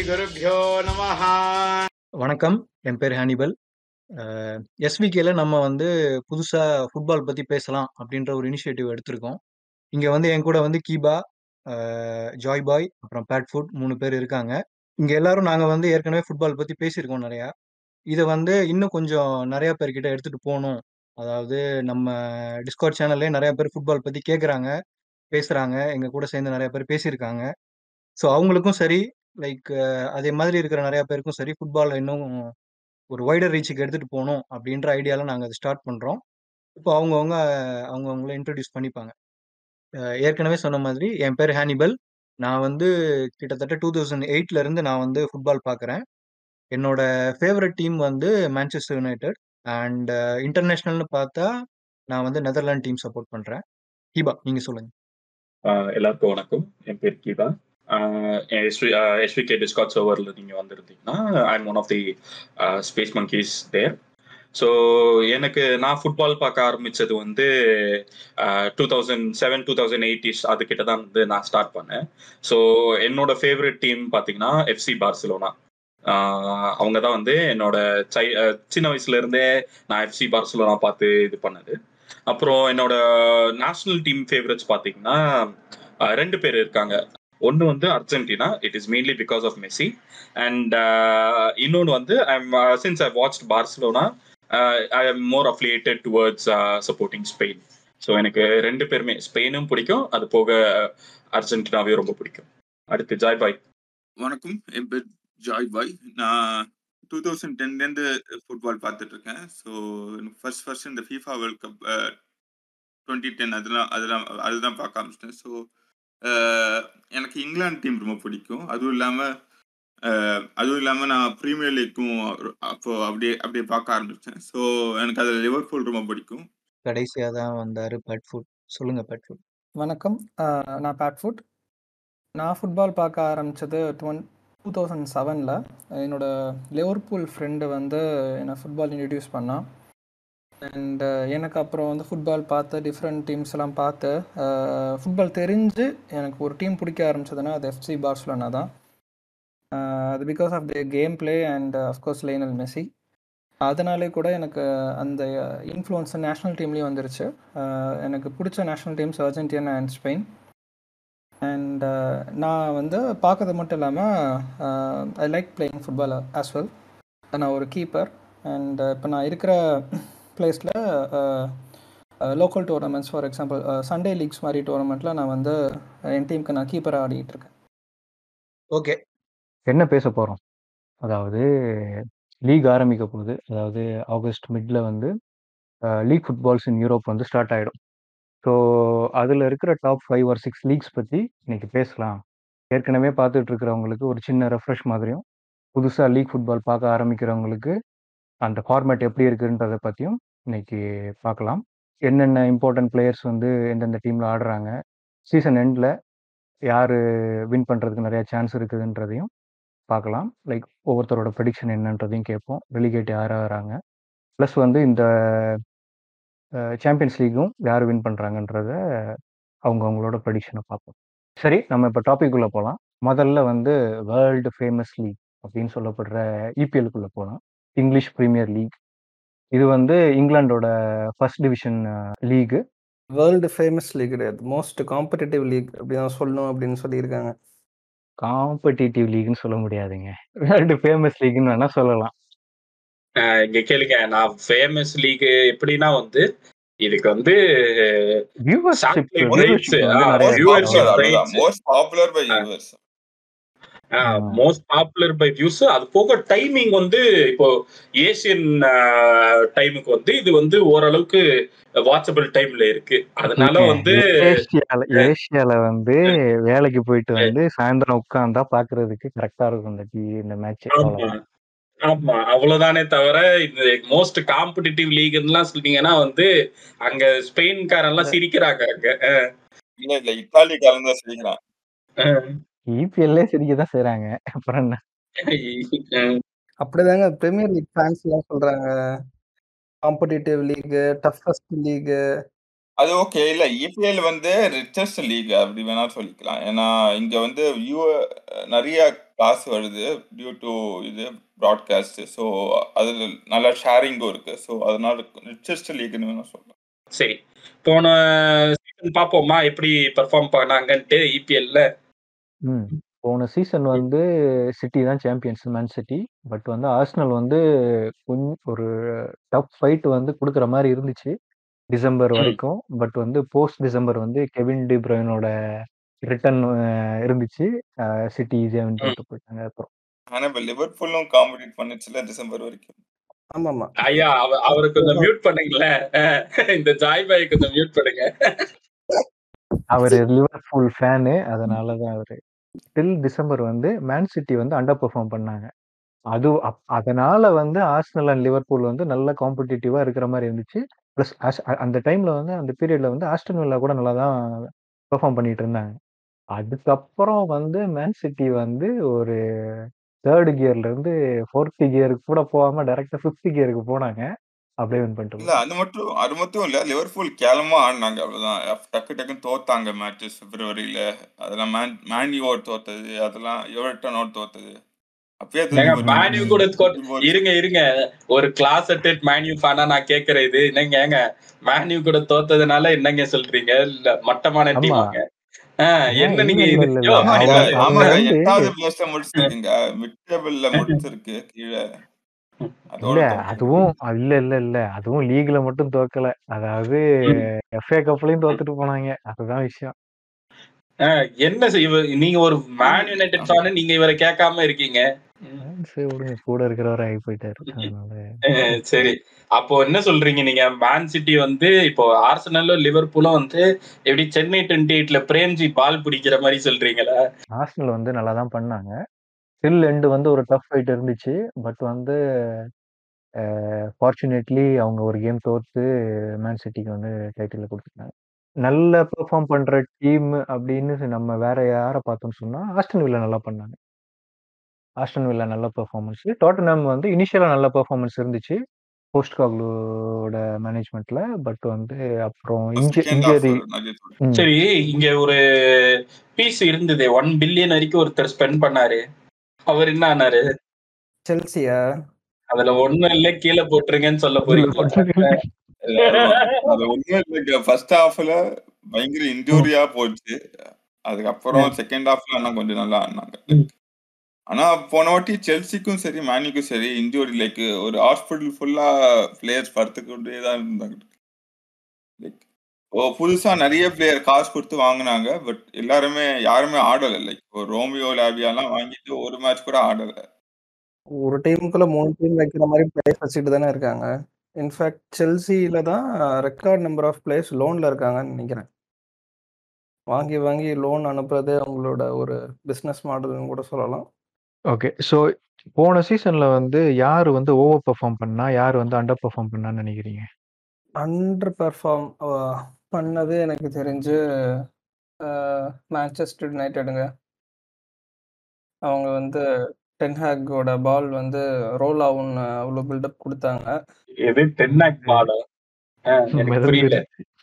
ஸ்ரீகுருभ्यो நமः வணக்கம். என் பேர் ஹானிபல். அ எஸ்விகேல நம்ம வந்து புதுசா ஃபுட்பால் பத்தி பேசலாம் அப்டின்ற ஒரு இனிஷியேட்டிவ் எடுத்திருக்கோம். இங்க வந்து என் கூட வந்து கீபா, அ ஜாய் பாய், அப்புறம் பேட் ஃபுட் 3 பேர் இருக்காங்க. இங்க எல்லாரும் நாங்க வந்து ஏற்கனவே ஃபுட்பால் பத்தி பேசியிருக்கோம் நெறையா. இத வந்து இன்னும் கொஞ்சம் நெறைய பேர்கிட்ட எடுத்துட்டு போணும். அதாவது நம்ம டிஸ்கார்ட் சேனல்லயே நெறைய பேர் ஃபுட்பால் பத்தி கேட்கறாங்க, பேசுறாங்க. எங்க கூட சேர்ந்து நெறைய பேர் பேசியிருக்காங்க. ஸோ அவங்களுக்கும் சரி, லைக் அதே மாதிரி இருக்கிற நெறைய பேருக்கும் சரி, ஃபுட்பால இன்னும் ஒரு வைடர் ரீச்சுக்கு எடுத்துட்டு போணும் அப்டின்ற ஐடியால நாங்க அத ஸ்டார்ட் பண்றோம். இப்போ அவங்கவங்க அவங்கவங்கள இன்ட்ரோடியூஸ் பண்ணிப்பாங்க. அ ஏற்கனவே சொன்ன மாதிரி என் பேரு ஹானிபல். நான் வந்து கிட்டத்தட்ட 2008ல இருந்து நான் வந்து ஃபுட்பால் பார்க்குறேன். என்னோட ஃபேவரைட் டீம் வந்து மான்செஸ்டர் யுனைட்டட் அண்ட் இன்டர்நேஷனல்னு பார்த்தா, நான் வந்து நெதர்லாண்ட் டீம் சப்போர்ட் பண்றேன். ஹீபா நீங்க சொல்லுங்க. ஆ, எல்லாருக்கும் வணக்கம். என் பேர் கீதா. ஆ, எஸ்வி அ எஸ்விகே டிஸ்கார்ட் சர்வர்ல நீங்க வந்திருந்தீங்கன்னா, I am one of the uh space monkeys there. So எனக்கு நான் ஃபுட்பால் பார்க்க ஆரம்பிச்சது வந்து அ 2007, 2008 அதுகிட்ட தான் வந்து நான் ஸ்டார்ட் பண்ணேன். ஸோ என்னோட ஃபேவரைட் டீம் பார்த்தீங்கன்னா, எஃப்சி பார்சிலோனா. ஆ, அவங்க தான் வந்து என்னோட சை அ சின்ன வயசுல இருந்தே நான் எஃப்சி பார்சிலோனா பார்த்து இது பண்ணது. அப்புறம் என்னோட நேஷனல் டீம் ஃபேவரைட்ஸ் பார்த்தீங்கன்னா, அ 2 பேர் இருக்காங்க. ஒண்ணு வந்து Argentina. It is mainly because of Messi. And uh இன்னொன்னு வந்து I am since I watched Barcelona, uh I am more affiliated towards uh supporting Spain. So எனக்கு 2 பேருமே ஸ்பெயினும் பிடிக்கும். அது போக அர்ஜென்டினாவையும் ரொம்ப பிடிக்கும். அடுத்து ஜாய் பாய். வணக்கம். என் பேர் ஜாய் பாய். நான் 2010லேருந்து ஃபுட்பால் பார்த்துட்டு இருக்கேன். ஸோ ஃபர்ஸ்ட் ஃபர்ஸ்ட் இந்த FIFA வேர்ல்ட் கப் அ 2010 அதெல்லாம் அதெல்லாம் அதுதான் பார்க்க ஆரம்பிச்சிட்டேன். ஸோ அ எனக்கு இங்கிலாந்து டீம் ரொம்ப பிடிக்கும். அதுவும் இல்லாம அ அதுவும் இல்லாம நான் பிரீமியர் லீக்கும் அப்போ அப்படியே அப்படியே பார்க்க ஆரம்பிச்சேன். ஸோ எனக்கு அதில லிவர்பூல் ரொம்ப பிடிக்கும். கடைசியா தான் வந்தாரு பேட் ஃபுட். சொல்லுங்க பேட் ஃபுட். வணக்கம். அ நான் பேட் ஃபுட். நான் ஃபுட்பால் பார்க்க ஆரம்பிச்சது டுவன் 2007ல என்னோட லிவர்பூல் ஃப்ரெண்டு வந்து என்ன ஃபுட்பால் இன்ட்ரோடியூஸ் பண்ணான். அண்ட் எனக்கு அப்புறம் வந்து ஃபுட்பால் பார்த்து டிஃப்ரெண்ட் டீம்ஸ் எல்லாம் பார்த்து அ ஃபுட்பால் தெரிஞ்சு எனக்கு ஒரு டீம் பிடிக்க ஆரம்பிச்சதுன்னா, அது எஃப்சி பார்சிலோனா தான். அ அது because of the game play and of course Lionel Messi. அதனாலே கூட எனக்கு அந்த இன்ஃப்ளூயன்ஸ் நேஷனல் டீம்லயும் வந்துருச்சு. அ எனக்கு பிடிச்ச national teams Argentina and Spain. And நான் வந்து பார்க்கறது மட்டும் இல்லாம uh I like playing football as well. நான் ஒரு கீப்பர். அண்ட் இப்போ நான் இருக்கிற பிளேஸ்ல uh uh local tournaments for example uh Sunday leagues மாரி டூர்னமெண்ட்ல நான் வந்து என் டீமுக்கு நான் கீப்பரா ஆடிட்டு இருக்கேன். ஓகே. என்ன பேச போறோம்? அதாவது லீக் ஆரம்பிக்க போகுது. அதாவது ஆகஸ்ட் மிட்ல வந்து uh league footballs in Europe வந்து ஸ்டார்ட் ஆயிடும். ஸோ அதுல இருக்கிற டாப் 5 ஆர் 6 லீக்ஸ் பத்தி இன்னைக்கு பேசலாம். ஏற்கனவே பார்த்துட்டு இருக்கிறவங்களுக்கு ஒரு சின்ன ரெஃப்ரெஷ் மாதிரியும், புதுசா லீக் ஃபுட்பால் பார்க்க ஆரம்பிக்கிறவங்களுக்கு அந்த ஃபார்மேட் எப்படி இருக்குன்றத பத்தியும் இன்னைக்கு பார்க்கலாம். என்னென்ன இம்பார்ட்டன்ட் பிளேயர்ஸ் வந்து எந்தெந்த டீம்ல ஆடுறாங்க. சீசன் எண்ட்ல யாரு வின் பண்றதுக்கு நெறைய சான்ஸ் இருக்குதுன்றதையும் பார்க்கலாம். லைக் ஒவ்வொருத்தரோட ப்ரெடிக்ஷன் என்னன்றதையும் கேட்போம். ரெலிகேட் யார் ஆகுறாங்க. பிளஸ் வந்து இந்த அ சாம்பியன்ஸ் லீக்கும் யார் வின் பண்றாங்கன்றத அவங்க அவங்களோட ப்ரெடிக்ஷன பார்ப்போம். சரி நம்ம இப்ப டாபிக் உள்ள போலாம். முதல்ல வந்து வேர்ல்ட் ஃபேமஸ் லீக் அப்படின்னு சொல்லப்படுற இபிஎல்க்குள்ள போலாம். English Premier League. இது வந்து இங்கிலாந்தோட first division league. World famous league கிடையாது. மோஸ்ட் காம்படிட்டிவ் லீக் அப்படிதான் சொல்லணும் அப்படின்னு சொல்லியிருக்காங்க. காம்படிட்டிவ் லீக்ன்னு சொல்ல முடியாதுங்க. வேர்ல்ட் ஃபேமஸ் லீக்ன்னு வேணா சொல்லலாம். அ இங்க கேளுங்க. நான் ஃபேமஸ் லீக் எப்படின்னா வந்து, இதுக்கு வந்து viewership satellite rights viewership ah வந்து நெறைய மோஸ்ட் வியூவர்ஷிப் பாப்புலர் இருக்கும். அதுதான். Rights. Most popular by ah. Viewers. Ah hmm. Most popular by views. அது போக டைமிங் வந்து இப்போ ஏசியன் அ டைமுக்கு வந்து இது வந்து ஓரளவுக்கு வாட்சபிள் டைம்ல இருக்கு. அதனால ஏங்க வந்து ஏசியால அ ஏசியால வந்து வேலைக்கு போயிட்டு அ வந்து சாயந்தரம் உட்கார்ந்தா பார்க்கறதுக்கு கரெக்ட்டா இருக்கும் இந்த டி இந்த மேட்ச் ஆமா. அவ்வளவுதான். ஆமா. அவ்வளவுதானே தவிர, இந்த மோஸ்ட் காம்படிட்டிவ் லீக்ன்லாம் சொன்னீங்கன்னா வந்து, அங்க ஸ்பெயின்காரன்லாம் இந்த சிரிக்கிறாங்க அங்க. அ. இல்ல, இல்ல. இத்தாலிக்காரன் தான் சிரிக்கிறான். அ. இபிஎல்லே சிரிக்க தான் செய்றாங்க. அப்புறம் என்ன? ம். அப்படிதாங்க பிரீமியர் லீக் ஃபேன்ஸ்லாம் சொல்றாங்க. காம்படிட்டிவ் லீக், டஃபஸ்ட் லீக் அது ஓகே இல்ல இபிஎல் வந்து ரிச்சஸ்ட் லீக் அப்படி வேணா சொல்லிக்கலாம் ஏன்னா இங்க வந்து வியூ நிறைய காசு வருது டியூ டு இது ப்ராட்காஸ்ட் ஸோ அதுல நல்ல ஷேரிங்கும் இருக்கு ஸோ அதனால ரிச்சஸ்ட் லீக்னு வேணா சொல்லலாம் சரி போன சீசன் பார்ப்போமா எப்படி பெர்ஃபார்ம் பண்ணாங்கன்ட்டு இபிஎல்ல ம் போன சீசன் வந்து சிட்டி தான் சாம்பியன்ஸ் மேன் சிட்டி பட் வந்து ஆர்சனல் வந்து கொஞ்சம் ஒரு டஃப் ஃபைட் வந்து கொடுக்குற மாதிரி இருந்துச்சு டிசம்பர் ம். வரைக்கும் பட் வந்து போஸ்ட் டிசம்பர் வந்து கெவின் டி பிரைனோட ரிட்டர்ன் இருந்துச்சு சிட்டி ஈஸியாக வின் பண்ணிட்டு போயிட்டாங்க அப்புறம் ஆனா இப்ப லிவர்பூலும் காம்படிட் பண்ணுச்சுல டிசம்பர் வரைக்கும் ஆமா ஆமா ஐயா அவ அவரை கொஞ்சம் மியூட் பண்ணுங்களேன் இந்த ஜாய் பாய் கொஞ்சம் மியூட் பண்ணுங்க அவர் லிவர்பூல் ஃபேனு அதனால தான் அவர் டில் டிசம்பர் வந்து மேன் சிட்டி வந்து அண்டர் பெர்ஃபார்ம் பண்ணாங்க அது அப் அதனால வந்து ஆர்சனல் அண்ட் லிவர்பூல் வந்து நல்ல காம்படிட்டிவா இருக்கிற மாதிரி இருந்துச்சு ப்ளஸ் அந்த டைம்ல வந்து அந்த பீரியட்ல வந்து ஆஸ்டன் வில்லா கூட நல்லா தான் பெர்ஃபார்ம் பண்ணிட்டு இருந்தாங்க அதுக்கப்புறம் வந்து மேன் சிட்டி வந்து ஒரு தேர்ட் கியர்ல இருந்து ஃபோர்த் கியருக்கு கூட போகாம டைரக்டா ஃபிஃப்த் கியருக்கு போனாங்க அப்படியே வின் பண்ணிட்டு இல்ல அது மட்டும் அது மட்டும் இல்ல லிவர்பூல் கேவலமா ஆடினாங்க அவ்வளவுதான் டக்கு டக்குன்னு தோத்தாங்க மேட்சஸ் பிப்ரவரியில அதெல்லாம் மேன் மேன்யூவோர் தோத்தது அதெல்லாம் எவர்டனோர் தோத்தது அப்பயே ஏங்க தெரிஞ்சு போச்சு. மேன்யூ கூட தோத்- தெரிஞ்சு போச்சு. இருங்க இருங்க ஒரு கிளாஸ் அட்டட் மேன்யூ ஃபேனா நான் கேக்குறேன் இது என்னங்க ஏங்க மேன்யூ கூட தோத்ததுனால என்னங்க சொல்றீங்க இல்ல மட்டமான ஆமா. டீமாங்க என்ன இல்ல, நீங்க இல்ல, இது இல்ல, யோ, இல்ல. ஆமா, இல்ல, இல்ல, அவங்க- ஆமாங்க அவங்க வந்து- எட்டாவது பிளேஸ்ல முடிச்சிருக்கீங்க மிட் டேபிள்ல முடிச்சிருக்கு கீழே அதோட இல்ல தோத்தீங்க. அதுவும் இல்ல இல்ல இல்ல அதுவும் லீக்ல மட்டும் தோக்கல அதாவது எஃப்ஏ கப்லயும் தோத்துட்டு போனாங்க அதுதான் விஷயம் அஹ், என்ன செய்ய இவ- நீங்க ஒரு மேன் யுனைடெட் ஃபேன் நீங்க இவரை கேட்காம இருக்கீங்க சரி விடுங்க கூட இருக்கிறவரை ஆகி போயிட்டாரு அதனால அஹ், சரி அப்போ என்ன சொல்றீங்க நீங்க மேன் சிட்டி வந்து இப்போ ஆர்சனலும் லிவர்பூலும் வந்து எப்படி சென்னை டுவெண்ட்டி எயிட்ல பிரேம்ஜி பால் பிடிக்கிற மாதிரி சொல்றீங்களா ஆர்சனல் வந்து நல்லா தான் பண்ணாங்க ஸ்டில் எண்டு வந்து ஒரு டஃப் ஃபைட் இருந்துச்சு பட் வந்து ஃபார்ச்சுனேட்லி அவங்க ஒரு கேம் தோத்து மேன் சிட்டிக்கு வந்து டைட்டில் கொடுத்துட்டாங்க நல்ல பெர்ஃபார்ம் பண்ற டீம் அப்படின்னு நம்ம வேற யாரை பார்த்தோம்னு சொன்னா ஆஸ்டன் வில்லா நல்லா பண்ணாங்க ஆஸ்டன் வில்லா நல்ல பெர்ஃபார்மன்ஸ் டோட்டனம் வந்து இனிஷியலா நல்ல பெர்ஃபார்மன்ஸ் இருந்துச்சு போஸ்ட் காக்லோட மேனேஜ்மெண்ட்ல பட் வந்து அப்புறம் இன்ஜ Second half இன்ஜரி நிறைய தோத்து. சரி இங்க ஒரு பீஸ் இருந்தது ஒன் பில்லியன் வரைக்கும் ஒருத்தர் ஸ்பெண்ட் பண்ணாரு அவர் என்ன ஆனாரு செல்சியா அதுல ஒண்ணும் இல்ல கீழே போட்டுருங்கன்னு சொல்ல போறீங்க இல்ல, அது ஒண்ணும் இல்லைங்க ஃபர்ஸ்ட் ஹாஃப்ல பயங்கர இன்ஜூரியா போச்சு அதுக்கப்புறம் செகண்ட் ஹாஃப்ல ஆனா கொஞ்சம் நல்லா ஆடினாங்க ஆனா போன வாட்டி செல்சிக்கும் சரி மேனிக்கும் சரி இன்ஜூரி லைக் ஒரு ஹாஸ்பிட்டல் ஃபுல்லா பிளேயர்ஸ் படுத்துக்கொண்டே தான் இருந்தாங்க லைக் ஓ புதுசா நிறைய பிளேயர் காசு கொடுத்து வாங்குனாங்க பட் எல்லாருமே யாருமே ஆடல லைக் ஒரு ரோமியோ லாவியாலாம் வாங்கிட்டு ஒரு மேட்ச் கூட ஆடல ஒரு டீமுக்குள்ள மூணு டீம் வைக்கிற மாதிரி பிளேயர்ஸ் வச்சுட்டு தானே இருக்காங்க இன்ஃபேக்ட் செல்சியில தான் ரெக்கார்ட் நம்பர் ஆஃப் பிளேயர்ஸ் லோன்ல இருக்காங்கன்னு நினைக்கிறேன் வாங்கி வாங்கி லோன் அனுப்புறது அவங்களோட ஒரு பிஸ்னஸ் மாடல்னு கூட சொல்லலாம் ஓகே ஸோ போன சீசன்ல வந்து யார் வந்து ஓவர் பெர்ஃபார்ம் பண்ணா யார் வந்து அண்டர் பெர்ஃபார்ம் பண்ணான்னு நினைக்கிறீங்க அண்டர் பெர்ஃபார்ம் பண்ணது எனக்கு தெரிஞ்சு மேன்செஸ்டர் யுனைடெடுங்க அவங்க வந்து டென்ஹாக்கோட பால் வந்து ரோல் ஆகும்னு அவ்வளோ பில்டப் கொடுத்தாங்க எது டென்னாக் மாடல் எனக்கு புரியல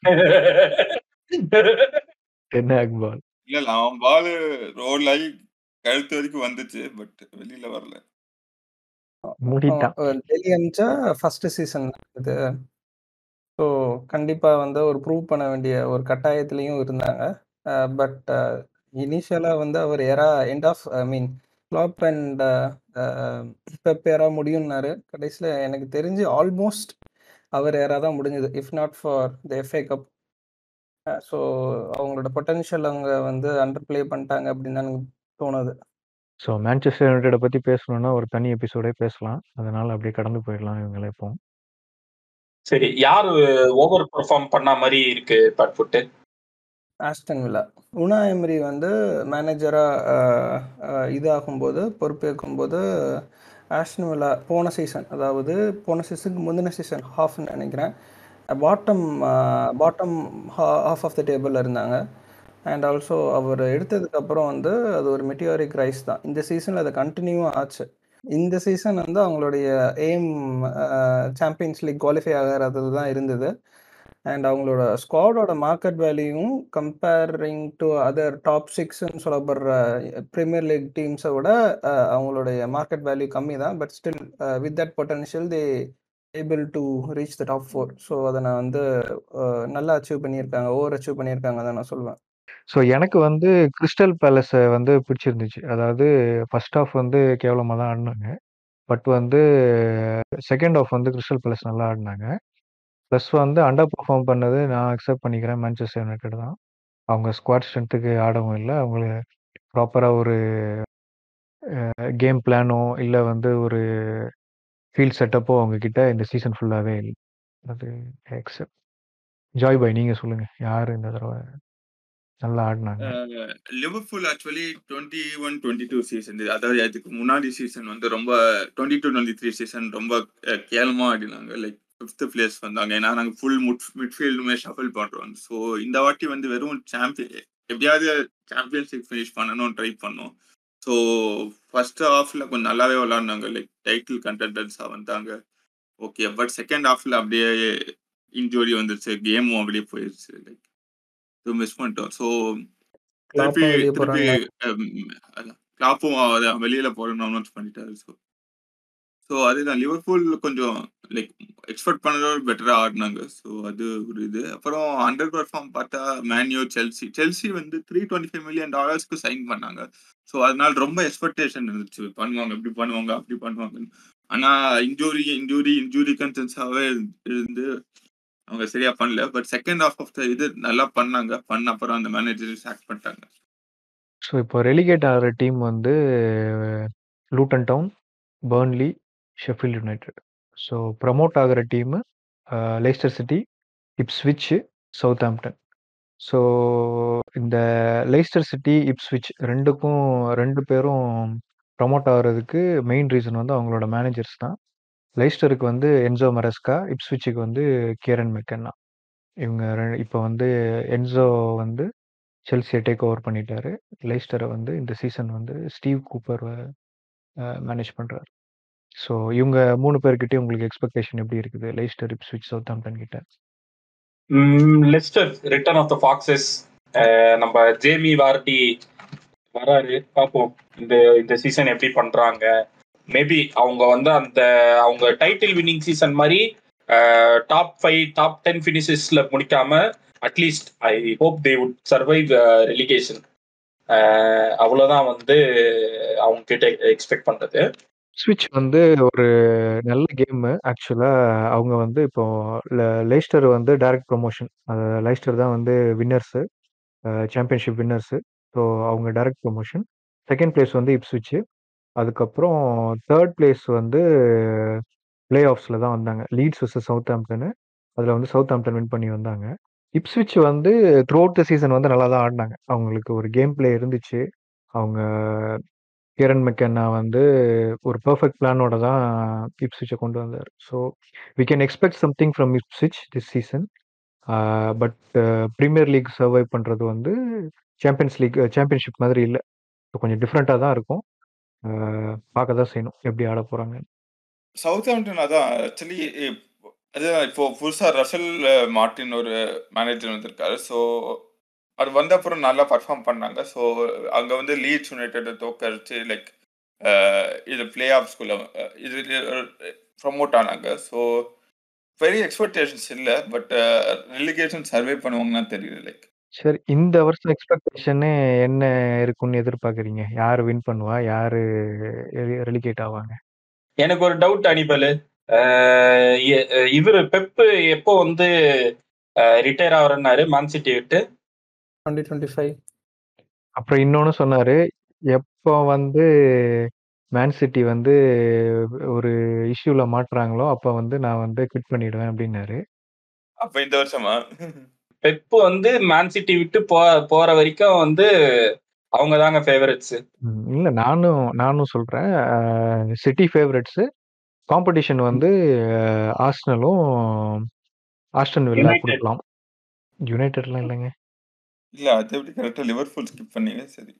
என்ன அக்பால் இல்ல இல்ல அவன் பால் ரோல் ஆகி கழுத்து வரைக்கும் வந்துச்சு பட் வெளியில வரல மூடிட்டான் டெல்லி அனுப்பிச்சா ஃபர்ஸ்ட் சீசன் இது ஸோ கண்டிப்பாக வந்து ஒரு ப்ரூவ் பண்ண வேண்டிய ஒரு கட்டாயத்துலேயும் இருந்தாங்க பட் இனிஷியலாக வந்து அவர் era end of I mean flop and Pep era முடியும்னாரு கடைசியில் எனக்கு தெரிஞ்சு ஆல்மோஸ்ட் அவர் எரா தான் முடிஞ்சது if not for the FA Cup so அவங்களோட பொட்டன்ஷியல் அவங்க வந்து அண்டர் ப்ளே பண்ணிட்டாங்க அப்படின்னு தான் எனக்கு தோணுது ஸோ மேன்செஸ்டர் யுனைடெட பத்தி பேசணும்னா ஒரு தனி எபிசோடே பேசலாம் அதனால அப்படியே கடந்து போயிடலாம் இவங்களே இப்போ சரி யாரு ஓவர் பெர்ஃபார்ம் பண்ண மாதிரி இருக்கு பட்ஃபுட்டு ஆஸ்டன் வில்லா உனா எம்ரி வந்து மேனேஜராக இதாகும்போது பொறுப்பேற்கும்போது ஆஸ்டன் வில்லா போன சீசன் அதாவது போன சீசனுக்கு முந்தின சீசன் ஹாஃப்னு நினைக்கிறேன் bottom bottom half of the டேபிளில் இருந்தாங்க அண்ட் ஆல்சோ அவர் எடுத்ததுக்கப்புறம் வந்து அது ஒரு மெட்டியோரிக் ரைஸ் தான் இந்த சீசனில் அது கண்டினியூவாக ஆச்சு இந்த சீசன் வந்து அவங்களுடைய எய்ம் சாம்பியன்ஸ் லீக் குவாலிஃபை ஆகிறது தான் இருந்தது அண்ட் அவங்களோட ஸ்குவாடோட மார்க்கெட் வேல்யூவும் கம்பேரிங் டு அதர் டாப் சிக்ஸ்ன்னு சொல்லப்படுற ப்ரீமியர் லீக் டீம்ஸை விட அஹ், அவங்களுடைய மார்க்கெட் வேல்யூ கம்மி தான் but still with that potential they able to reach the top four so அதை நான் வந்து அஹ், நல்லா அச்சீவ் பண்ணியிருக்காங்க ஓவர் அச்சீவ் பண்ணியிருக்காங்க தான் நான் சொல்லுவேன் ஸோ எனக்கு வந்து கிறிஸ்டல் பேலஸை வந்து பிடிச்சிருந்துச்சு அதாவது ஃபர்ஸ்ட் ஆஃப் வந்து கேவலமாக தான் ஆடினாங்க பட் வந்து செகண்ட் ஆஃப் வந்து கிறிஸ்டல் பேலஸ் நல்லா ஆடினாங்க ப்ளஸ் வந்து அண்டர் பெர்ஃபார்ம் பண்ணது நான் அக்செப்ட் பண்ணிக்கிறேன் மேன்செஸ்டர் யுனைடெட் தான் அவங்க ஸ்குவாட் ஸ்ட்ரென்த்துக்கு ஆடவும் இல்லை அவங்களுக்கு ப்ராப்பராக ஒரு கேம் பிளானோ இல்லை வந்து ஒரு ஃபீல்ட் செட்டப்போ அவங்க கிட்ட இந்த சீசன் ஃபுல்லாகவே இல்லை அது எக்ஸப்ட் ஜாய் பாய் நீங்கள் சொல்லுங்கள் யார் இந்த தடவை நல்லா ஆடினாங்க Liverpool actually twenty one twenty two season அதாவது அதுக்கு முன்னாடி சீசன் வந்து ரொம்ப twenty two twenty three season ரொம்ப அஹ், கேவலமா ஆடினாங்க லைக் ஃபிஃப்த் பிளேஸ் வந்தாங்க ஏன்னா நாங்கள் ஃபுல் முட் மிட்ஃபீல்டுமே ஷஃபிள் பண்ணுறோம் ஸோ இந்த வாட்டி வந்து வெறும் சாம்பியன் எப்படியாவது சாம்பியன்ஷிப் ஃபினிஷ் பண்ணணும்னு ட்ரை பண்ணோம் ஸோ ஃபர்ஸ்ட் ஹாஃப்ல கொஞ்சம் நல்லாவே விளாட்னாங்க லைக் டைட்டில் கண்டென்டர்ஸாக வந்தாங்க ஓகே பட் செகண்ட் ஹாஃப்ல அப்படியே இன்ஜுரி வந்துருச்சு கேமும் அப்படியே போயிடுச்சு லைக் மிஸ் பண்ணிட்டோம் ஸோ திருப்பி கிளாப்பும் வெளியே திருப்பி போகிறாங்க கிளாப்பும் வெளியில போறோம்னு அனௌன்ஸ் பண்ணிட்டாரு ஸோ ஸோ அதுதான் லிவர்பூல் கொஞ்சம் லைக் எக்ஸ்பெக்ட் பண்ணதோட பெட்டரா ஆடினாங்க ஸோ அது ஒரு இது அப்புறம் அண்டர் பெர்ஃபார்ம் பார்த்தா மேன்யூ செல்சி செல்சி வந்து த்ரீ டுவெண்ட்டி ஃபைவ் மில்லியன் டாலர்ஸ்க்கு சைன் பண்ணாங்க ஸோ அதனால ரொம்ப எக்ஸ்பெக்டேஷன் இருந்துச்சு பண்ணுவாங்க இப்படி பண்ணுவாங்க அப்படி பண்ணுவாங்கன்னு ஆனா இன்ஜூரி இன்ஜூரி இன்ஜூரி கன்சன்ஸாவே இருந்து அவங்க சரியா பண்ணல but second half of the இது நல்லா பண்ணாங்க பண்ண அப்புறம் அந்த மேனேஜர் சாக் பண்ணிட்டாங்க ஸோ இப்போ ரெலிகேட் ஆகிற டீம் வந்து Luton Town Burnley Sheffield United so promote ஆகிற team Leicester City Ipswich Southampton so இந்த லெய்ஸ்டர் சிட்டி இப்ஸ்விச் ரெண்டுக்கும் ரெண்டு பேரும் ப்ரமோட் ஆகிறதுக்கு மெயின் ரீசன் வந்து அவங்களோட மேனேஜர்ஸ் தான் லெய்ஸ்டருக்கு வந்து என்சோ மரஸ்கா இப்ஸ்விச்சுக்கு வந்து கேரன் மெக்கன்னா இவங்க ரெ- இப்போ வந்து என்சோ வந்து செல்சியை டேக் ஓவர் பண்ணிட்டாரு லெய்ஸ்டரை வந்து இந்த சீசன் வந்து ஸ்டீவ் கூப்பர் மேனேஜ் பண்ணுறாரு ஸோ இவங்க மூணு பேர்கிட்டயும் உங்களுக்கு எக்ஸ்பெக்டேஷன் எப்படி இருக்குது லெய்ஸ்டர் இப்ஸ்விச் சவுத் ஆம்டன் கிட்ட Leicester return of the Foxes நம்ம ஜேமி வார்டி வராரு பார்ப்போம் இந்த இந்த சீசன் எப்படி பண்றாங்க மேபி அவங்க வந்து அந்த அவங்க டைட்டில் வின்னிங் சீசன் மாதிரி டாப் ஃபைவ் டாப் டென் ஃபினிஷஸ்ல முடிக்காம at least I hope they would survive relegation அவ்வளவுதான் வந்து அவங்க கிட்ட எக்ஸ்பெக்ட் பண்றது ஸ்விட்ச் வந்து ஒரு நல்ல கேமு ஆக்சுவலாக அவங்க வந்து இப்போ லைஸ்டர் வந்து டைரக்ட் ப்ரொமோஷன் லைஸ்டர் தான் வந்து வின்னர்ஸு சாம்பியன்ஷிப் வின்னர்ஸு ஸோ அவங்க டைரக்ட் ப்ரொமோஷன் செகண்ட் பிளேஸ் வந்து இப்ஸ்விட்ச் அதுக்கப்புறம் தேர்ட் பிளேஸ் வந்து பிளே ஆஃப்ஸில் தான் வந்தாங்க லீட்ஸ் வர்சஸ் சவுத் ஆம்டனு அதில் வந்து சவுத் ஆம்டன் வின் பண்ணி வந்தாங்க இப்ஸ்விட்ச் வந்து த்ரூ அவுட் த சீசன் வந்து நல்லா தான் ஆடினாங்க அவங்களுக்கு ஒரு கேம் பிளே இருந்துச்சு அவங்க கிரண் மெக்கன்னா வந்து ஒரு பெர்ஃபெக்ட் பிளானோட தான் இப்ஸ்விட்சை கொண்டு வந்தார் so we can expect something from Ipswich this season but Premier League survive பண்ணுறது வந்து சாம்பியன்ஸ் லீக் சாம்பியன்ஷிப் மாதிரி இல்லை ஸோ கொஞ்சம் டிஃப்ரெண்ட்டாக தான் இருக்கும் பார்க்க தான் செய்யணும் எப்படி ஆட போகிறாங்க சவுத் ஆம்டன் அதான் ஆக்சுவலி அதுதான் இப்போ புதுசா ரசல் மார்டின் ஒரு மேனேஜர் வந்திருக்காரு ஸோ அது வந்த அப்புறம் நல்லா பர்ஃபார்ம் பண்ணாங்க ஸோ அங்கே வந்து லீட்ஸ் யுனைடெட் தோக்கடிச்சு லைக் இது பிளே ஆஃப்ஸ்குள்ள இது ப்ரமோட் ஆனாங்க ஸோ பெரிய எக்ஸ்பெக்டேஷன்ஸ் இல்லை பட் ரிலிகேஷன் சர்வே பண்ணுவாங்கன்னு தெரியல லைக் சரி இந்த வருஷம் எக்ஸ்பெக்டேஷனு என்ன இருக்குன்னு எதிர்பார்க்குறீங்க யார் வின் பண்ணுவா யார் ரெலிகேட் ஆவாங்க எனக்கு ஒரு டவுட் அனிபல் இவர் பெப்பு எப்போ வந்து ரிட்டையர் ஆகிறன்னாரு மான் சிட்டி விட்டு டுவெண்ட்டி டுவெண்ட்டி ஃபைவ் அப்புறம் இன்னொன்று சொன்னார் எப்போ வந்து மேன் சிட்டி வந்து ஒரு இஷ்யூவில் மாட்டுறாங்களோ அப்போ வந்து நான் வந்து குவிட் பண்ணிடுவேன் அப்படின்னாரு அப்போ இந்த வருஷமா பெப்பு வந்து மேன் சிட்டி விட்டு போ போற வரைக்கும் வந்து அவங்க தாங்க ஃபேவரட்ஸ் இல்லை நானும் நானும் சொல்கிறேன் சிட்டி ஃபேவரட்ஸு காம்படிஷன் வந்து ஆஸ்டனலும் ஆஸ்டன் வில்லா United. கொடுக்கலாம் யுனைடெட்லாம் இல்லைங்க இல்ல அது எப்படி கரெக்டா லிவர்பூல் ஸ்கிப் பண்ணீங்க சரி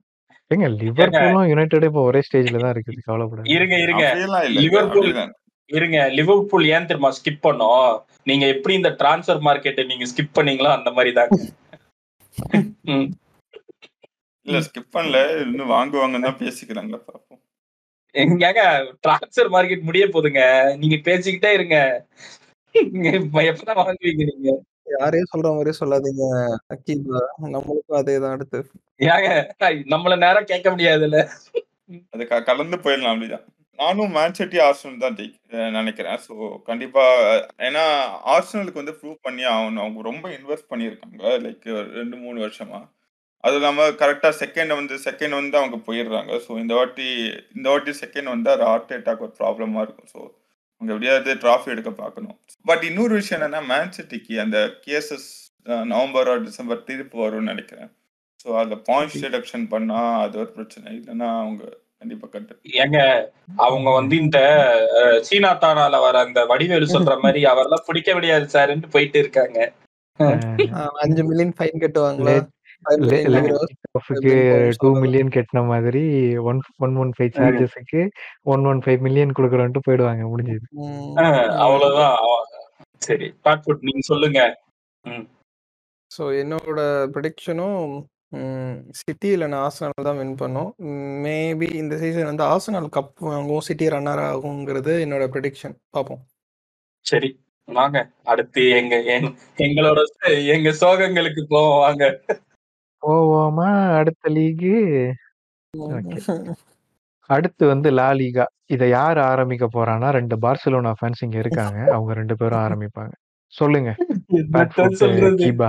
ஏங்க லிவர்பூலும் யுனைடெடும் இப்போ ஒரே ஸ்டேஜில் தான் இருக்குது கவலைப்படாது இருங்க இருங்க அப்படியெல்லாம் இல்ல லிவர்பூல் அப்படிதான் இருங்க லிவர்பூல் ஏன் தெரியுமா ஸ்கிப் பண்ணோம் நீங்க எப்படி இந்த டிரான்ஸ்ஃபர் மார்க்கெட்டை நீங்க ஸ்கிப் பண்ணீங்களோ அந்த மாதிரி தாங்க ம். இல்ல ஸ்கிப் பண்ணல இன்னும் வாங்குவாங்கன்னு தான் பேசிக்கிறாங்க பாப்போம் எங்க டிரான்ஸ்ஃபர் மார்க்கெட் முடிய போகுதுங்க நீங்க பேசிக்கிட்டே இருங்க இங்க இப்ப எப்பதான் வாங்குவீங்க நீங்க யாரையும் சொல்ற மாதிரி சொல்லாதீங்க அக்கீபா நம்மளுக்கும் அதே தான் அடுத்து ஏங்க நம்மள நேரம் கேட்க முடியாதுல்ல அது க- கலந்து போயிடலாம் அப்படிதான் நானும் மேன் சிட்டி ஆர்சனல் தான் ஜெயி- அஹ் நினைக்கிறேன் ஸோ கண்டிப்பா அஹ், ஏன்னா ஆர்சனலுக்கு வந்து ப்ரூவ் பண்ணி ஆகணும் அவங்க ரொம்ப இன்வெஸ்ட் பண்ணியிருக்காங்க லைக் ரெண்டு மூணு வருஷமா அது இல்லாம கரெக்டா செகண்ட் வந்து செகண்ட் வந்து அவங்க போயிடுறாங்க ஸோ இந்த வாட்டி இந்த வாட்டி செகண்ட் வந்து அது ஹார்ட் அட்டாக் ஒரு ப்ராப்ளமா இருக்கும் ஸோ அவங்க எப்படியாவது டிராஃபி எடுக்க பார்க்கணும் பட் இன்னொரு விஷயம் என்னன்னா மேன் சிட்டிக்கு அந்த கேசஸ் நவம்பர் டிசம்பர் திருப்பி வரும்னு நினைக்கிறேன் ஸோ அந்த பாயிண்ட்ஸ் டிடக்ஷன் பண்ணா அது ஒரு பிரச்சனை இல்லைன்னா அவங்க கண்டிப்பா கட்டு ஏங்க அவங்க வந்து இந்த அஹ், சீனா தானால வர அந்த வடிவேலு சொல்ற மாதிரி அவரெல்லாம் பிடிக்க முடியாது சார்ன்னு போயிட்டு இருக்காங்க ஆஹ் அஞ்சு மில்லியன் ஃபைன் கட்டுவாங்களா Five million euros. க்கு டூ மில்லியன் கட்டின மாதிரி ஒன் ஒன் ஒன் ஃபைவ் சார்ஜஸுக்கு ஒன் ஒன் ஃபைவ் மில்லியன் கொடுக்குறோன்ட்டு போயிடுவாங்க முடிஞ்சது ம். அஹ், அவ்வளவுதான் அவ- சரி பாட்ஃபுட் நீங்க சொல்லுங்க ம். ஸோ என்னோட ப்ரிடிக்ஷனும் சிட்டி இல்லைன்னா ஆர்சனல் தான் வின் பண்ணும் மேபி இந்த சீசன் வந்து ஆர்சனல் கப் வாங்கும் சிட்டி ரன்னர் ஆகுங்கிறது என்னோட ப்ரிடிக்ஷன் பார்ப்போம் சரி வாங்க அடுத்து எங்க எங்க- எங்களோட எங்க சோகங்களுக்கு போவோம் வாங்க போவோமா அடுத்த லீகு Okay. அடுத்து வந்து லா லீகா இதை யார் ஆரம்பிக்க போறான்னா ரெண்டு பார்சிலோனா ஃபேன்ஸ் இங்க இருக்காங்க அவங்க ரெண்டு பேரும் ஆரம்பிப்பாங்க சொல்லுங்க என்னத்த Padfoot, சொல்றது கீபா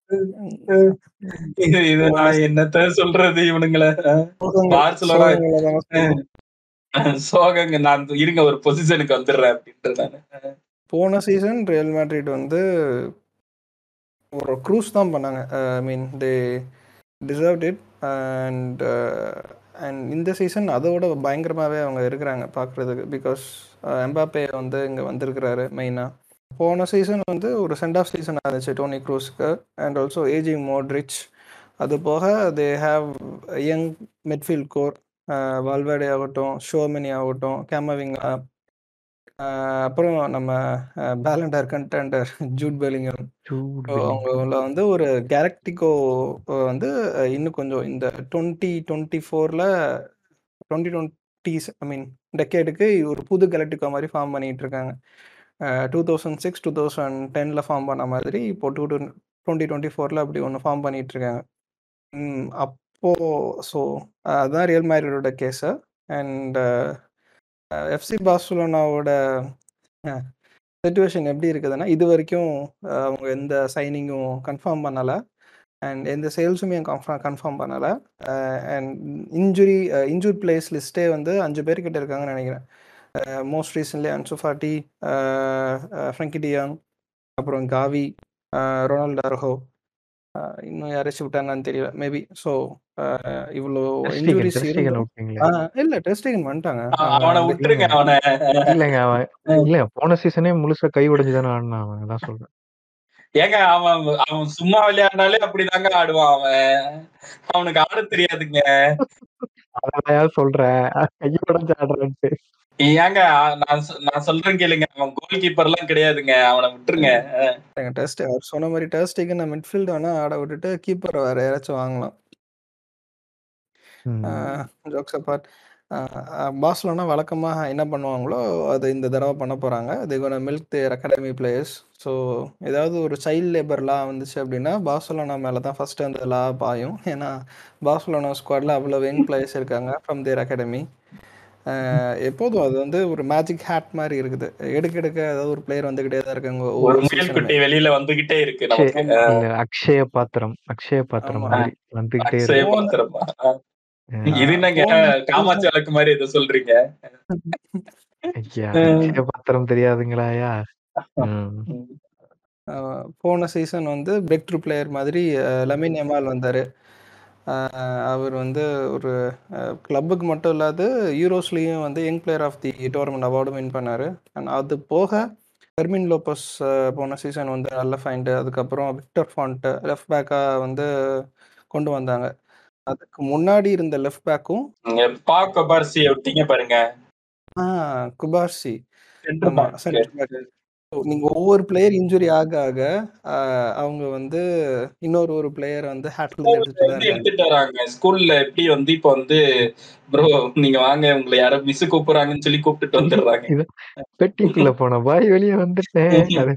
இது இது நான் என்னத்த சொல்றது இவனுங்கள பார்சலோனா சோகங்க நான் இருங்க ஒரு பொசிஷனுக்கு வந்துடுறேன் அப்படின்ட்டு நானு போன சீசன் ரியல் மேட்ரிட் வந்து ஒரு க்ரூஸ் தான் பண்ணாங்க I mean they deserve it and and இந்த சீசன் அதோட பயங்கரமாகவே அவங்க இருக்கிறாங்க பார்க்குறதுக்கு பிகாஸ் எம்பாப்பே வந்து இங்கே வந்திருக்கிறாரு மெயினாக போன சீசன் வந்து ஒரு சென்ட் ஆஃப் சீசன் இருந்துச்சு டோனி க்ரூஸ்க்கு அண்ட் ஆல்சோ ஏஜிங் மோட்ரிச் அது போக they have young midfield core Valverde ஆகட்டும் ஷோமினி ஆகட்டும் கேமவிங் அப்புறம் நம்ம Ballon d'Or contender Jude Bellingham Jude so அவங்கள வந்து ஒரு கேலக்டிகோ வந்து அஹ், இன்னும் கொஞ்சம் இந்த டுவெண்ட்டி டுவெண்ட்டி ஃபோரில் டுவெண்ட்டி டுவெண்ட்டிஸ் ஐ மீன் டெக்கேடுக்கு ஒரு புது கேலக்டிகோ மாதிரி ஃபார்ம் பண்ணிட்டு இருக்காங்க two thousand six two thousand டெனில் ஃபார்ம் பண்ண மாதிரி இப்போ டூ டூ டுவெண்ட்டி டுவெண்ட்டி ஃபோரில் அப்படி ஒன்று ஃபார்ம் பண்ணிட்டு இருக்காங்க ம், அப்போ ஸோ அதுதான் ரியல் மேரிடோட கேஸு அண்ட் எஃப்சி பார்சலோனாவோட சுச்சுவேஷன் எப்படி இருக்குதுன்னா இது வரைக்கும் அஹ், அவங்க எந்த சைனிங்கும் கன்ஃபார்ம் பண்ணலை அண்ட் எந்த சேல்ஸுமே கன்ஃபார்ம் கன்ஃபார்ம் பண்ணலை அண்ட் இன்ஜுரி இன்ஜூர் பிளேஸ் லிஸ்ட்டே வந்து அஞ்சு பேர் கிட்ட இருக்காங்கன்னு நினைக்கிறேன் most recently Ansu Fati Frenkie de Jong அப்புறம் காவி ரொனால்டோ அரஹோ இன்னும் யாராச்சும் விட்டாங்கன்னு தெரியல மேபி ஸோ இவ்வளோ இன்ஜுரிஸ் டெஸ்டிகன் விட்டீங்களே இல்லை டெஸ்டிகன் வந்துட்டாங்க அவனை விட்டுருங்க அவனை இல்லைங்க அவன் இல்ல போன சீசனே முழுசா கை உடைஞ்சு தானே ஆடினான் அவன் அதான் சொல்றேன் ஏங்க அவன் அவன் சும்மா விளையாடினாலே அப்படிதாங்க ஆடுவான் அவன் அவனுக்கு ஆட தெரியாதுங்க அதான் யார் சொல்றேன் கை உடைஞ்சு ஆடுறான்ட்டு ஏங்க நான் சொ- நான் சொல்றேன் கேளுங்க அவன் கோல் கீப்பர் எல்லாம் கிடையாதுங்க அவனை விட்டுருங்க டெஸ்ட் அவர் சொன்ன மாதிரி டெஸ்டிக்கு நான் மிட்ஃபீல்டு வேணால் ஆட விட்டுட்டு கீப்பர் வேறு யாராச்சும் வாங்கலாம் ம். ஜோக்ஸ் அப்பார்ட் பாஸ்லோனா வழக்கமாக என்ன பண்ணுவாங்களோ அது இந்த தடவை பண்ண போகிறாங்க அது gonna milk their academy players so ஏதாவது ஒரு சைல்ட் லேபர் லா வந்துச்சு அப்படின்னா பார்சலோனா மேலே தான் ஃபஸ்ட்டு அந்த லா பாயும் ஏன்னா பார்சலோனா ஸ்குவாடில் அவ்வளோ வெயின் பிளேயர்ஸ் இருக்காங்க ஃப்ரம் தேர் அகாடமி எப்போதும் அது வந்து ஒரு மேஜிக் ஹேட் மாதிரி இருக்குது எடுக்க எடுக்க ஏதாவது ஒரு பிளேயர் வந்துக்கிட்டே தான் இருக்காங்க ஒரு ஒவ்வொரு முயல் சீசனுமே குட்டி வெளியில வந்துகிட்டே இருக்கு அக்ஷய நமக்கு இல்ல அக்ஷய பாத்திரம் அக்ஷய பாத்திரம் ஆமா. மாதிரி வந்துகிட்டே அக்ஷய இருக்கு பாத்திரமா அஹ் இது என்னங்க போன காமாட்சி வழக்கு மாதிரி எதை சொல்றீங்க ஐயா அக்ஷய பாத்திரம் தெரியாதுங்களாயா ம். ஆஹ் போன சீசன் வந்து பிரேக் த்ரூ பிளேயர் மாதிரி அஹ், லமின் எமால் வந்தார் அவர் வந்து ஒரு கிளப்புக்கு மட்டும் இல்லாது யூரோஸ்லேயும் வந்து young player of the tournament அவார்டும் வின் பண்ணார் அண்ட் அது போக பெர்மின் லோப்பஸ் போன சீசன் வந்து நல்ல ஃபைண்டு அதுக்கப்புறம் விக்டர் ஃபாண்ட் லெஃப்ட் பேக்காக வந்து கொண்டு வந்தாங்க அதுக்கு முன்னாடி இருந்த லெஃப்ட் பேக்கும் நீங்க பாக்க பார்சி விட்டீங்க பாருங்க குபார்சி சென்டர் ஆமா பேக் சென்டர் பேக் நீங்க ஒவ்வொரு பிளேயர் இன்ஜுரி ஆக ஆக ஆஹ், அவங்க வந்து இன்னொரு ஒரு பிளேயர் வந்து ஹேட்ல இருந்து எடுத்துட்டு தான் வந்து இருக்காங்க எடுத்துட்டு வராங்க ஸ்கூல்ல எப்படி வந்து இப்ப வந்து ப்ரோ நீங்க வாங்க உங்களை யாரோ மிஸ் கூப்பிடுறாங்கன்னு சொல்லி கூப்பிட்டுட்டு வந்துடுறாங்க இது பெட்டிக்குள்ள போன பாய் வெளியே வந்துட்டேன் அது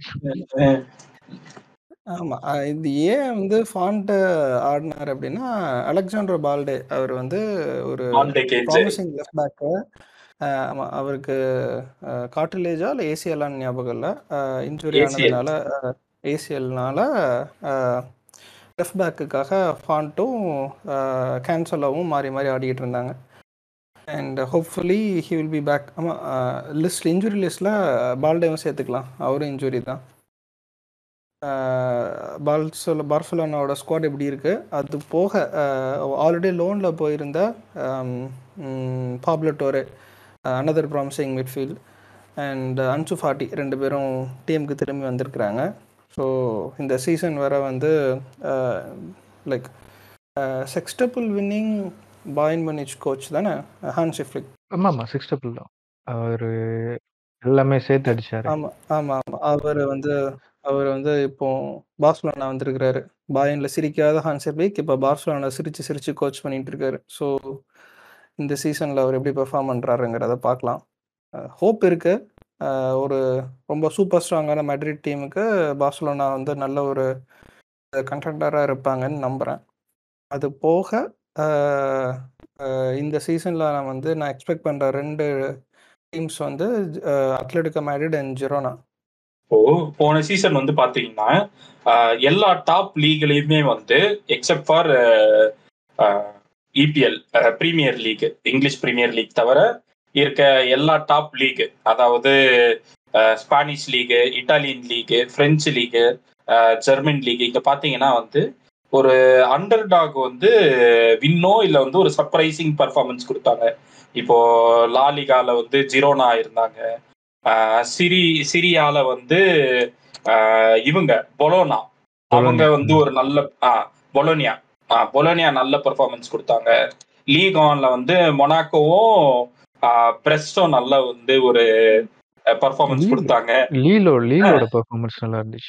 ஆமா அஹ் இது ஏன் வந்து ஃபாண்ட் ஆடினார் அப்படின்னா அலெக்சாண்டர் பால்டே அவர் வந்து ஒரு ஆல்டே கேஜ் ப்ராமிசிங் லெஃப்ட் பேக்கு ஆமா அவருக்கு கார்டிலேஜா இல்லை ஏசிஎல்லான்னு ஞாபகம் இல்லை இன்ஜுரி ஏசிஎல் ஆனதுனால ஏசிஎல்னால லெஃப்ட் பேக்குக்காக ஃபாண்ட்டும் கேன்சலாவும் மாறி மாறி ஆடிக்கிட்டு இருந்தாங்க and hopefully he will be back ஆமாம் லிஸ்ட் இன்ஜுரி லிஸ்ட்டில் பால்டேவும் சேர்த்துக்கலாம் அவரும் இன்ஜுரி தான் பார்சலோ பார்சலோனாவோட ஸ்குவாட் எப்படி இருக்குது அது போக ஆல்ரெடி லோனில் போயிருந்த Pablo Torre another promising midfield and Ansu Fati ரெண்டு பேரும் டீமுக்கு திரும்பி வந்திருக்கிறாங்க ஸோ இந்த சீசன் வர வந்து like sextuple winning Bayern Munich coach தானே ஹான்சி ஃப்ளிக் ஆமா ஆமா சிக்ஸ் டபுள் தான் அவரு எல்லாமே சேர்த்து அடிச்சாரு ஆமாம் ஆமாம் ஆமாம் அவர் வந்து அவர் வந்து இப்போ பார்சலோனா வந்திருக்கிறாரு பாயனில் சிரிக்காத ஹான்சி ஃப்ளிக் இப்போ பார்சலோனா சிரிச்சு சிரிச்சு கோச் பண்ணிட்டு இருக்காரு ஸோ இந்த சீசனில் அவர் எப்படி பெர்ஃபார்ம் பண்ணுறாருங்கிறத பார்க்கலாம் ஹோப் இருக்கு அஹ் ஒரு ரொம்ப சூப்பர் ஸ்ட்ராங்கான மெட்ரிட் டீமுக்கு பார்சலோனா வந்து நல்ல ஒரு கண்டெண்டராக இருப்பாங்கன்னு நம்புகிறேன் அது போக அஹ், அஹ், இந்த சீசனில் நான் வந்து நான் எக்ஸ்பெக்ட் பண்ணுற ரெண்டு டீம்ஸ் வந்து அத்லெட்டிகோ மேட்ரிட் அண்ட் ஜிரோனா இப்போ போன சீசன் வந்து பாத்தீங்கன்னா ஆஹ், எல்லா டாப் லீக்லயுமே வந்து except for EPL Premier League English Premier League தவிர இருக்க எல்லா டாப் லீக் அதாவது ஆஹ், Spanish league Italian league French league German league இங்க பாத்தீங்கன்னா வந்து ஒரு அண்டர் டாக் வந்து வின்னோ இல்ல வந்து ஒரு சர்ப்ரைசிங் பர்ஃபார்மன்ஸ் கொடுத்தாங்க இப்போ லாலிகால வந்து ஜிரோனா இருந்தாங்க ஆஹ் சிரி சிரியால வந்து ஆஹ் இவங்க பொலோனா அவங்க பொலோனியா. வந்து ஒரு நல்ல பொலோனியா பொலோனியா நல்ல பெர்ஃபார்மன்ஸ் கொடுத்தாங்க லீக் ஆன்ல வந்து மொனாக்கோவும் பிரெஸ்டும் நல்ல வந்து ஒரு பர்ஃபார்மன்ஸ் லீல். கொடுத்தாங்க லீலோ லீலோட பெர்ஃபார்மன்ஸ் நல்லா இருந்துச்சு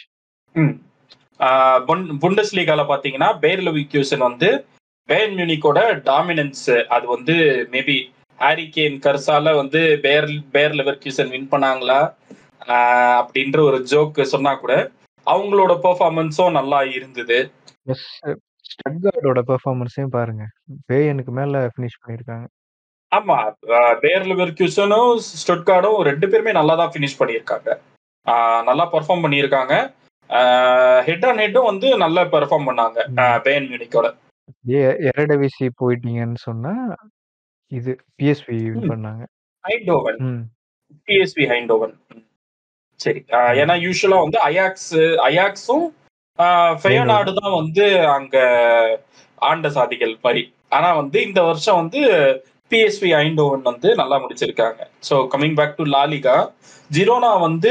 புண்டஸ் லீகால பாத்தீங்கன்னா பேர் லெவிக்யூசன் வந்து பேன் மியூனிக்கோட டாமினன்ஸ் அது வந்து மேபி ஹாரி கேன் கர்சால வந்து பேர் பேர் லெவர்கியூசன் வின் பண்ணாங்களா ஆஹ் அப்படின்ற ஒரு ஜோக் சொன்னா கூட அவங்களோட பெர்ஃபார்மன்ஸும் நல்லா இருந்தது எஸ் ஸ்டட்கார்டோட பெர்ஃபார்மன்ஸையும் பாருங்க பேயனுக்கு மேல ஃபினிஷ் பண்ணியிருக்காங்க ஆமா பேர் லெவர்கியூசனும் ஸ்டொட்கார்டும் ரெண்டு பேருமே நல்லா தான் ஃபினிஷ் பண்ணியிருக்காங்க ஆஹ் நல்லா பெர்ஃபார்ம் பண்ணியிருக்காங்க ஹெட் ஆன் ஹெட்டும் வந்து நல்லா பெர்ஃபார்ம் பண்ணாங்க பேன் மியூனிக்கோட ஏ எரடவிசி போயிட்டீங்கன்னு சொன்னா இது பிஎஸ்வி வின் ம். பண்ணாங்க ஹைண்டோவன் ம் பிஎஸ்வி ஹைண்டோவன் சரி ஆஹ் ஏன்னா யூஸ்வலா வந்து அயாக்ஸ் அயாக்ஸும் ஃபெயோனாடு தான் வந்து அங்க ஆண்ட சாதிகள் மாதிரி ஆனா வந்து இந்த வருஷம் வந்து பிஎஸ்வி ஐண்டோவன் வந்து நல்லா முடிச்சிருக்காங்க so coming back to La Liga Girona வந்து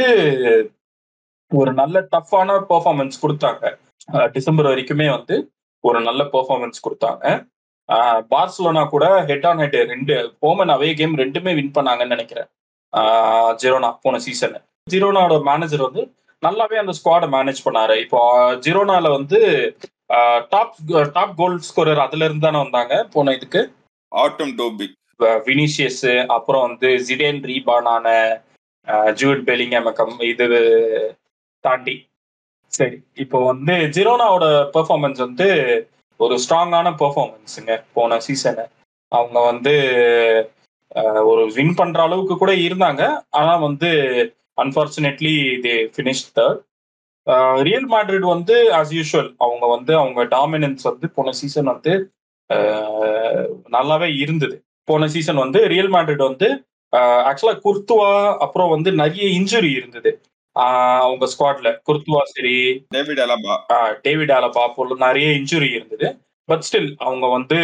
ஒரு நல்ல டஃப்பான பெர்ஃபார்மன்ஸ் கொடுத்தாங்க ஆஹ் டிசம்பர் வரைக்குமே வந்து ஒரு நல்ல பெர்ஃபார்மன்ஸ் கொடுத்தாங்க ஆஹ் பார்சலோனா கூட ஹெட் ஆன் ஹெட் ரெண்டு ஹோமன் அவே கேம் ரெண்டுமே வின் பண்ணாங்கன்னு நினைக்கிறேன் ஆஹ் ஜிரோனா போன சீசன் ஜிரோனாவோட மேனேஜர் வந்து நல்லாவே அந்த ஸ்குவாடை மேனேஜ் பண்ணாரு இப்போ ஜிரோனால வந்து டாப் டாப் கோல் ஸ்கோரர் அதுல இருந்து தானே வந்தாங்க போன இதுக்கு ஆட்டம் டோபிக் வினிஷியஸ் அப்புறம் வந்து ஜிடேன் ரீபானான ஜூட் பெலிங்கம் இது தாண்டி சரி இப்போ வந்து ஜிரோனாவோட பெர்ஃபார்மன்ஸ் வந்து ஒரு ஸ்ட்ராங்கான பெர்ஃபார்மன்ஸுங்க போன சீசனு அவங்க வந்து அஹ், ஒரு வின் பண்ற அளவுக்கு கூட இருந்தாங்க ஆனா வந்து unfortunately they finish third Real Madrid வந்து ஆஸ் யூஷுவல் அவங்க வந்து அவங்க டாமினன்ஸ் வந்து போன சீசன் வந்து அஹ், நல்லாவே இருந்தது போன சீசன் வந்து ரியல் மேட்ரிட் வந்து ஆக்சுவலா குர்த்துவா அப்புறம் வந்து நிறைய இன்ஜுரி இருந்தது ஆஹ் அவங்க ஸ்குவாட்ல குர்த்துவா சரி டேவிட் அலபா ஆஹ் டேவிட் ஆலபா போல நிறைய இன்ஜுரி இருந்தது பட் ஸ்டில் அவங்க வந்து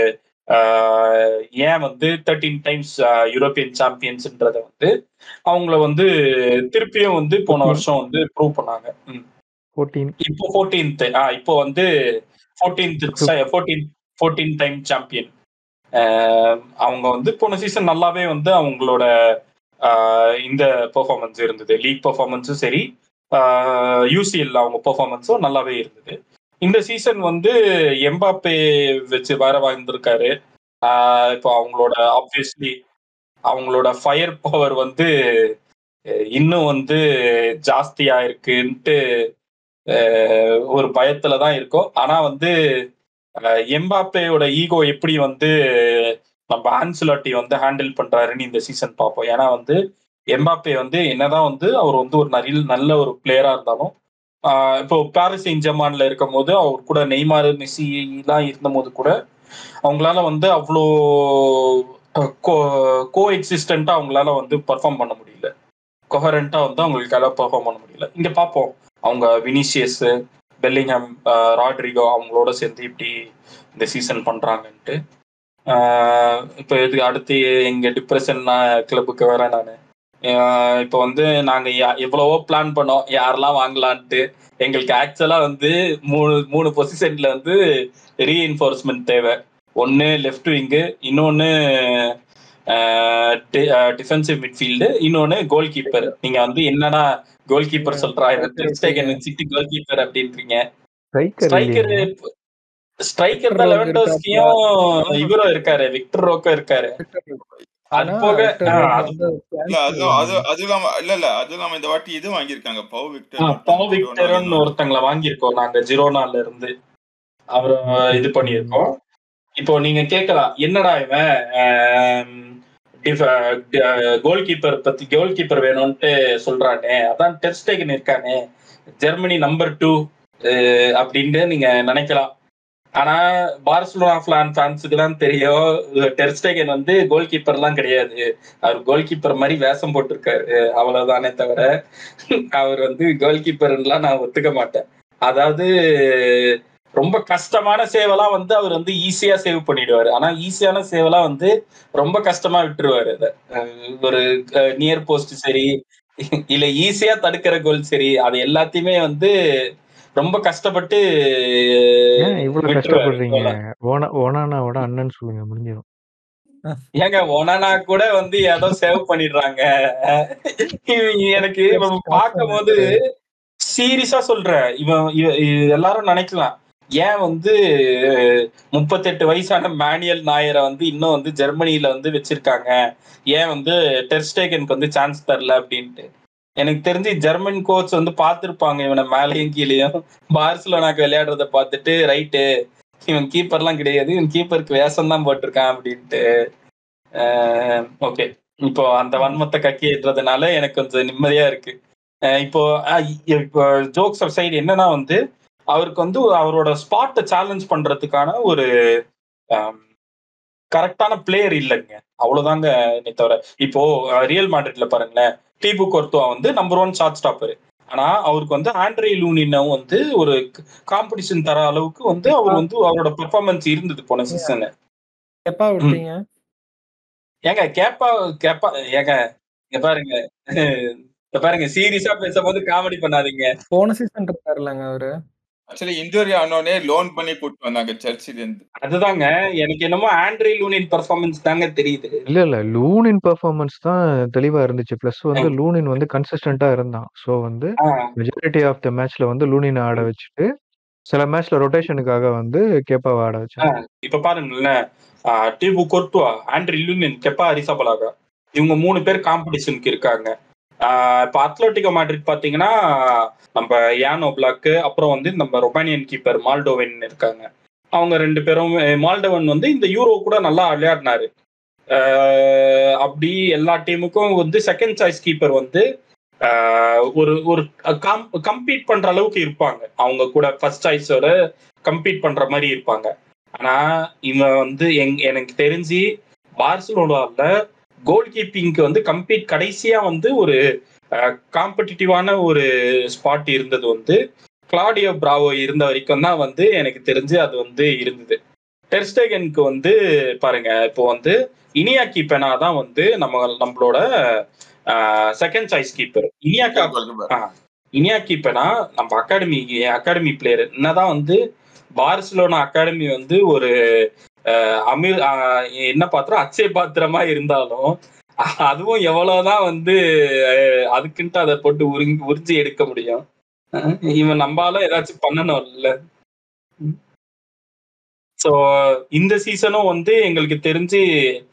ஆஹ் ஏன் வந்து தேர்ட்டீன் டைம்ஸ் யூரோப்பியன் சாம்பியன்ஸ்ன்றத வந்து அவங்கள வந்து திருப்பியும் வந்து போன வருஷம் வந்து ப்ரூவ் பண்ணாங்க ம். ஃபோர்டீன் இப்போ ஃபோர்டீன்த் இப்போ வந்து fourteenth fourteen fourteen time champion அவங்க வந்து போன சீசன் நல்லாவே வந்து அவங்களோட ஆஹ் இந்த பெர்ஃபார்மன்ஸ் இருந்தது லீக் பெர்ஃபார்மன்ஸும் சரி யூசிஎல் அவங்க பெர்ஃபார்மன்ஸும் நல்லாவே இருந்தது இந்த சீசன் வந்து எம்பாப்பே வச்சு வேற வந்திருக்காரு ஆஹ் இப்போ அவங்களோட ஆப்வியஸ்லி அவங்களோட ஃபயர் பவர் வந்து அஹ் இன்னும் வந்து ஜாஸ்தியா இருக்குன்ட்டு அஹ் ஒரு பயத்துல தான் இருக்கும் ஆனா வந்து அஹ் எம்பாப்பேயோட ஈகோ எப்படி வந்து நம்ம ஆன்சுலாட்டி வந்து ஹேண்டில் பண்றாருன்னு இந்த சீசன் பார்ப்போம் ஏன்னா வந்து எம்பாப்பே வந்து என்னதான் வந்து அவர் வந்து ஒரு நிறைய நல்ல ஒரு பிளேயரா இருந்தாலும் ஆஹ் இப்போ பாரிஸ் செயின்ட் ஜெர்மான்ல இருக்கும் போது அவர் கூட நெய்மார் மெஸ்ஸி எல்லாம் இருந்த போது கூட அவங்களால வந்து அவ்வளோ கோ எக்ஸிஸ்டண்டா அவங்களால வந்து பர்ஃபார்ம் பண்ண முடியல கொஹரண்டா வந்து அவங்களுக்கால பெர்ஃபார்ம் பண்ண முடியல இங்க பார்ப்போம் அவங்க வினிஷியஸ் பெல்லிங்ஹாம் ஆஹ் ராட்ரிகோ அவங்களோட சேர்ந்து இப்படி இந்த சீசன் பண்றாங்கன்ட்டு ஆஹ் இப்போ இதுக்கு அடுத்து எங்க டிப்ரெஷன் கிளப்புக்கு வேற நான் இப்போ வந்து நாங்க யா- எவ்வளவோ பிளான் பண்ணோம் யாரெல்லாம் வாங்கலான்ட்டு எங்களுக்கு ஆக்சுவலா வந்து மூணு மூணு பொசிஷன்ல வந்து ரீஎன்ஃபோர்ஸ்மெண்ட் தேவை ஒன்னு லெஃப்ட் விங்கு இன்னொன்னு டிஃபென்சிவ் மிட்ஃபீல்டு இன்னொன்னு கோல் கீப்பர் நீங்க வந்து என்னன்னா கோல் கீப்பர் சொல்றா டெஸ்டேகன் வச்சுட்டு கோல் கீப்பர் அப்படின்றீங்க ஸ்ட்ரைக்கர் ஸ்ட்ரைக்கர் இல்லையா ஸ்ட்ரைக்கர் தான் Roque லெவன்டோஸ்கியும் இவரும் இருக்காரு விக்டர் ரோக்கோ இருக்காரு அது ஆனா போக விக்டர் ஆ, ரோக் அது வந்து இல்ல அது அது அது இல்லாம இல்ல இல்ல அது இல்லாம இந்த வாட்டி இது வாங்கியிருக்காங்க பவு விக்டர் பாவ் விக்டர்னு ஒருத்தங்களை வாங்கியிருக்கோம் நாங்க ஜிரோனால இருந்து அவரை இது பண்ணியிருக்கோம் இப்போ நீங்க கேட்கலாம் என்னடா இவன் கோல் கீப்பர் பத்தி கோல் கீப்பர் வேணும்ட்டு சொல்றானே அதான் டெஸ்டேகன் இருக்கானே ஜெர்மனி நம்பர் டூ அப்படின்ட்டு நீங்க நினைக்கலாம் ஆனா பார்சலோனா பிளான் ஃபேன்ஸுக்கு தான் தெரியும் டெர்ஸ்டேகன் வந்து கோல் கீப்பர்லாம் கிடையாது அவர் கோல் கீப்பர் மாதிரி வேஷம் போட்டிருக்காரு அவ்வளவுதானே தவிர அவர் வந்து கோல் கீப்பர்லாம் நான் ஒத்துக்க மாட்டேன் அதாவது ரொம்ப கஷ்டமான சேவெல்லாம் வந்து அவர் வந்து ஈஸியா சேவ் பண்ணிடுவாரு ஆனா ஈஸியான சேவெல்லாம் வந்து ரொம்ப கஷ்டமா விட்டுருவாரு அதை அஹ் ஒரு நியர் போஸ்ட் சரி இல்ல ஈஸியா தடுக்கிற கோல் சரி அது எல்லாத்தையுமே வந்து ரொம்ப கஷ்டப்பட்டு ஏன் இவ்வளவு விட்டுருவாரு கஷ்டப்படுறீங்க goal-அ. ஓனா ஓனானாவோட அண்ணன் சொல்லுங்க முடிஞ்சிடும் ஏங்க ஒனானா கூட வந்து ஏதோ சேவ் பண்ணிடுறாங்க இவங்க எனக்கு இவன் பார்க்கும் போது சீரியஸா சொல்றேன் இவன் இவ- இ- எல்லாரும் நினைக்கலாம் ஏன் வந்து முப்பத்தெட்டு வயசான மேனுவல் நாயரை வந்து இன்னும் வந்து ஜெர்மனியில வந்து வச்சிருக்காங்க ஏன் வந்து டெர்ஸ்டேகனுக்கு வந்து சான்ஸ் தரல அப்படின்ட்டு எனக்கு தெரிஞ்சு ஜெர்மன் கோச் வந்து பார்த்திருப்பாங்க இவனை மேலேயும் கீழேயும் பார்சலோனாக்கு விளையாடுறத பார்த்துட்டு ரைட்டு இவன் கீப்பர்லாம் கிடையாது இவன் கீப்பருக்கு வேஷம் தான் போட்டிருக்கான் அப்படின்ட்டு ஓகே இப்போ அந்த வன்மத்தை கக்கிடுறதுனால எனக்கு கொஞ்சம் நிம்மதியா இருக்கு அஹ் இப்போ அஹ் இப்போ ஜோக்ஸ் சைடு என்னன்னா வந்து அவருக்கு வந்து அவரோட ஸ்பாட்டை சேலஞ்ச் பண்றதுக்கான ஒரு கரெக்டான பிளேயர் இல்லைங்க அவ்வளவுதாங்க என்னை தவிர இப்போ ரியல் மாட்ரிட்ல பாருங்களேன் டீபு கோர்த்துவா வந்து நம்பர் ஒன் ஷார்ட் ஸ்டாப்பர் ஆனா அவருக்கு வந்து ஆண்ட்ரே லூனினும் வந்து ஒரு காம்படிஷன் தர அளவுக்கு வந்து அவர் வந்து அவரோட பெர்ஃபார்மன்ஸ் இருந்தது போன சீசன் எப்பா விட்டீங்க ஏங்க கேப்பா கேப்பா ஏங்க இங்க பாருங்க இங்க பாருங்க சீரியஸா பேசும்போது காமெடி பண்ணாதீங்க போன சீசன் இருக்காருலங்க அவரு ஆக்சுவலி இன்ஜுரி ஆனோடனே லோன் பண்ணி கூட்டு வந்தாங்க சர்ச்சில இருந்து அதுதாங்க எனக்கு என்னமோ ஆண்ட்ரே லூனின் பெர்ஃபார்மன்ஸ் தாங்க தெரியுது இல்ல இல்ல லூனின் பெர்ஃபார்மன்ஸ் தான் தெளிவா இருந்துச்சு பிளஸ் வந்து லூனின் வந்து கன்சிஸ்டன்டா இருந்தான் ஸோ வந்து ஆ, மெஜாரிட்டி ஆஃப் த மேட்ச்ல வந்து லூனின் ஆட வச்சுட்டு சில மேட்ச்ல ரொட்டேஷனுக்காக வந்து கேப்பாவை ஆட வச்சாங்க இப்ப பாருங்களேன் டிபு கொர்டுவா ஆண்ட்ரி லூனின் கெப்பா அரிசாபலாகா இவங்க மூணு பேர் காம்படிஷனுக்கு இருக்காங்க ஆஹ் இப்ப அத்லட்டிகோ மேட்ரிட் பாத்தீங்கன்னா நம்ம யானோ பிளாக்கு அப்புறம் வந்து நம்ம ரொமானியன் கீப்பர் மால்டோவன் இருக்காங்க அவங்க ரெண்டு பேரும் மால்டோவன் வந்து இந்த யூரோ கூட நல்லா விளையாடினாரு ஆஹ் அப்படி எல்லா டீமுக்கும் வந்து செகண்ட் சாய்ஸ் கீப்பர் வந்து ஆஹ் ஒரு ஒரு கம்பீட் பண்ற அளவுக்கு இருப்பாங்க அவங்க கூட ஃபர்ஸ்ட் சாய்ஸோட கம்பீட் பண்ற மாதிரி இருப்பாங்க ஆனா இவன் வந்து எங் எனக்கு தெரிஞ்சு பார்சலோனால கோல் கீப்பிங்க்கு வந்து கம்பீட் கடைசியா வந்து ஒரு காம்படிட்டிவான ஒரு ஸ்பாட் இருந்தது வந்து கிளாடியோ பிராவோ இருந்த வரைக்கும் தான் வந்து எனக்கு தெரிஞ்சு அது வந்து இருந்தது டெர்ஸ்டேகனுக்கு வந்து பாருங்க இப்போ வந்து இனியாக்கி பெனா தான் வந்து நம்ம நம்மளோட second choice keeper Inaki Inaki Pena நம்ம அகாடமி அகாடமி பிளேயர் என்னதான் வந்து பார்சலோனா அகாடமி வந்து ஒரு அஹ், அமீர் அஹ், என்ன பாத்திரம் அச்சய பாத்திரமா இருந்தாலும் அதுவும் எவ்வளவுதான் வந்து அஹ், அதுக்குன்ட்டு அதை போட்டு உறிஞ்சி உறிஞ்சி எடுக்க முடியும் அஹ், இவன் நம்பால ஏதாச்சும் பண்ணணும்ல ஸோ இந்த சீசனும் வந்து எங்களுக்கு தெரிஞ்சு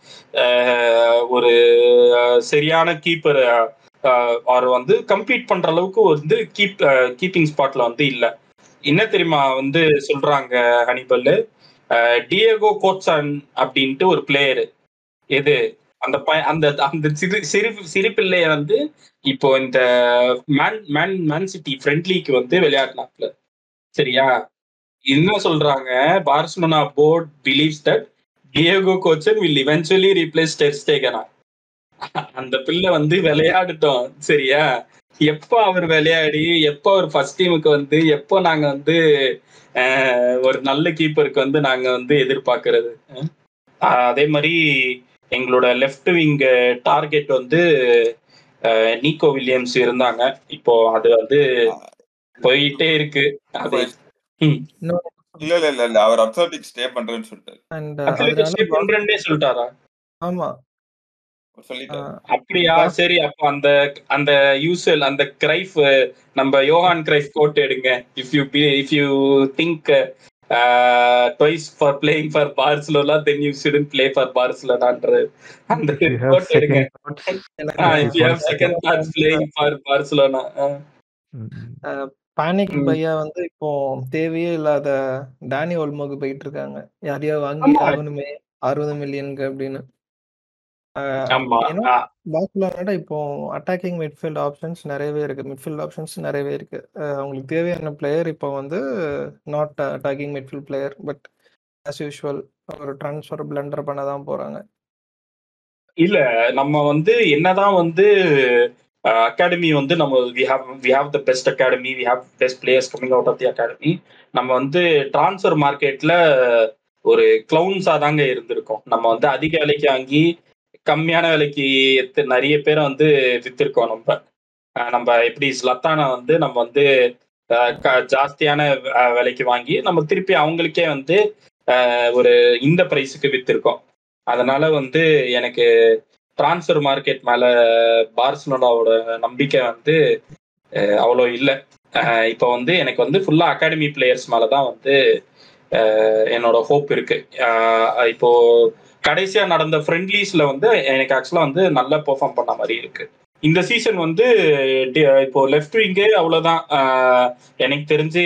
அஹ், ஒரு அஹ், சரியான கீப்பர் அவர் வந்து கம்பீட் பண்ற அளவுக்கு வந்து கீப் கீப்பிங் ஸ்பாட்ல வந்து இல்ல என்ன தெரியுமா வந்து சொல்றாங்க ஹனிபல் டியகோ கோட்சன் அப்படின்ட்டு ஒரு பிளேயர் எது அந்த பய அந்த அந்த சிறு சிறு சிறு பிள்ளைய வந்து இப்போ இந்த மேன் மேன் மேன் சிட்டி ஃப்ரெண்ட்லிக்கு வந்து விளையாடினாப்ல சரியா என்ன சொல்றாங்க Barcelona board believes that Diego Kochen will eventually replace டெர்ஸ்டேகனா அந்த பிள்ளை வந்து விளையாடட்டும் சரியா எப்போ அவர் விளையாடி எப்போ அவர் ஃபர்ஸ்ட் டீமுக்கு வந்து எப்போ நாங்க வந்து அஹ், ஒரு நல்ல கீப்பருக்கு வந்து நாங்க வந்து எதிர்பார்க்கறது அஹ்? அதே மாதிரி எங்களோட லெஃப்ட் விங் டார்கெட் வந்து அஹ், நீக்கோ வில்லியம்ஸ் இருந்தாங்க இப்போ அது வந்து போயிட்டே இருக்கு அது ம். இன்னொரு இல்ல இல்ல இல்ல இல்ல அவர் அத்லட்டிக் ஸ்டே பண்றேன்னு சொல்லிட்டாரு அண்ட் அத்லெட்டிக் அதனால ஸ்டே பண்றேன்னே சொல்லிட்டாரா ஆமா அவர் சொல்லிட்டாரு ஆஹ் அப்படியா சரி அப்போ அந்த அந்த யூசல் அந்த கிரைஃப் நம்ம யோகான் கிரைஃப் கோட் எடுங்க if you if you think twice for playing for Barcelona then you shouldn't play for பார்சலோனான்ற அந்த If you have கோட் எடுங்க second thoughts, எனக்கு if you have second thoughts playing for Barcelona mm, panic ம். பையா வந்து இப்போ தேவையே இல்லாத டேனி ஓல்மோக்கு போயிட்டு இருக்காங்க யாரையோ வாங்கி ஆமா ஆகணுமே அறுபது மில்லியனுக்கு அப்படின்னு ஆஹ் ஆமா ஏன்னா ஆ, பார்சலோனாட இப்போ அட்டாக்கிங் மிட்ஃபீல்ட் ஆப்ஷன்ஸ் நிறையவே இருக்கு மிட்ஃபீல்ட் ஆப்ஷன்ஸ் நிறையவே இருக்கு ஆஹ் அவங்களுக்கு தேவையான பிளேயர் இப்போ வந்து not attacking midfield player but as usual ஒரு ட்ரான்ஸ்ஃபர் பிளண்டர் பண்ண தான் போறாங்க இல்ல நம்ம வந்து என்னதான் வந்து அகாடமி வந்து நம்ம we have we have the best academy we have best players coming out of the academy நம்ம வந்து டிரான்ஸ்ஃபர் மார்க்கெட்ல ஒரு கிளவுன்ஸா தாங்க இருந்திருக்கோம் நம்ம வந்து அதிக விலைக்கு வாங்கி கம்மியான விலைக்கு எத்து நிறைய பேரை வந்து வித்திருக்கோம் நம்ம அஹ் நம்ம எப்படி ஸ்லத்தானை வந்து நம்ம வந்து அஹ், க- ஜாஸ்தியான அஹ், விலைக்கு வாங்கி நம்ம திருப்பி அவங்களுக்கே வந்து அஹ், ஒரு இந்த பிரைஸுக்கு வித்திருக்கோம் அதனால வந்து எனக்கு டிரான்ஸ்ஃபர் மார்க்கெட் மேல பார்சலோனாவோட நம்பிக்கை வந்து அஹ், அவ்வளோ இல்லை இப்போ வந்து எனக்கு வந்து ஃபுல்லா அகாடமி பிளேயர்ஸ் மேல தான் வந்து அஹ், என்னோட ஹோப் இருக்கு அஹ், இப்போ கடைசியா நடந்த ஃப்ரெண்ட்லீஸ்ல வந்து எனக்கு ஆக்சுவலா வந்து நல்லா பெர்ஃபார்ம் பண்ண மாதிரி இருக்கு இந்த சீசன் வந்து டி- இப்போ லெஃப்ட் விங்கே அவ்வளவுதான் அஹ், எனக்கு தெரிஞ்சு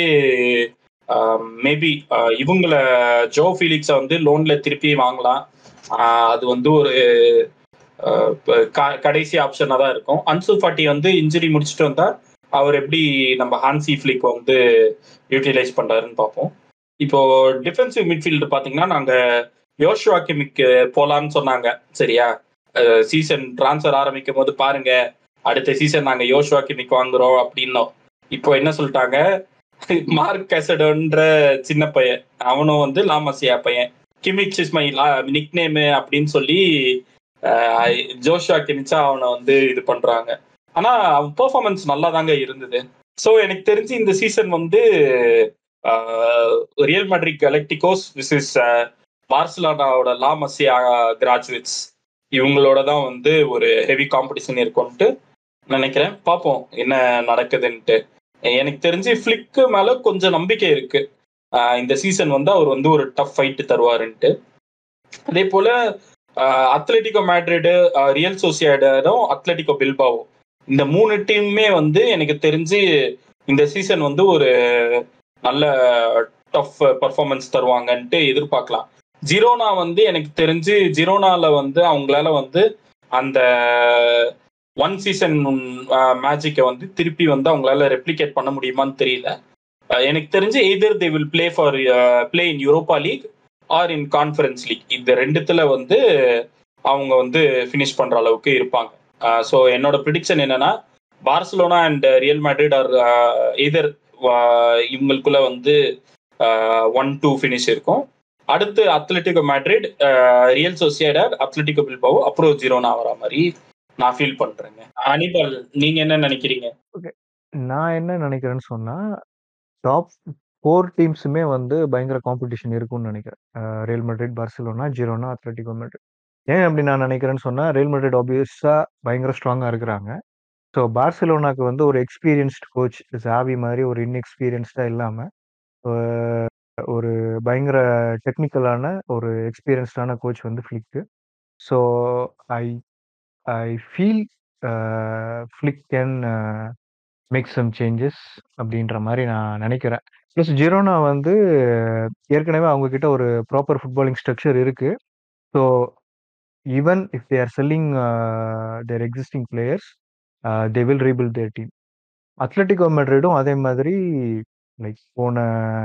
மேபி இவங்கள ஜோ ஃபீலிக்ஸை வந்து லோன்ல திருப்பி வாங்கலாம் ஆஹ் அது வந்து ஒரு ஆஹ் ப- க- கடைசி ஆப்ஷனா தான் இருக்கும் அன்சு ஃபாட்டி வந்து இன்ஜுரி முடிச்சுட்டு வந்தா அவர் எப்படி நம்ம ஹான்சி ஃபிளிக் வந்து யூட்டிலைஸ் பண்றாருன்னு பார்ப்போம் இப்போ டிஃபென்சிவ் மிட்ஃபீல்டு பாத்தீங்கன்னா நாங்க யோஷுவா கிமிக்கு போலான்னு சொன்னாங்க சரியா சீசன் ட்ரான்ஸ்ஃபர் ஆரம்பிக்கும் போது பாருங்க அடுத்த சீசன் நாங்க யோஷுவா கிமிக் வாங்குறோம் அப்படின்னோம் இப்போ என்ன சொல்லிட்டாங்க மார்க் கெசடோன்ற சின்ன பையன் அவனும் வந்து லாமசியா பையன் Kimmich is my nick name அப்படின்னு சொல்லி ஆஹ், ஜோஷுவா கிமிச்சா அவனை வந்து இது பண்றாங்க ஆனா அவன் பெர்ஃபார்மன்ஸ் நல்லா தாங்க இருந்தது ஸோ எனக்கு தெரிஞ்சு இந்த சீசன் வந்து ரியல் மேட்ரிக் கலெக்டிகோஸ் விசிஸ் பார்சலோனாவோட லாமசியா கிராஜுவேட்ஸ் இவங்களோட தான் வந்து ஒரு ஹெவி காம்படிஷன் இருக்கும்ட்டு நினைக்கிறேன் பார்ப்போம் என்ன நடக்குதுன்ட்டு எனக்கு தெரிஞ்சு ஃபிளிக்கு மேல கொஞ்சம் நம்பிக்கை இருக்கு ஆஹ் இந்த சீசன் வந்து அவர் வந்து ஒரு டஃப் ஃபைட் தருவாருன்ட்டு அதே போல அத்லெட்டிகோ மேட்ரிடு ரியல் சோசியாடும் அத்லெட்டிகோ பில்பாவோ இந்த மூணு டீமுமே வந்து எனக்கு தெரிஞ்சு இந்த சீசன் வந்து ஒரு நல்ல டஃப் பர்ஃபார்மன்ஸ் தருவாங்கன்ட்டு எதிர்பார்க்கலாம் ஜிரோனா வந்து எனக்கு தெரிஞ்சு ஜிரோனால வந்து அவங்களால வந்து அந்த ஒன் சீசன் மேஜிக்கை வந்து திருப்பி வந்து அவங்களால ரெப்ளிகேட் பண்ண முடியுமான்னு தெரியல அஹ் எனக்கு தெரிஞ்சு either they will play for play in Europa League or in Conference League இந்த ரெண்டுத்துல வந்து அவங்க வந்து ஃபினிஷ் பண்ற அளவுக்கு இருப்பாங்க ஸோ என்னோட ப்ரிடிக்ஷன் என்னன்னா Barcelona and Real Madrid or either இவங்களுக்குள்ள வந்து ஒன் டூ ஃபினிஷ் இருக்கும் அடுத்து Atletico Madrid Real Sociedad Atletico Bilbao அப்புறம் ஜீரோனா வர மாதிரி நான் ஃபீல் பண்றேங்க அனிபால் நீங்க என்ன நினைக்கிறீங்க நான் என்ன நினைக்கிறேன்னு சொன்னா டாப் ஃபோர் டீம்ஸுமே வந்து பயங்கர காம்படிஷன் இருக்கும்னு நினைக்கிறேன் Real Madrid Barcelona Girona Atletico Madrid ஏன் அப்படி நான் நினைக்கிறேன்னு சொன்னா, ரியல் மேட்ரிட் ஆப்வியஸா பயங்கர ஸ்ட்ராங்கா இருக்கிறாங்க. ஸோ பார்சிலோனாக்கு வந்து ஒரு எக்ஸ்பீரியன்ஸ்ட் கோச் சாவி மாரி ஒரு இன்எக்ஸ்பீரியன்ஸ்டா இல்லாம, அ ஒரு பயங்கர டெக்னிக்கலான ஒரு எக்ஸ்பீரியன்ஸ்டான கோச் வந்து Flick. So I I feel uh Flick can uh make some changes அப்படின்ற மாரி நான் நினைக்கிறேன். பிளஸ் ஜிரோனா வந்து ஏற்கனவே அவங்க கிட்ட ஒரு ப்ராப்பர் ஃபுட்பாலிங் ஸ்ட்ரக்சர் இருக்கு. So even if they are selling uh their existing players uh they will rebuild their team. Atletico மேட்ரிடும் அதே மாதிரி லைக் போன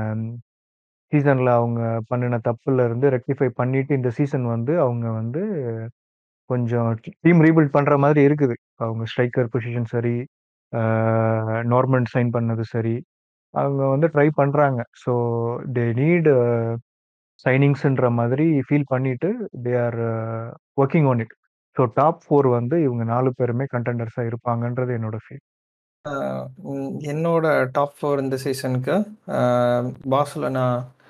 சீசன்ல அவங்க பண்ணுன தப்புல இருந்து ரெக்டிஃபை பண்ணிட்டு இந்த சீசன் வந்து அவங்க வந்து கொஞ்சம் டீம் ரீபில்ட் பண்ற மாதிரி இருக்குது. அவங்க ஸ்ட்ரைக்கர் பொசிஷன் சரி, அ நார்மண்ட் சைன் பண்ணது சரி, அவங்க வந்து ட்ரை பண்றாங்க. ஸோ தே நீட் அ சைனிங்ஸ்ன்ற மாதிரி ஃபீல் பண்ணிட்டு they are working on it. So top 4 வந்து இவங்க 4 பேருமே கன்டெண்டர்ஸா இருப்பாங்கன்றது என்னோட ஃபீல். அ ம் என்னோட டாப் 4 இந்த சீசனுக்கு uh Barcelona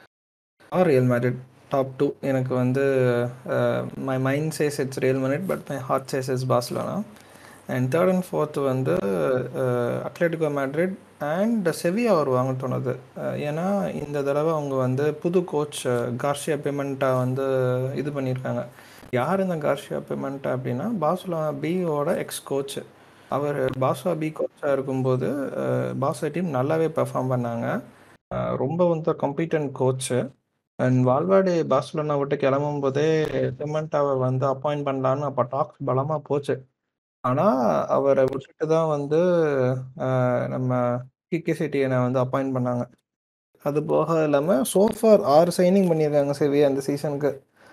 or Real Madrid top 2 எனக்கு வந்து uh my mind says it's Real Madrid but my heart says is Barcelona. And 3 and 4த் வந்து uh Atletico Madrid and Sevilla வருவாங்கன்னு தோணுது. அ ஏன்னா இந்த தடவ அவங்க வந்து புது கோச் கார்சியா பிமெண்டா வந்து இது பண்ணியிருக்காங்க. யார் இந்த கார்சியா பிமெண்டா அப்படின்னா, பார்சலோனா பியோட எக்ஸ் கோச். அவர் பார்சா பி கோச்சா இருக்கும்போது அ பார்சா டீம் நல்லாவே பெர்ஃபார்ம் பண்ணாங்க. அ ரொம்ப வந்து competent coach. And Valverde Barcelona விட்டு கிளம்பும்போதே பிமெண்டாவ வந்து அப்பாயிண்ட் பண்ணலான்னு அப்ப டாக்ஸ் பலமா போச்சு. ஆனா அவர விட்டுட்டு தான் வந்து அ நம்ம கிக்கி செட்டியன வந்து அப்பாயிண்ட் பண்ணாங்க. அது போக இல்லாம சோ ஃபார் 6 சைனிங் பண்ணியிருக்காங்க செவியா இந்த சீசனுக்கு.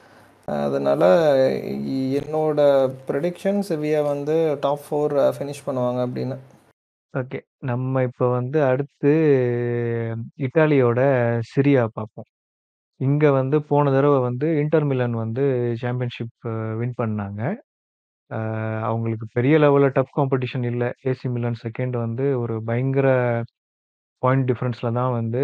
அதனால என்னோட பிரெடிக்ஷன் செவியா வந்து டாப் 4 ஃபினிஷ் பண்ணுவாங்க அப்படின்னு. ஓகே. நம்ம இப்ப வந்து அடுத்து இட்டாலியோட சிரியா பார்ப்போம். இங்க வந்து போன தடவ வந்து இன்டர் மிலான் வந்து சாம்பியன்ஷிப் வின் பண்ணாங்க. அ அவங்களுக்கு பெரிய லெவல்ல டஃப் காம்படிஷன் இல்ல. ஏசி மிலான் 2ண்ட் வந்து ஒரு பயங்கர பாயிண்ட் டிஃபரன்ஸ்ல தான் வந்து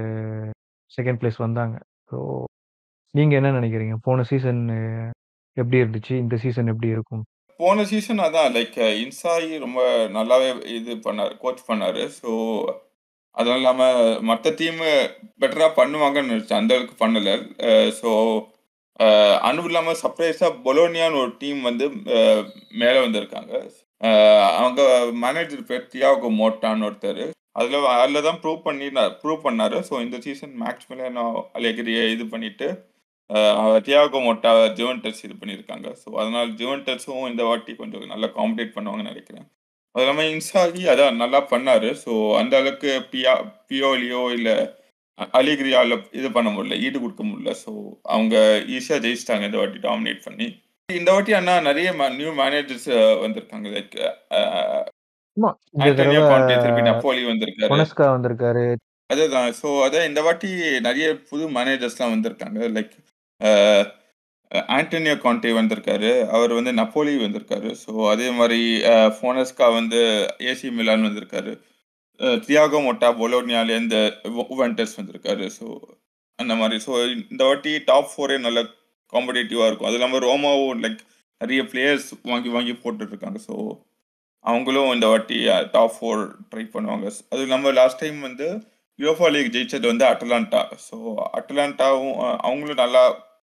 2ண்ட் பிளேஸ் வந்தாங்க. ஸோ நீங்க என்ன நினைக்கிறீங்க? போன சீசன் எப்படி இருந்துச்சு? இந்த சீசன் எப்படி இருக்கும்? போன சீசன் அதான் லைக் இன்சாகி ரொம்ப நல்லாவே இது பண்ணாரு. கோச் பண்ணாரு. ஸோ அதுவும் இல்லாம மத்த டீமு பெட்டரா பண்ணுவாங்கன்னு நினைச்சேன். அந்த அளவுக்கு பண்ணல. அ ஸோ அ அதுவும் இல்லாம சர்ப்ரைஸா பொலோனியான்னு ஒரு டீம் வந்து அ மேல வந்திருக்காங்க. அ அவங்க மேனேஜர் பேர் தியாகோ மோட்டான்னு ஒருத்தரு. அதுல அதுல தான் ப்ரூவ் பண்ணினார் ப்ரூவ் பண்ணாரு. ஸோ இந்த சீசன் மேக்ஸ்மிலியானோ அலெக்ரிய இது பண்ணிட்டு அ தியாகோ மோட்டா ஜுவென்டஸ் இது பண்ணியிருக்காங்க. ஸோ அதனால ஜுவென்டஸும் இந்த வாட்டி கொஞ்சம் நல்லா காம்பீட் பண்ணுவாங்கன்னு நினைக்கிறேன். அது இல்லாம இன்சாகி அதான் நல்லா பண்ணாரு. ஸோ அந்த அளவுக்கு பியா பியோலியோ இல்ல அ அலிகிரியால இது பண்ண முடியல. ஈடு கொடுக்க முடியல. ஸோ அவங்க ஈஸியா ஜெயிச்சுட்டாங்க இந்த வாட்டி டாமினேட் பண்ணி. இந்த வாட்டி ஆனா நெறைய ம நியூ மேனேஜர்ஸ் வந்திருக்காங்க. லைக் அ ஆமா. இந்த ஆண்டோனியோ தடவ கான்டே திருப்பி நப்போலி வந்திருக்காரு. கொனஸ்கா வந்திருக்காரு. அதுதான். ஸோ அதான் இந்த வாட்டி நெறைய புது மேனேஜர்ஸ்லாம் வந்திருக்காங்க. லைக் அ ஆண்டோனியோ கான்டே வந்திருக்காரு. அவர் வந்து நப்போலி வந்திருக்காரு. ஸோ அதே மாரி அ ஃபோனஸ்கா வந்து ஏசி மிலான் வந்திருக்காரு. அ தியாகோ மோட்டா பொலோனியாலேருந்து யுவென்டஸ் வந்திருக்காரு. ஸோ அந்த மாரி. ஸோ இந்த வாட்டி டாப் 4 நல்ல காம்படிட்டிவா இருக்கும். அதுவும் இல்லாம ரோமாவும் லைக் நெறைய பிளேயர்ஸ் வாங்கி வாங்கி போட்டுட்டு இருக்காங்க. ஸோ அவங்களும் இந்த வாட்டி டாப் 4 ட்ரை பண்ணுவாங்க. அதுவும் இல்லாம லாஸ்ட் டைம் வந்து யூரோப்பா லீக் ஜெயிச்சது வந்து அட்டலாண்டா. ஸோ அட்டலாண்டாவும் அவங்களும் நல்லா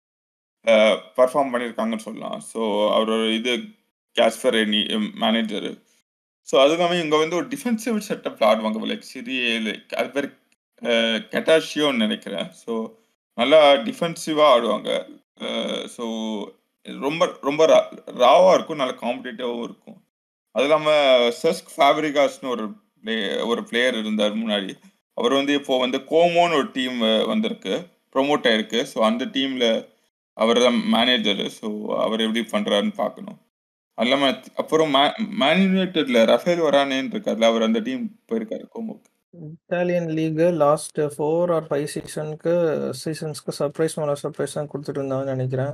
அ பெர்ஃபார்ம் பண்ணியிருக்காங்கன்னு சொல்லலாம். ஸோ அவரோட இது காஸ்பரெனி மேனேஜரு. ஸோ அதுவும் இல்லாம இவங்க வந்து ஒரு டிஃபென்சிவ் செட்டப்ல ஆடுவாங்க. லைக் சிரி லைக் அது பேரு அ கெட்டாஷியோன்னு நெனைக்கிறேன். ஸோ நல்லா டிஃபென்சிவா ஆடுவாங்க. அ ஸோ ரொம்ப ரொம்ப ரா ராவா இருக்கும். நல்ல காம்படிட்டிவாவும் இருக்கும். அதுவும் இல்லாம செஸ்க் ஃபேப்ரிகாஸ்ன்னு ஒரு பிளே ஒரு பிளேயர் இருந்தார் முன்னாடி. அவர் வந்து இப்போ வந்து கோமோன்னு ஒரு டீம் வந்திருக்கு. ப்ரமோட் ஆயிருக்கு. ஸோ அந்த டீம்ல அவர் தான் மேனேஜரு. ஸோ அவர் எப்படி பண்றாருன்னு பார்க்கணும். அது இல்லாம அப்புறம் மே மேன் யுனைட்டட்ல ரஃபேல் வரானேன்னு இருக்கார்ல. அவர் அந்த டீம் போயிருக்காரு கோமோக்கு. இட்டாலியன் லீக் லாஸ்ட் 4 ஆர் 5 சீசனுக்கு சீசன்ஸ்க்கு சர்ப்ரைஸ் மேல சர்ப்ரைஸ் தான் குடுத்துட்டு இருந்தாங்கன்னு நெனைக்கிறேன்.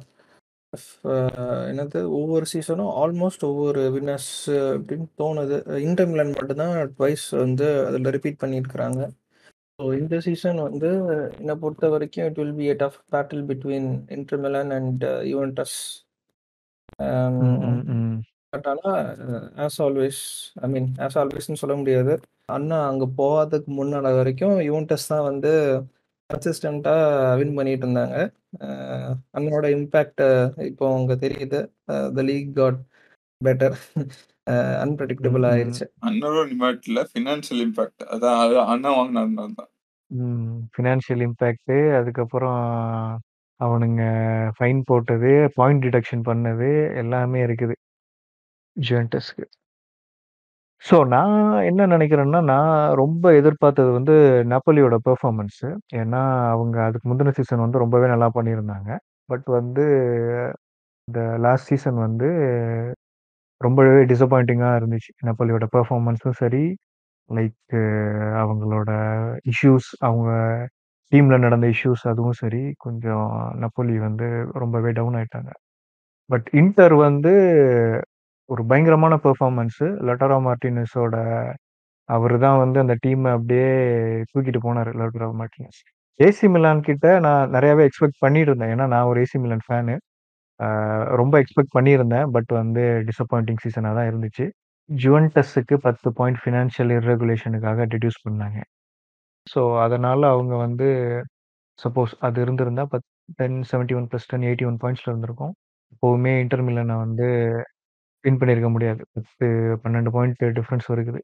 ஃப என்னது ஒவ்வொரு சீசனும் ஆல்மோஸ்ட் ஒவ்வொரு வின்னர்ஸ் அப்படின்னு தோணுது. இன்டர் மிலான் மட்டும் தான் ட்வைஸ் வந்து அதில ரிப்பீட் பண்ணியிருக்கிறாங்க. ஸோ இந்த சீசன் வந்து என்ன பொறுத்தவரைக்கும் it will be a tough battle between Inter Milan and Juventus. ம், ம், ம். பட் ஆனால் as always I mean as ஆல்வேஸ்னு சொல்ல முடியாது அண்ணா அங்கே போகாததுக்கு முன்னாடி வரைக்கும் யுவன்டஸ் தான் வந்து கன்சிஸ்டண்ட்டாக வின் பண்ணிட்டு இருந்தாங்க அஹ் அண்ணனோட இம்பேக்ட் இப்போ அவங்க தெரியுது the league got better unpredictable ம், ம். ஆயிடுச்சு அன்னோட இம்பாக்ட் இல்ல ஃபினான்ஷியல் இம்பாக்ட் அதான் அது அண்ணா வாங்கினாருனால தான் ம் ஃபினான்ஷியல் இம்பேக்ட்டு அதுக்கப்புறம் அவனுங்க ஃபைன் போட்டது பாயிண்ட் டிடக்ஷன் பண்ணது எல்லாமே இருக்குது ஜுவென்டஸ்க்கு ஸோ நான் என்ன நினைக்கிறேன்னா நான் ரொம்ப எதிர்பார்த்தது வந்து நாப்போலியோட பெர்ஃபார்மன்ஸு ஏன்னா அவங்க அதுக்கு முந்தின சீசன் வந்து ரொம்பவே நல்லா பண்ணியிருந்தாங்க பட் வந்து இந்த லாஸ்ட் சீசன் வந்து ரொம்பவே டிசப்பாயிண்டிங்காக இருந்துச்சு நாப்போலியோட பெர்ஃபார்மன்ஸும் சரி லைக் அவங்களோட இஷ்யூஸ் அவங்க டீமில் நடந்த இஷ்யூஸ் அதுவும் சரி கொஞ்சம் நப்போலி வந்து ரொம்பவே டவுன் ஆயிட்டாங்க பட் இன்டர் வந்து ஒரு பயங்கரமான பெர்ஃபார்மன்ஸு லட்டரா மார்டினஸோட அவர் தான் வந்து அந்த டீமை அப்படியே தூக்கிட்டு போனார் லட்டரா மார்டினஸ் ஏசி மிலான் கிட்ட நான் நிறையாவே எக்ஸ்பெக்ட் பண்ணிட்டு இருந்தேன் ஏன்னா நான் ஒரு ஏசி மிலான் ஃபேனு ரொம்ப எக்ஸ்பெக்ட் பண்ணியிருந்தேன் பட் வந்து டிசப்பாயிண்டிங் சீசனாக தான் இருந்துச்சு ஜுவன்டஸுக்கு பத்து பாயிண்ட் ஃபினான்ஷியல் இர்ரெகுலேஷனுக்காக டிடியூஸ் பண்ணாங்க ஸோ அதனால் அவங்க வந்து சப்போஸ் அது இருந்திருந்தா பத் ten seventy one plus ten eighty one பாயிண்ட்ஸில் இருந்திருக்கும் எப்போவுமே இன்டர் மில்லனை வந்து வின் பண்ணியிருக்க முடியாது பத்து பன்னெண்டு பாயிண்ட் டிஃப்ரென்ஸ் இருக்குது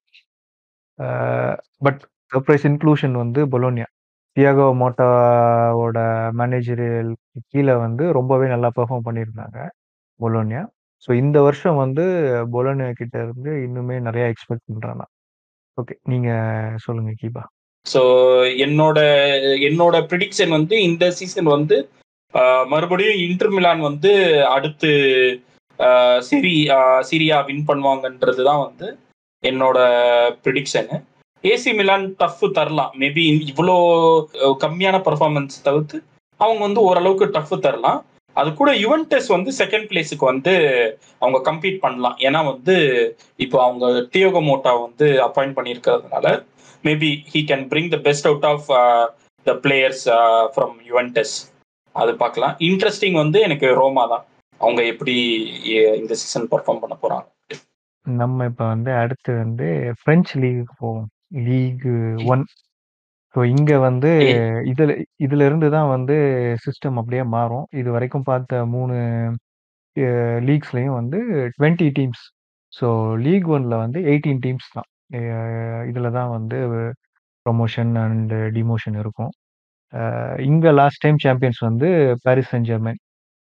பட் சர்ப்ரைஸ் இன்க்ளூஷன் வந்து பொலோனியா தியாகோ மோட்டாவோட மேனேஜரியல் கீழே வந்து ரொம்பவே நல்லா பெர்ஃபார்ம் பண்ணியிருந்தாங்க பொலோனியா ஸோ இந்த வருஷம் வந்து பொலோனியா கிட்ட இருந்து இன்னுமே நிறைய எக்ஸ்பெக்ட் பண்ணுறாங்க ஓகே நீங்கள் சொல்லுங்க கீபா ஸோ என்னோட என்னோட ப்ரிடிக்ஷன் வந்து இந்த சீசன் வந்து ஆஹ், மறுபடியும் இன்டர் மிலான் வந்து அடுத்து ஆஹ், சிரி ஆஹ், சிரியா வின் பண்ணுவாங்கன்றது தான் வந்து என்னோட ப்ரிடிக்ஷனு ஏசி மிலான் டஃப் தரலாம் மேபி இவ்வளோ அஹ், கம்மியான பர்ஃபார்மன்ஸ் தவிர்த்து அவங்க வந்து ஓரளவுக்கு டஃப் தரலாம் அது கூட யுவன்டஸ் வந்து செகண்ட் பிளேஸுக்கு வந்து அவங்க கம்பீட் பண்ணலாம் ஏன்னா வந்து இப்போ அவங்க டியோகோ மோட்டா வந்து அப்பாயிண்ட் பண்ணியிருக்கிறதுனால maybe he can bring the best out of the players from Juventus அது பார்க்கலாம் இன்ட்ரெஸ்டிங் வந்து எனக்கு ரோமா தான் அவங்க எப்படி எ- இந்த சீசன் பெர்ஃபார்ம் பண்ண போறாங்க நம்ம இப்போ வந்து அடுத்து வந்து ஃப்ரெஞ்ச் லீகுக்கு போவோம் லீக் ஒன் ஸோ இங்கே வந்து ஏ- இதில் இதுல இருந்து தான் வந்து சிஸ்டம் அப்படியே மாறும் இது வரைக்கும் பார்த்த மூணு லீக்ஸ்லையும் வந்து டுவெண்ட்டி டீம்ஸ் ஸோ லீக் ஒன்ல வந்து எயிட்டீன் டீம்ஸ் தான் இதில் தான் வந்து ப்ரொமோஷன் அண்ட் டிமோஷன் இருக்கும் இங்கே லாஸ்ட் டைம் சாம்பியன்ஸ் வந்து Paris Saint Germain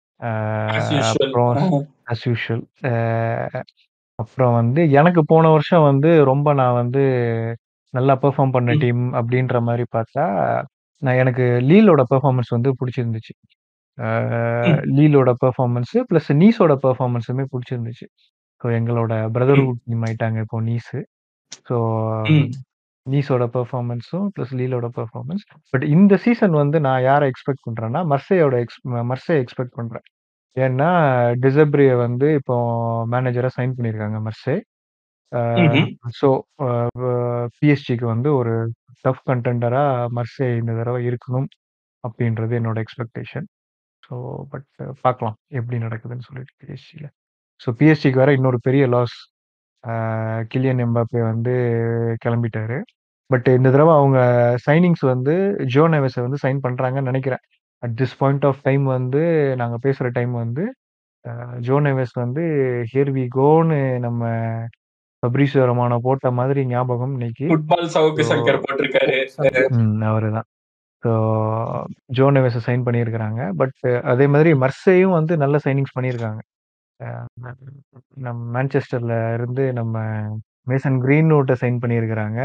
as usual அப்புறம் as usual அஹ் அப்புறம் வந்து எனக்கு போன வருஷம் வந்து ரொம்ப நான் வந்து நல்லா பெர்ஃபார்ம் பண்ண ம், டீம் அப்படின்ற மாதிரி பார்த்தா நான் எனக்கு லீலோட பெர்ஃபார்மன்ஸ் வந்து பிடிச்சிருந்துச்சு ம், லீலோட பெர்ஃபார்மன்ஸ் ப்ளஸ் நீஸோட பெர்ஃபார்மன்ஸுமே பிடிச்சிருந்துச்சு ஸோ எங்களோட ம், பிரதர்ஹுட் டீம் ஆயிட்டாங்க இப்போ நீஸு ஸோ ம். நீஸோட பெர்ஃபார்மன்ஸும் ப்ளஸ் லீலோட பெர்ஃபார்மன்ஸ் பட் இந்த சீசன் வந்து நான் யாரை எக்ஸ்பெக்ட் பண்ணுறேன்னா மர்சையோட எக்ஸ் மர்சை எக்ஸ்பெக்ட் பண்ணுறேன் ஏன்னா டிசப்ரியை வந்து இப்போ மேனேஜராக சைன் பண்ணியிருக்காங்க மர்சே ம்ஹும். ஸோ பிஎஸ்ஜிக்கு வந்து ஒரு டஃப் கண்டெண்டராக மர்சே இந்த தடவை இருக்கணும் அப்படின்றது என்னோட எக்ஸ்பெக்டேஷன் ஸோ பட் பார்க்கலாம் எப்படி நடக்குதுன்னு சொல்லிட்டு பிஎஸ்ஜியில் ஸோ பிஎஸ்ஜிக்கு வேற இன்னொரு பெரிய லாஸ் கிலியன் எம்பாப்பே வந்து கிளம்பிட்டாரு பட் இந்த தடவை அவங்க சைனிங்ஸ் வந்து ஜோ நெவஸை வந்து சைன் பண்ணுறாங்கன்னு நினைக்கிறேன் at this point of time வந்து நாங்கள் பேசுகிற டைம் வந்து அஹ், ஜோ நெவஸ் வந்து ஹியர் வி கோன்னு நம்ம ஃபப்ரிசியோ ரொமானோ போட்ட மாதிரி ஞாபகம் இன்னைக்கு ஃபுட்பால் சவுக்கு ஸோ சங்கர் போட்டிருக்காரு சங்கர் ம் அவர் தான் ஸோ ஜோ நெவஸை சைன் பண்ணியிருக்கிறாங்க பட் அதே மாதிரி மர்சையும் வந்து நல்ல சைனிங்ஸ் பண்ணியிருக்காங்க அஹ், நம்ம மான்செஸ்டர்ல இருந்து நம்ம மேசன் கிரீன்வுட்டை சைன் பண்ணியிருக்கிறாங்க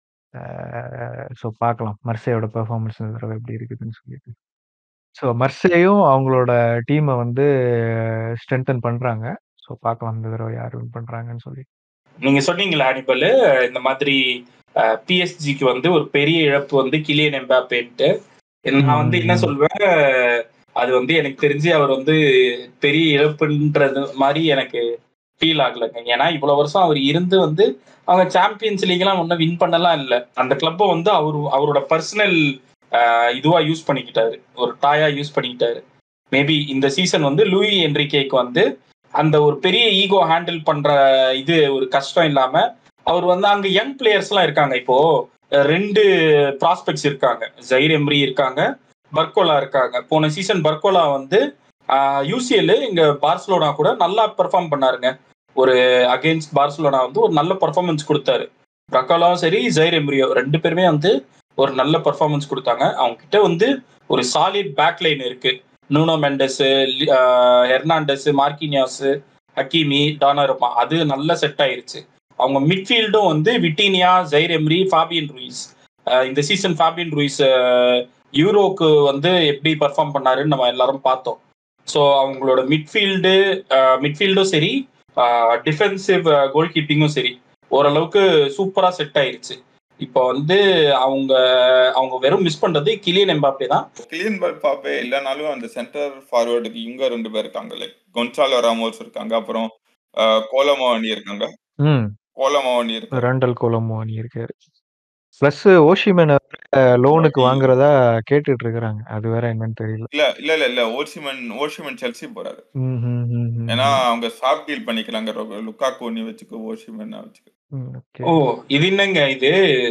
ஸோ பார்க்கலாம் மர்சையோட பெர்ஃபார்மன்ஸ் இந்த தடவை எப்படி இருக்குதுன்னு சொல்லிட்டு ஸோ மர்சேயும் அவங்களோட டீமை வந்து ஸ்ட்ரென்தன் பண்ணுறாங்க ஸோ பார்க்கலாம் இந்த தடவை யார் வின் பண்ணுறாங்கன்னு சொல்லி நீங்க சொன்னீங்களா ஹானிபல் இந்த மாதிரி பிஎஸ்ஜிக்கு வந்து ஒரு பெரிய இழப்பு வந்து கிலியன் எம்பாப்பேன்ட்டு நான் வந்து என்ன ம், ம். சொல்வேன் அது வந்து எனக்கு தெரிஞ்சு அவர் வந்து பெரிய இழப்புன்றது மாதிரி எனக்கு ஃபீல் ஆகலைங்க ஏன்னா இவ்வளவு வருஷம் அவர் இருந்து வந்து அவங்க சாம்பியன்ஸ் லீக்லாம் ஒன்றும் வின் பண்ணலாம் இல்லை அந்த கிளப்பை வந்து அவரு அவரோட பர்சனல் இதுவா யூஸ் பண்ணிக்கிட்டாரு ஒரு டாயா யூஸ் பண்ணிக்கிட்டாரு மேபி இந்த சீசன் வந்து லூயி என்ரிகேக்கு வந்து அந்த ஒரு பெரிய ஈகோ ஹேண்டில் பண்ற இது ஒரு கஷ்டம் இல்லாம அவர் வந்து அங்க யங் பிளேயர்ஸ் எல்லாம் இருக்காங்க இப்போ அஹ், ரெண்டு ப்ராஸ்பெக்ட்ஸ் இருக்காங்க ஜைர் எம்ரி இருக்காங்க பர்கோலா இருக்காங்க போன சீசன் பர்கோலா வந்து யூசிஎல் இங்க பார்சலோனா கூட நல்லா பெர்ஃபார்ம் பண்ணாருங்க ஒரு அகைன்ஸ்ட் பார்சலோனா வந்து ஒரு நல்ல பெர்ஃபார்மன்ஸ் கொடுத்தாரு பர்கோலாவும் சரி ஜைர் எம்ரியோ ரெண்டு பேருமே வந்து ஒரு நல்ல பெர்ஃபார்மன்ஸ் கொடுத்தாங்க அவங்க கிட்ட வந்து ஒரு சாலிட் பேக் லைன் இருக்கு Nuno Mendes Hernandez Marquinhos Hakimi Donnarumma அது நல்ல செட் ஆயிருச்சு அவங்க மிட்ஃபீல்டும் வந்து Vitinha Zaire Emery Fabian Ruiz அஹ் இந்த சீசன் ஃபாபியன் ரூயிஸ் யூரோக்கு வந்து எப்படி பர்ஃபார்ம் பண்ணாருன்னு நம்ம எல்லாரும் பார்த்தோம் ஸோ அவங்களோட மிட்ஃபீல்டு மிட்ஃபீல்டும் சரி டிஃபென்சிவ் கோல் கீப்பிங்கும் சரி ஓரளவுக்கு சூப்பரா செட் ஆயிருச்சு இப்போ வந்து அவங்க அவங்க வெறும் மிஸ் பண்றது கிலியன் எம்பாப்பே தான் கிளியன் பாப்பே இல்லைனாலும் அந்த சென்டர் ஃபார்வர்டுக்கு இவங்க ரெண்டு பேர் இருக்காங்க லைக் கொன்சாலோ ராமோஸ் இருக்காங்க அப்புறம் கோலமோவனி இருக்காங்க ம் கோலமோவனி இருக்காங்க ரண்டல் கோலமோனி இருக்காரு ப்ளஸ் ஓஷிமேன் லோனுக்கு Body. வாங்குறதா கேட்டுட்டு இருக்கிறாங்க அது வேற என்னன்னு தெரியல இல்ல இல்ல இல்ல இல்ல ஓஷிமன் ஓஷிமன் செல்சி போறாரு ம், ம், ம், ம், ஏன்னா அவங்க சாப் டீல் பண்ணிக்கலாங்க லுக்காக்கு நீ வச்சுக்கோ ஓஷிமன் வச்சுக்கோ ம், okay. ஓ இது என்னங்க இது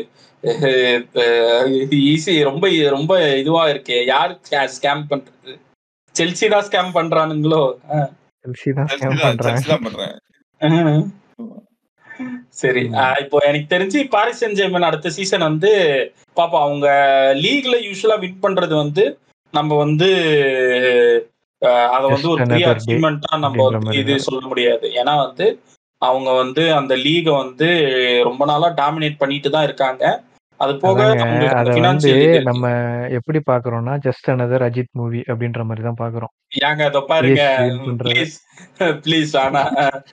ஈஸி ரொம்ப ரொம்ப இதுவா இருக்கே யார் ஸ்கேம் பண்றது செல்சி தான் ஸ்கேம் பண்றானுங்களோ அஹ். செல்சி தான் செல்சி scam தான் பண்றாங்க செல்சி தான் பண்றேன் அஹ். சரி ம். அஹ் இப்போ எனக்கு தெரிஞ்சு பாரிஸ் சென்ட் ஜெர்மன் அடுத்த சீசன் வந்து பாப்போம் அவங்க லீக்ல யூஸ்வலா வின் பண்றது வந்து நம்ம வந்து அஹ், அதை வந்து Just ஒரு பெரிய another day அச்சீவ்மெண்ட்டா நம்ம அப்படின்ற வந்து மாதிரி இது தான். சொல்ல முடியாது ஏன்னா வந்து அவங்க வந்து அந்த லீகை வந்து ரொம்ப நாளா டாமினேட் பண்ணிட்டு தான் இருக்காங்க அது போக அதாங்க அவங்களுக்கு அத அந்த வந்து ஃபினான்சியல் இது இருக்கு நம்ம எப்படி பாக்குறோம்னா ஜஸ்ட் another அஜித் மூவி அப்படின்ற மாதிரி தான் பாக்குறோம் ஏங்க அதை பாருங்க பிஎஸ்சி வின் பண்றது ப்ளீஸ் ப்ளீஸ் ஆனா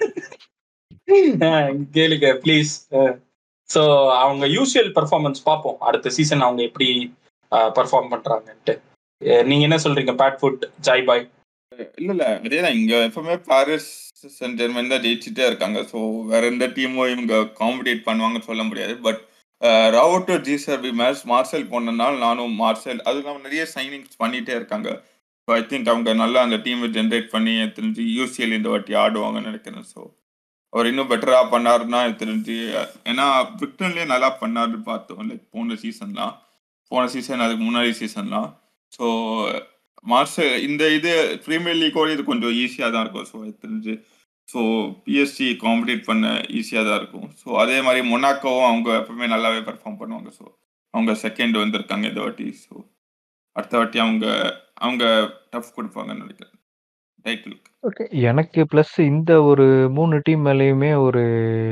அஹ், கேளுங்க ப்ளீஸ் ஸோ அவங்க யூஸ்வல் பெர்ஃபார்மன்ஸ் பார்ப்போம் அடுத்த சீசன் அவங்க எப்படி பெர்ஃபார்ம் பண்றாங்கன்ட்டு அஹ், நீங்க என்ன சொல்றீங்க பேட் ஃபுட் ஜாய் பாய் இல்ல இல்ல அதேதான் இங்க எப்பவுமே பாரிஸ் சென்ட் ஜெர்மன் தான் ஜெயிச்சுட்டே இருக்காங்க ஸோ வேற எந்த டீமும் இவங்க காம்படிட் பண்ணுவாங்கன்னு சொல்ல முடியாது but Roberto De Zerbi match Marseille போனதுனால நானும் மார்சல் அது இல்லாமல் நிறைய சைனிங்ஸ் பண்ணிட்டே இருக்காங்க ஸோ ஐ திங்க் அவங்க நல்லா அந்த டீமை ஜென்ரேட் பண்ணி எனக்கு தெரிஞ்சு யூசிஎல் இந்த வாட்டி ஆடுவாங்கன்னு நினைக்கிறேன் ஸோ அவர் இன்னும் பெட்டரா பண்ணாருன்னா எனக்கு தெரிஞ்சு ஏன்னா பிரிட்டன்லேயே நல்லா பண்ணாருன்னு பார்த்தோம் லைக் போன சீசன்லாம் போன சீசன் அதுக்கு முன்னாடி சீசன்லாம் ஸோ மார்சல் இந்த இது ப்ரீமியர் லீக்கோட இது கொஞ்சம் ஈஸியாக தான் இருக்கும் ஸோ எனக்கு தெரிஞ்சு ஸோ பிஎஸ்சி காம்படிட் பண்ண ஈஸியாக தான் இருக்கும் ஸோ அதே மாதிரி மொனாக்கோவும் அவங்க எப்பவுமே நல்லாவே பெர்ஃபார்ம் பண்ணுவாங்க ஸோ அவங்க செகண்ட் வந்திருக்காங்க இந்த வாட்டி ஸோ அடுத்த வாட்டி அவங்க அவங்க டஃப் கொடுப்பாங்கன்னு நினைக்கிறேன் டைட்டிலுக்கு ஓகே எனக்கு ப்ளஸ் இந்த ஒரு மூணு டீம் மேலேயுமே ஒரு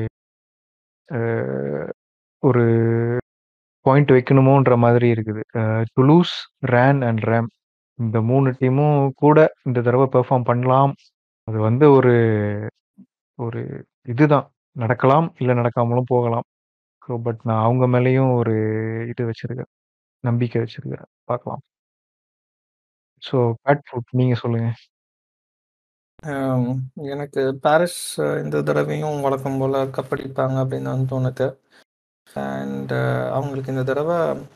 அஹ், ஒரு பாயிண்ட் வைக்கணுமோன்ற மாதிரி இருக்குது டுலூஸ் ரேன் அண்ட் ரேம் இந்த மூணு டீமும் கூட இந்த தடவை பெர்ஃபார்ம் பண்ணலாம் அது வந்து ஒரு ஒரு இதுதான் நடக்கலாம் இல்லை நடக்காமலும் போகலாம் ஸோ பட் நான் அவங்க மேலேயும் ஒரு இது வச்சிருக்கேன் நம்பிக்கை வச்சிருக்கிறேன் பார்க்கலாம் ஸோ பேட் ஃபுட் நீங்கள் சொல்லுங்க ஆம், எனக்கு பாரிஸ் அஹ், இந்த தடவையும் வழக்கம் போல் கப்படிப்பாங்க அப்படின்னு தான் தோணுது அண்ட் அவங்களுக்கு இந்த தடவை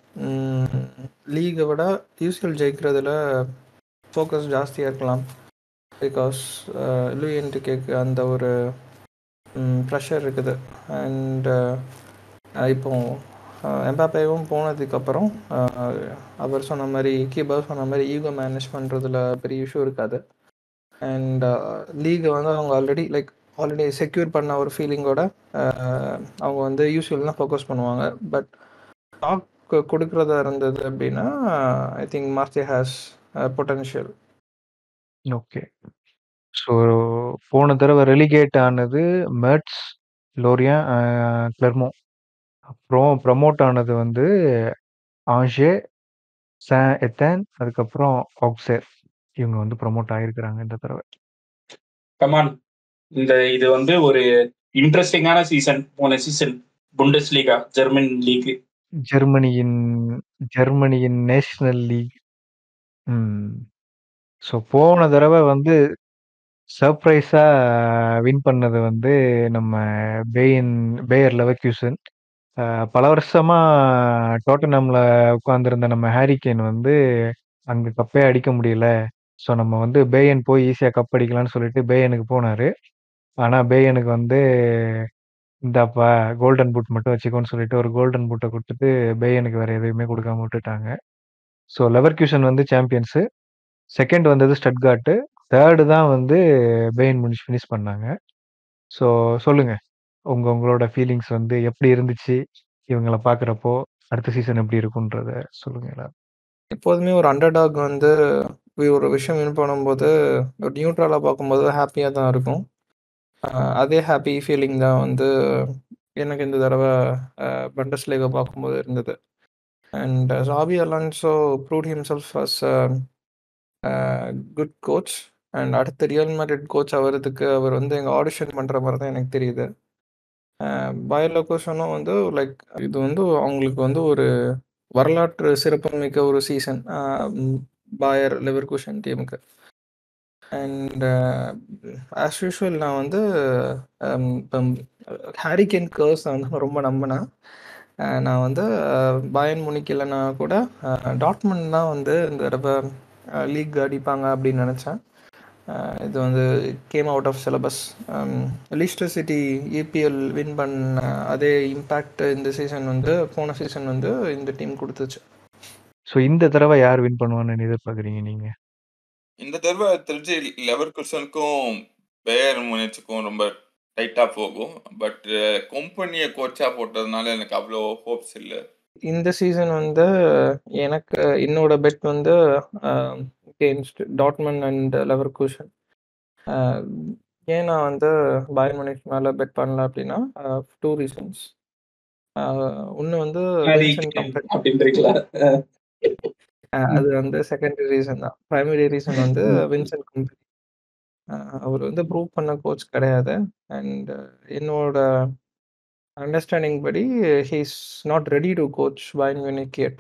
லீகை விட யூசிஎல் ஜெயிக்கிறதுல ஃபோக்கஸ் ஜாஸ்தியாக இருக்கலாம் பிகாஸ் லூயன்ட்டு கேக்கு அந்த ஒரு ப்ரெஷர் இருக்குது அண்ட் இப்போ எம்பாப்பேவும் போனதுக்கப்புறம் அவர் சொன்ன மாதிரி கீபர் சொன்ன மாதிரி ஈகோ மேனேஜ் பண்ணுறதுல பெரிய இஷ்யூ இருக்காது அண்ட் லீகை வந்து அவங்க ஆல்ரெடி லைக் ஆல்ரெடி செக்யூர் பண்ண ஒரு ஃபீலிங்கோட அவங்க வந்து யூஸ்வல் தான் ஃபோக்கஸ் பண்ணுவாங்க பட் டாக் கொடுக்குறதா இருந்தது அப்படின்னா ஐ திங்க் மார்த்தி ஹேஸ் பொட்டன்ஷியல் ஓகே ஸோ போன தடவை ரெலிகேட் ஆனது மெர்ட்ஸ் லோரியா கிளர்மோ அப்புறம் ப்ரமோட் ஆனது வந்து ஆஷே சே எத்தன் அதுக்கப்புறம் ஆக்சேர் இவங்க வந்து ப்ரமோட் ஆகிருக்கிறாங்க இந்த தடவை கமான் இந்த இது வந்து ஒரு இன்ட்ரெஸ்டிங்கான சீசன் போன season Bundesliga German league ஜெர்மனியின் ஜெர்மனியின் நேஷனல் லீக் ஸோ போன தடவை வந்து சர்ப்ரைஸாக வின் பண்ணது வந்து நம்ம பேயின் பேயர் லெவக்யூசன் பல வருஷமாக டோட்டனமில் உட்காந்துருந்த நம்ம ஹாரிகேன் வந்து அங்கே கப்பே அடிக்க முடியல ஸோ நம்ம வந்து பேயன் போய் ஈஸியா கப் அடிக்கலாம்னு சொல்லிட்டு பேயனுக்கு போனாரு. ஆனா பேயனுக்கு வந்து இந்தாப்பா கோல்டன் பூட் மட்டும் வச்சுக்கோன்னு சொல்லிட்டு ஒரு கோல்டன் பூட்ட குடுத்துட்டு, பேயனுக்கு வேற எதுவுமே குடுக்காம விட்டுட்டாங்க. ஸோ லெவர்குசன் வந்து சாம்பியன்ஸு. 2ண்ட் வந்தது ஸ்டட்கார்ட்டு. 3 தான் வந்து பேயர்ன் முனிச் ஃபினிஷ் பண்ணாங்க. ஸோ சொல்லுங்க. உங்க உங்களோட ஃபீலிங்ஸ் வந்து எப்படி இருந்துச்சு? இவங்கள பார்க்குறப்போ, அடுத்த சீசன் எப்படி இருக்கும்ன்றத சொல்லுங்க எல்லாரும். எப்போதுமே ஒரு அண்டர் டாக் வந்து ஒரு விஷயம் வின் பண்ணும்போது, ஒரு நியூட்ரலா பார்க்கும்போது ஹேப்பியா தான் இருக்கும். அ அதே ஹேப்பி ஃபீலிங் தான் வந்து எனக்கு இந்த தடவ அ பண்டஸ்லீகா பார்க்கும்போது இருந்தது. And Xabi Alonso proved himself as a a good coach. And அடுத்த ரியல் மேட்ரிட் கோச் ஆவறதுக்கு அவர் வந்து இங்க ஆடிஷன் பண்ற மாரி தான் எனக்கு தெரியுது. அ பாயர் லெவர்குசனும் வந்து லைக் இது வந்து அவங்களுக்கு வந்து ஒரு வரலாற்று சிறப்புமிக்க ஒரு சீசன். அ பாயர் லெவர்குசன் டீமுக்கு. அண்ட் ஆஸ் யூசுவல் நான் வந்து அம் இப்பம் ஹாரி கேன் கர்ஸ் நான் வந்து ரொம்ப நம்பினேன். அ நான் வந்து பாயர்ன் முனிக் இல்லன்னா கூட அ டாட்மண்ட் தான் வந்து இந்த தடவ அ லீக் அடிப்பாங்க அப்படின்னு நெனச்சேன். அ இது வந்து came out of syllabus. Um Leicester City EPL win பண்ண அதே இம்பாக்ட் இந்த சீசன் வந்து போன சீசன் வந்து இந்த டீம் குடுத்துச்சு. ஸோ இந்த தடவ யார் வின் பண்ணுவான்னு எதிர்பார்க்குறீங்க நீங்க? இந்த தடவ தெரிஞ்சு லெவர்குசனுக்கும், பேயர்ன் முனிச்சுக்கும் ரொம்ப டைட்டா போகும். பட் கம்பெனிய கோச்சா போட்டதுனால எனக்கு அவ்வளோ ஹோப்ஸ் இல்ல. இந்த சீசன் வந்து எனக்கு என்னோட பெட் வந்து uh against Dortmund and Leverkusen. அ ஏன் நான் வந்து பாயர்ன் முனிச் மேல பெட் பண்ணல அப்படின்னா, அ 2 ரீசன்ஸ். அ ஒண்ணு வந்து ஹாரி வின்சென்ட் கேன் கம்பெனி. அப்படின்றீங்களா? அ. அ அது வந்து செகண்டரி ரீசன் தான். பிரைமரி ரீசன் வந்து வின்சென்ட் கம்பெனி. அ அவர் வந்து ப்ரூவ் பண்ண கோச் கிடையாது. அண்ட் என்னோட அண்டர்ஸ்டாண்டிங் படி he is not ready to coach Bayern Munich எட்.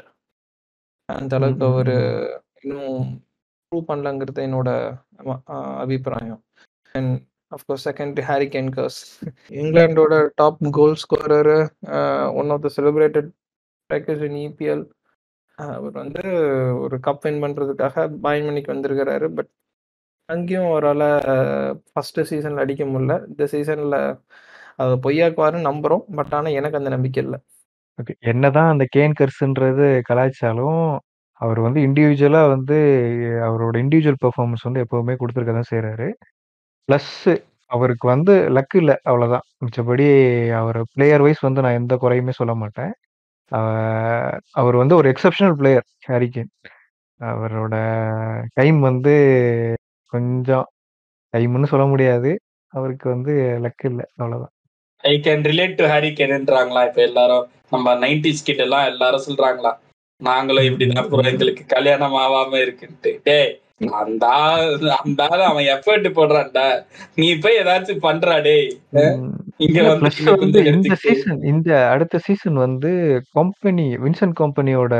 அந்த ம், அளவுக்கு ம், அவரு ம். இன்னும் ப்ரூவ் பண்ணலங்கிறது என்னோட ஆமா அ அபிப்பிராயம். And of course second Harry Kane curse. இங்கிலாண்டோட top goal scorer uh one of the celebrated strikers in EPL. அவர் வந்து ஒரு கப் வின் பண்றதுக்காக பாயர்ன் மியூனிக் வந்திருக்கிறாரு. பட் அங்கேயும் அவரால ஃபர்ஸ்ட் சீசன்ல அடிக்க முடியல. இந்த சீசன்ல அத பொய்யாக்குவாருன்னு நம்புறோம். பட் ஆனா எனக்கு அந்த நம்பிக்கை இல்ல. ஓகே. என்னதான் அந்த கேன் கர்ஸ்ன்றது கலாய்ச்சாலும், அவர் வந்து இண்டிவிஜுவலா வந்து அவரோட இண்டிவிஜுவல் பெர்ஃபார்மன்ஸ் வந்து எப்பவுமே குடுத்துருக்க தான் செய்றாரு. பிளஸ் அவருக்கு வந்து லக் இல்ல அவ்வளோதான். மிச்சபடி அவர் பிளேயர் வைஸ் வந்து நான் எந்த குறையுமே சொல்ல மாட்டேன். அ அவர் வந்து ஒரு எக்செப்ஷனல் பிளேயர் ஹாரி கேன். அவரோட டைம் வந்து கொஞ்சம் டைம்ன்னு சொல்ல முடியாது. அவருக்கு வந்து லக் இல்ல அவ்வளோதான். I can relate to Harry கேன்ன்றாங்களா இப்ப எல்லாரும். நம்ம 90ஸ் கிட் எல்லாம் எல்லாரும் சொல்றாங்களா. நாங்களும் ம், இப்படிதான் ம், ப்ரோ ம். எங்களுக்கு கல்யாணம் ஆவாம இருக்குன்ட்டு. டேய் அந்த ஆள் அந்த ஆளு அவன் எஃபர்ட் போடுறான்டா. நீ போய் ஏதாச்சும் பண்றா டேய். அ ம். இங்க இல்ல வந்து பிளஸ் இங்க வந்து குஞ்சம் இந்த எடுத்துக்கிட்டு. சீசன் இந்த அடுத்த சீசன் வந்து கம்பெனி வின்சென்ட் கம்பெனியோட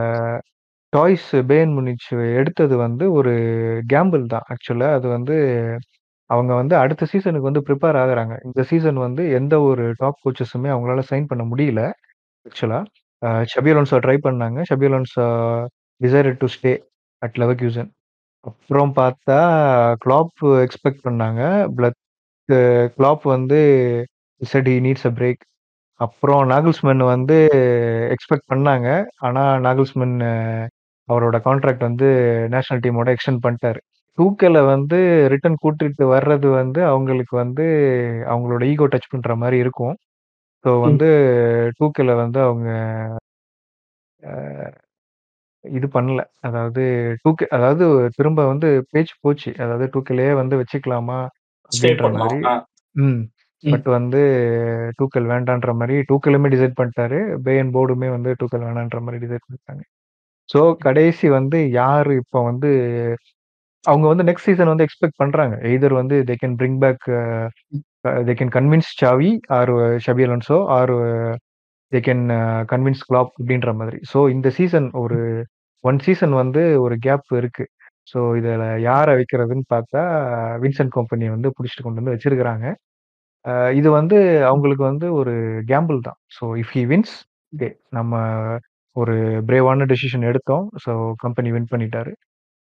சாய்ஸ் பேயர்ன் முனிச் எடுத்தது வந்து ஒரு கேம்பிள் தான். ஆக்சுவலா அது வந்து அவங்க வந்து அடுத்த சீசனுக்கு வந்து பிரிப்பேர் ஆகுறாங்க. இந்த சீசன் வந்து எந்த ஒரு டாப் கோச்சஸுமே அவங்களால சைன் பண்ண முடியல. ஆக்சுவலா. அ ஷபி அலோன்சோ ட்ரை பண்ணாங்க. Xabi Alonso decided to stay at Leverkusen. அப்புறம் பார்த்தா கிளாப் எக்ஸ்பெக்ட் பண்ணாங்க. பட் கிளாப் வந்து said he needs a break. அப்புறம் நாகல்ஸ்மேன் வந்து எக்ஸ்பெக்ட் பண்ணாங்க. ஆனா நாகல்ஸ்மேன் அவரோட கான்ட்ராக்ட் வந்து நேஷனல் டீமோட எக்ஸ்டெண்ட் பண்ணிட்டாரு. டூக்கெல வந்து ரிட்டர்ன் கூட்டிட்டு வர்றது வந்து அவங்களுக்கு வந்து அவங்களோட ஈகோ டச் பண்ற மாரி இருக்கும். ஸோ ம். வந்து டூக்கெல வந்து அவங்க அ இது பண்ணல. அதாவது டூகே அதாவது திரும்ப வந்து பேச்சு போச்சு. அதாவது டூக்கெலயே வந்து வச்சுக்கலாமா? ஸ்டே அப்படின்ற பண்ணலாம். மாரி. ஆ. ம். ம். பட் வந்து டூக்கல் வேண்டான்ற மாரி டூக்கலுமே டிசைட் பண்ணிட்டாரு. பேயர்ன் போர்டுமே வந்து டூக்கல் வேணான்ற மாரி டிசைட் பண்ணிட்டாங்க. ஸோ கடைசி வந்து யாரு இப்போ வந்து அவங்க வந்து நெக்ஸ்ட் சீசன் வந்து எக்ஸ்பெக்ட் பண்றாங்க. எய்தர் வந்து they can bring back uh they can convince Xavi or Xabi Alonso or they can convince Klopp அப்படின்ற மாதிரி. ஸோ இந்த சீசன் ஒரு 1 சீசன் வந்து ஒரு கேப் இருக்கு. ஸோ இதுல யார வைக்கிறதுன்னு பார்த்தா வின்சென்ட் கம்பெனிய வந்து புடிச்சுட்டு கொண்டு வந்து வச்சிருக்கிறாங்க. அ இது வந்து அவங்களுக்கு வந்து ஒரு கேம்பிள் தான். So if he wins okay நம்ம ஒரு பிரேவான டெசிஷன் எடுத்தோம். ஸோ கம்பெனி வின் பண்ணிட்டாரு.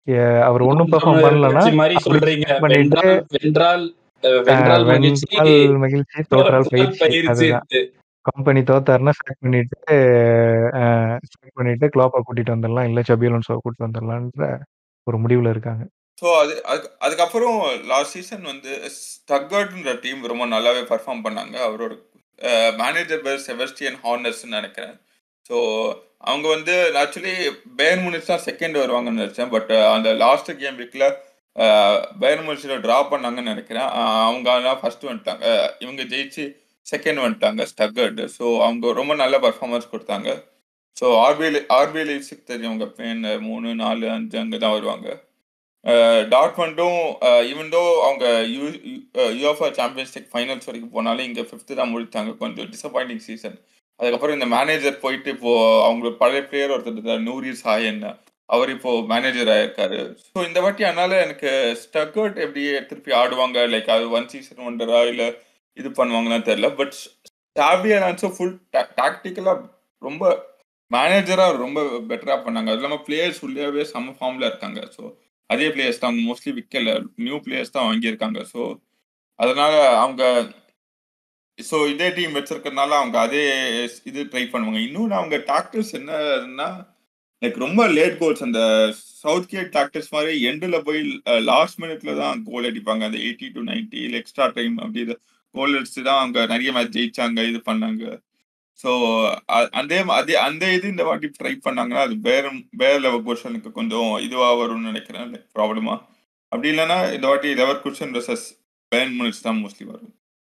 எ- அவர் ஒன்றும் பெர்ஃபார்ம் தமிழர் பண்ணலன்னா கட்சி மாதிரி அப்படி சொல்றீங்க பண்ணிட்டு வென்றால் வென்றால் அஹ், வென்றால் மகிழ்ச்சி வென்றால் மகிழ்ச்சி தோற்றால் பயிற்சி பயிற்சி அதுதான் கம்பெனி தோத்தாருன்னா ஸ்டார்ட் பண்ணிட்டு ஸ்டார்ட் பண்ணிட்டு கிளாப்பை கூட்டிட்டு வந்துடலாம் இல்லை சபியலன்ஸோ கூட்டிட்டு வந்துடலான்ற ஒரு முடிவுல இருக்காங்க ஸோ அது அதுக்கு- அதுக்கப்புறம் லாஸ்ட் சீசன் வந்து ஸ்டக்கர்ட்ன்ற டீம் ரொம்ப நல்லாவே பர்ஃபார்ம் பண்ணாங்க அவரோட மேனேஜர் பேர் செபஸ்டியன் ஹார்னர்ஸ்னு நினைக்கிறேன் ஸோ அவங்க வந்து ஆக்சுவலி பேர் முனிச் தான் செகண்ட் வருவாங்கன்னு நினைச்சேன் பட் அந்த லாஸ்ட் கேம் வீக்ல பேர் முனிச்சில் ட்ரா பண்ணாங்கன்னு நினைக்கிறேன் அஹ் அவங்க ஆனால் ஃபர்ஸ்ட் வந்துட்டாங்க அஹ் இவங்க ஜெயிச்சு செகண்ட் வந்துட்டாங்க ஸ்டக்கர்டு ஸோ அவங்க ரொம்ப நல்ல பர்ஃபார்மன்ஸ் கொடுத்தாங்க ஸோ ஆர்பிஎல் ஆர்பிஎல் தெரியும் அவங்க பேன் மூணு நாலு அஞ்சு அங்கே தான் வருவாங்க டாட்மண்டும் ஈவன் தோ அவங்க U UEFA Champions League finals வரைக்கும் போனாலும் இங்கே ஃபிஃப்த்து தான் முடித்தாங்க கொஞ்சம் டிசப்பாயிண்டிங் சீசன் அதுக்கப்புறம் இந்த மேனேஜர் போயிட்டு இப்போ அவங்க பழைய பிளேயர் ஒருத்தர் இருந்தார் நூரி சாயன் அவர் இப்போ மேனேஜர் ஆயிருக்காரு ஸோ இந்த வாட்டி அதனால எனக்கு ஸ்டக்கர்ட் எப்படி திருப்பி ஆடுவாங்க லைக் அது ஒன் சீசன் ஒண்டரா இல்லை இது பண்ணுவாங்கன்னு தெரியல பட் சாபியன் ஆல்சோ ஃபுல் டாக்டிக்கலாக ரொம்ப மேனேஜராக ரொம்ப பெட்டராக பண்ணாங்க அது இல்லாமல் பிளேயர்ஸ் உள்ளேவே செம்ம ஃபார்மில் இருக்காங்க ஸோ அதே பிளேயர்ஸ் தான் மோஸ்ட்லி விற்கல நியூ பிளேயர்ஸ் தான் வாங்கியிருக்காங்க ஸோ அதனால அவங்க ஸோ இதே டீம் வச்சிருக்கறதுனால அவங்க அதே இது ட்ரை பண்ணுவாங்க இன்னொன்று அவங்க டாக்டர்ஸ் என்னன்னா லைக் ரொம்ப லேட் கோல்ஸ் அந்த சவுத் கேட் டாக்டர்ஸ் மாதிரி எண்டில் போய் லாஸ்ட் மினிட்ல தான் கோல் அடிப்பாங்க அந்த எயிட்டி டு நைன்டி இல்லை எக்ஸ்ட்ரா டைம் அப்படி கோல் அடிச்சு தான் அவங்க நிறைய மேட்ச் ஜெயிச்சாங்க இது பண்ணாங்க ஸோ அதே அதே அந்த இது இந்த வாட்டி ட்ரை பண்ணாங்கன்னா அது பேர் பேர் லெவல் கொஷனுக்கு கொஞ்சம் இதுவாக வரும்னு நினைக்கிறேன் லைக் ப்ராப்ளமா அப்படி இல்லைன்னா இந்த வாட்டி Leverkusen versus Bayern Munich தான் மோஸ்ட்லி வரும்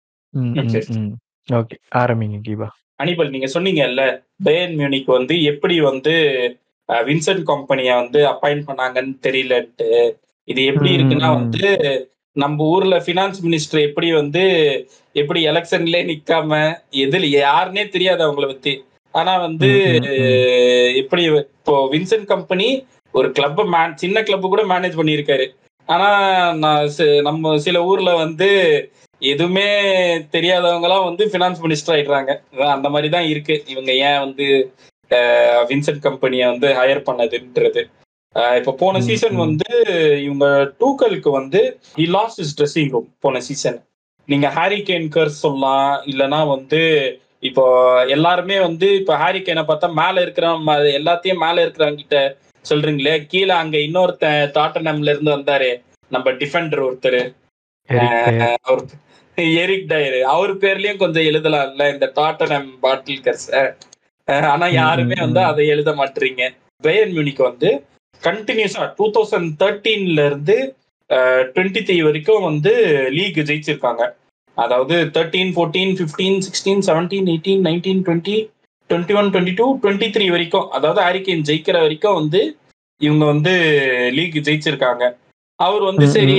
ஓகே ஆரம்பிங்க கீபா அனிபல் நீங்க சொன்னீங்கல்ல பேன் மியூனிக் வந்து எப்படி வந்து வின்சென்ட் கம்பெனியை வந்து அப்பாயிண்ட் பண்ணாங்கன்னு தெரியலன்ட்டு இது எப்படி இருக்குன்னா வந்து நம்ம ஊர்ல பினான்ஸ் மினிஸ்டர் எப்படி வந்து எப்படி எலெக்ஷன்லயே நிக்காம எதுல யாருன்னே தெரியாது அவங்கள பத்தி ஆனா வந்து எப்படி இப்போ வின்சென்ட் கம்பெனி ஒரு கிளப் மேன் சின்ன கிளப் கூட மேனேஜ் பண்ணியிருக்காரு ஆனா நான் நம்ம சில ஊர்ல வந்து எதுவுமே தெரியாதவங்கலாம் வந்து பினான்ஸ் மினிஸ்டர் ஆயிடுறாங்க அந்த மாதிரி தான் இருக்கு இவங்க ஏன் வந்து வின்சென்ட் கம்பெனியை வந்து ஹையர் பண்ணதுன்றது இப்போ போன சீசன் வந்து இவங்க டூக்கலுக்கு வந்து he lost his dressing room போன சீசன் நீங்க ஹாரி கேன் கர்ஸ் சொல்லலாம் இல்லைன்னா வந்து இப்போ எல்லாருமே வந்து இப்போ ஹாரி கேனை பார்த்தா மேல இருக்கிற எல்லாத்தையும் மேல இருக்கிறவங்க கிட்ட சொல்றீங்களே கீழே அங்க இன்னொருத்தன் டாட்டனம்ல இருந்து வந்தாரு நம்ம டிஃபெண்டர் ஒருத்தர் அவர் எரிக் டயர் அவர் பேர்லயும் கொஞ்சம் எழுதலாம்ல இந்த டாட்டனம் பாட்டில் கர்ஸ் ஆனா யாருமே வந்து அதை எழுத மாட்டீங்க பயன் மியூனிக் வந்து கண்டினியூஸா டூ தௌசண்ட் தேர்ட்டீன்ல இருந்து டுவெண்ட்டி த்ரீ வரைக்கும் வந்து லீக் ஜெயிச்சிருக்காங்க அதாவது thirteen fourteen fifteen sixteen seventeen eighteen nineteen twenty twenty one twenty two twenty three வரைக்கும் அதாவது ஹாரிகேன் ஜெயிக்கிற வரைக்கும் வந்து இவங்க வந்து லீக் ஜெயிச்சிருக்காங்க அவர் வந்து சரி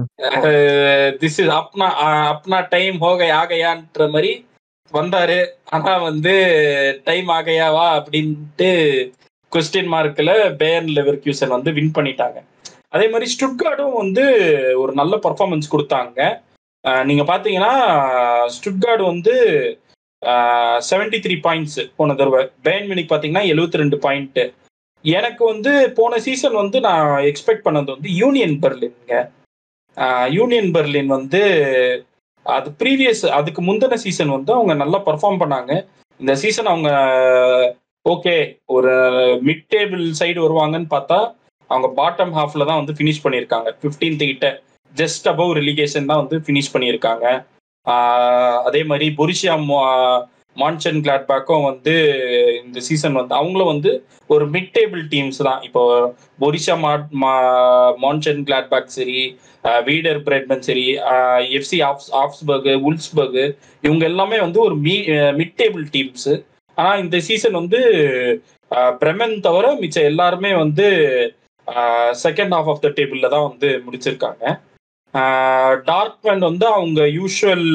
திஸ் இஸ் அப்னா அப்னா டைம் ஹோகை ஆகையான்ற மாதிரி வந்தாரு ஆனா வந்து டைம் ஆகையாவா அப்படின்ட்டு கொஸ்டின் மார்க்ல பேர்ன் லெவர்கியூசன் வந்து வின் பண்ணிட்டாங்க அதே மாதிரி ஸ்டுட்கார்டும் வந்து ஒரு நல்ல பர்ஃபார்மன்ஸ் கொடுத்தாங்க நீங்க பாத்தீங்கன்னா ஸ்டுட்கார்டு வந்து செவன்டி த்ரீ பாயிண்ட்ஸ் போன தடவை பேன் மினிக் பாத்தீங்கன்னா எழுபத்தி ரெண்டு பாயிண்ட் எனக்கு வந்து போன சீசன் வந்து நான் எக்ஸ்பெக்ட் பண்ணது வந்து யூனியன் பெர்லின்ங்க யூனியன் பெர்லின் வந்து அது ப்ரீவியஸ் அதுக்கு முந்தின சீசன் வந்து அவங்க நல்லா பர்ஃபார்ம் பண்ணாங்க இந்த சீசன் அவங்க ஓகே ஒரு மிட் டேபிள் சைடு வருவாங்கன்னு பார்த்தா அவங்க பாட்டம் ஹாஃப்ல தான் வந்து ஃபினிஷ் பண்ணியிருக்காங்க ஃபிஃப்டீன்த் கிட்ட ஜஸ்ட் அபவ் ரிலிகேஷன் தான் வந்து ஃபினிஷ் பண்ணியிருக்காங்க அதே மாதிரி பொரிஷியா மான்சன் கிளாட்பேக்கும் வந்து இந்த சீசன் வந்து அவங்களும் வந்து ஒரு மிட் டேபிள் டீம்ஸ் தான் இப்போ பொரிஷா மா மான்சன் கிளாட்பேக் சரி வீடர் பிரெட்மன் சரி எஃப்சி ஆஃப்ஸ் ஆஃப்ஸ்பர்கு உல்ஸ்பர்கு இவங்க எல்லாமே வந்து ஒரு மீ மிட் டேபிள் டீம்ஸ் ஆனால் இந்த சீசன் வந்து பிரமன் தவிர மிச்சம் எல்லாருமே வந்து செகண்ட் ஹாஃப் ஆஃப் த டேபிளில் தான் வந்து முடிச்சிருக்காங்க டார்க்மேன் வந்து அவங்க யூஷுவல்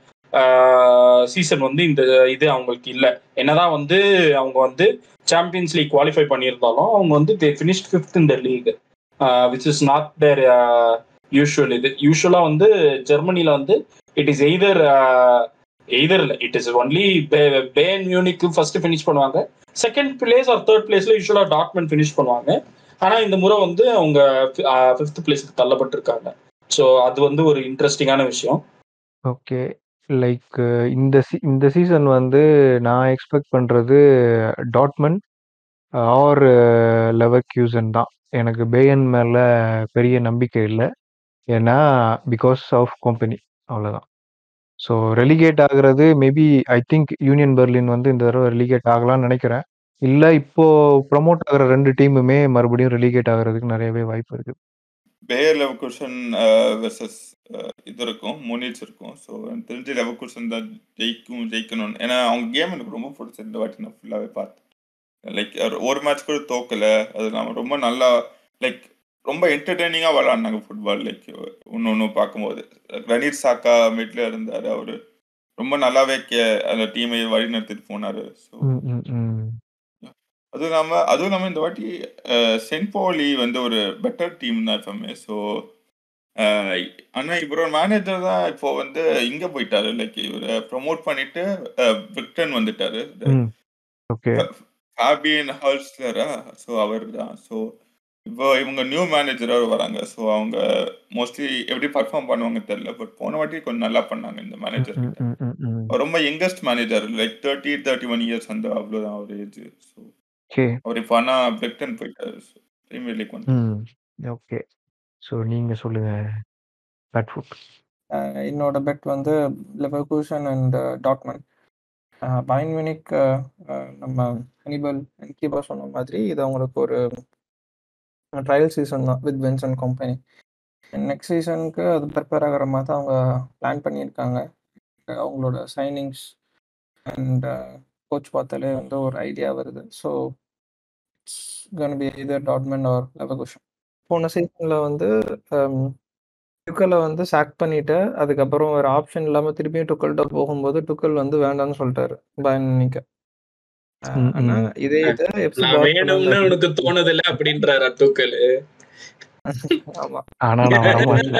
சீசன் வந்து இந்த இது அவங்களுக்கு இல்லை என்னதான் வந்து அவங்க வந்து சாம்பியன்ஸ் லீக் குவாலிஃபை பண்ணியிருந்தாலும் அவங்க வந்து தே ஃபினிஷ்ட் ஃபிஃப்த் இந்த league which is not their usual இது யூஸ்வலாக வந்து ஜெர்மனியில் வந்து இட் இஸ் எய்தர் எய்தர் இல்லை it is only Bayern Munich first finish பண்ணுவாங்க செகண்ட் பிளேஸ் ஆர் தேர்ட் பிளேஸ்ல யூஸ்வலாக டாட்மெண்ட் ஃபினிஷ் பண்ணுவாங்க ஆனா இந்த முறை வந்து அவங்க ஃபிஃப்த் பிளேஸ்க்கு தள்ளப்பட்டிருக்காங்க ஸோ அது வந்து ஒரு இன்ட்ரெஸ்டிங்கான விஷயம் ஓகே. லைக் இந்த சீ இந்த சீசன் வந்து நான் எக்ஸ்பெக்ட் பண்றது டாட்மண்ட் ஆர் லெவர்க்யூசன் தான். எனக்கு பேயர்ன் மேல பெரிய நம்பிக்கை இல்ல. ஏன்னா, பிகாஸ் ஆஃப் கம்பெனி அவ்வளோதான். ஸோ ரெலிகேட் ஆகுறது maybe I think Union Berlin வந்து இந்த தடவ ரெலிகேட் ஆகலாம்னு நெனைக்கிறேன். இல்ல இப்போ ப்ரமோட் ஆகுற 2 டீமுமே மறுபடியும் ரெலிகேட் ஆகுறதுக்கு நெறையவே வாய்ப்பு இருக்கு. பேயர் லெவர்குசன் வெர்சஸ் இது இருக்கும் மூனிட்ஸ் இருக்கும் ஸோ எனக்கு தெரிஞ்சு லெவர்குசன் தான் ஜெயிக்கும் ஜெயிக்கணும்னு ஏன்னா அவங்க கேம் எனக்கு ரொம்ப பிடிச்சது இந்த வாட்டி நான் ஃபுல்லாகவே பார்த்தேன் லைக் ஒரு மேட்ச் கூட தோக்கல அது இல்லாமல் ரொம்ப நல்லா லைக் ரொம்ப என்டர்டெய்னிங்காக விளாட்னாங்க ஃபுட்பால் லைக் ஒன்று ஒன்று பார்க்கும்போது ரனீர் சாக்கா மிட்ல இருந்தார் அவர் ரொம்ப நல்லாவே கே அந்த டீமை வழி நடத்திட்டு போனார் ஸோ ம், ம், ம். அதுவும் இல்லாமல் அதுவும் இல்லாமல் இந்த வாட்டி சென்ட் பாலி வந்து ஒரு பெட்டர் டீம் தான் எப்பவுமே ஸோ ஆனால் இவரோட மேனேஜர் தான் இப்போ வந்து இங்கே போயிட்டாரு லைக் இவரை ப்ரொமோட் பண்ணிட்டு விக்டன் வந்துட்டாரு ம். ஓகே. ஃபேபியன் ஹால்ஸ்லரா ஸோ அவர் தான் ஸோ இப்போ இவங்க நியூ மேனேஜராக வராங்க ஸோ அவங்க மோஸ்ட்லி எப்படி பர்ஃபார்ம் பண்ணுவாங்க தெரியல பட் போன வாட்டி கொஞ்சம் நல்லா பண்ணாங்க இந்த ம், மேனேஜர் ம், ம், ம், ம். அவர் ரொம்ப youngest manager like thirty thirty one years அந்த அவ்வளோதான் அவர் ஏஜ் ஸோ ஓகே. அவர் இப்போ ஆனால் பிரிக்டன் போயிட்டாரு பிரீமியர் லீக் வந்து ம். ஓகே. ஸோ நீங்க சொல்லுங்க. பேட்ஃபுட். அஹ் என்னோட பெட் வந்து Leverkusen and Dortmund Bayern Munich நம்ம ஹனிபல் கீபா சொன்ன மாதிரி இது அவங்களுக்கு ஒரு ட்ரையல் சீசன் தான் வித் பென்சன் கம்பெனி நெக்ஸ்ட் சீசனுக்கு அது ப்ரிப்பேர் ஆகிற மாதிரி தான் அவங்க பிளான் பண்ணியிருக்காங்க அவங்களோட சைனிங்ஸ் அண்ட் கோச் பார்த்தாலே வந்து ஒரு ஐடியா வருது so it's gonna be either Dortmund or Leverkusen போன சீசனில் வந்து டுக்கலை வந்து சாக் பண்ணிட்டு அதுக்கப்புறம் ஒரு ஆப்ஷன் இல்லாமல் திருப்பியும் டுக்கல்கிட்ட போகும்போது டுக்கல் வந்து வேண்டாம்னு சொல்லிட்டாரு பயன் நிக்க ம், ஆனா ம். இதே இது எஃப்சி நான் வேணும்னு உனக்கு தோணுதில்ல அப்படின்றாரு தூக்கல் ஆமா ஆனா நான் வரமாட்டேன்.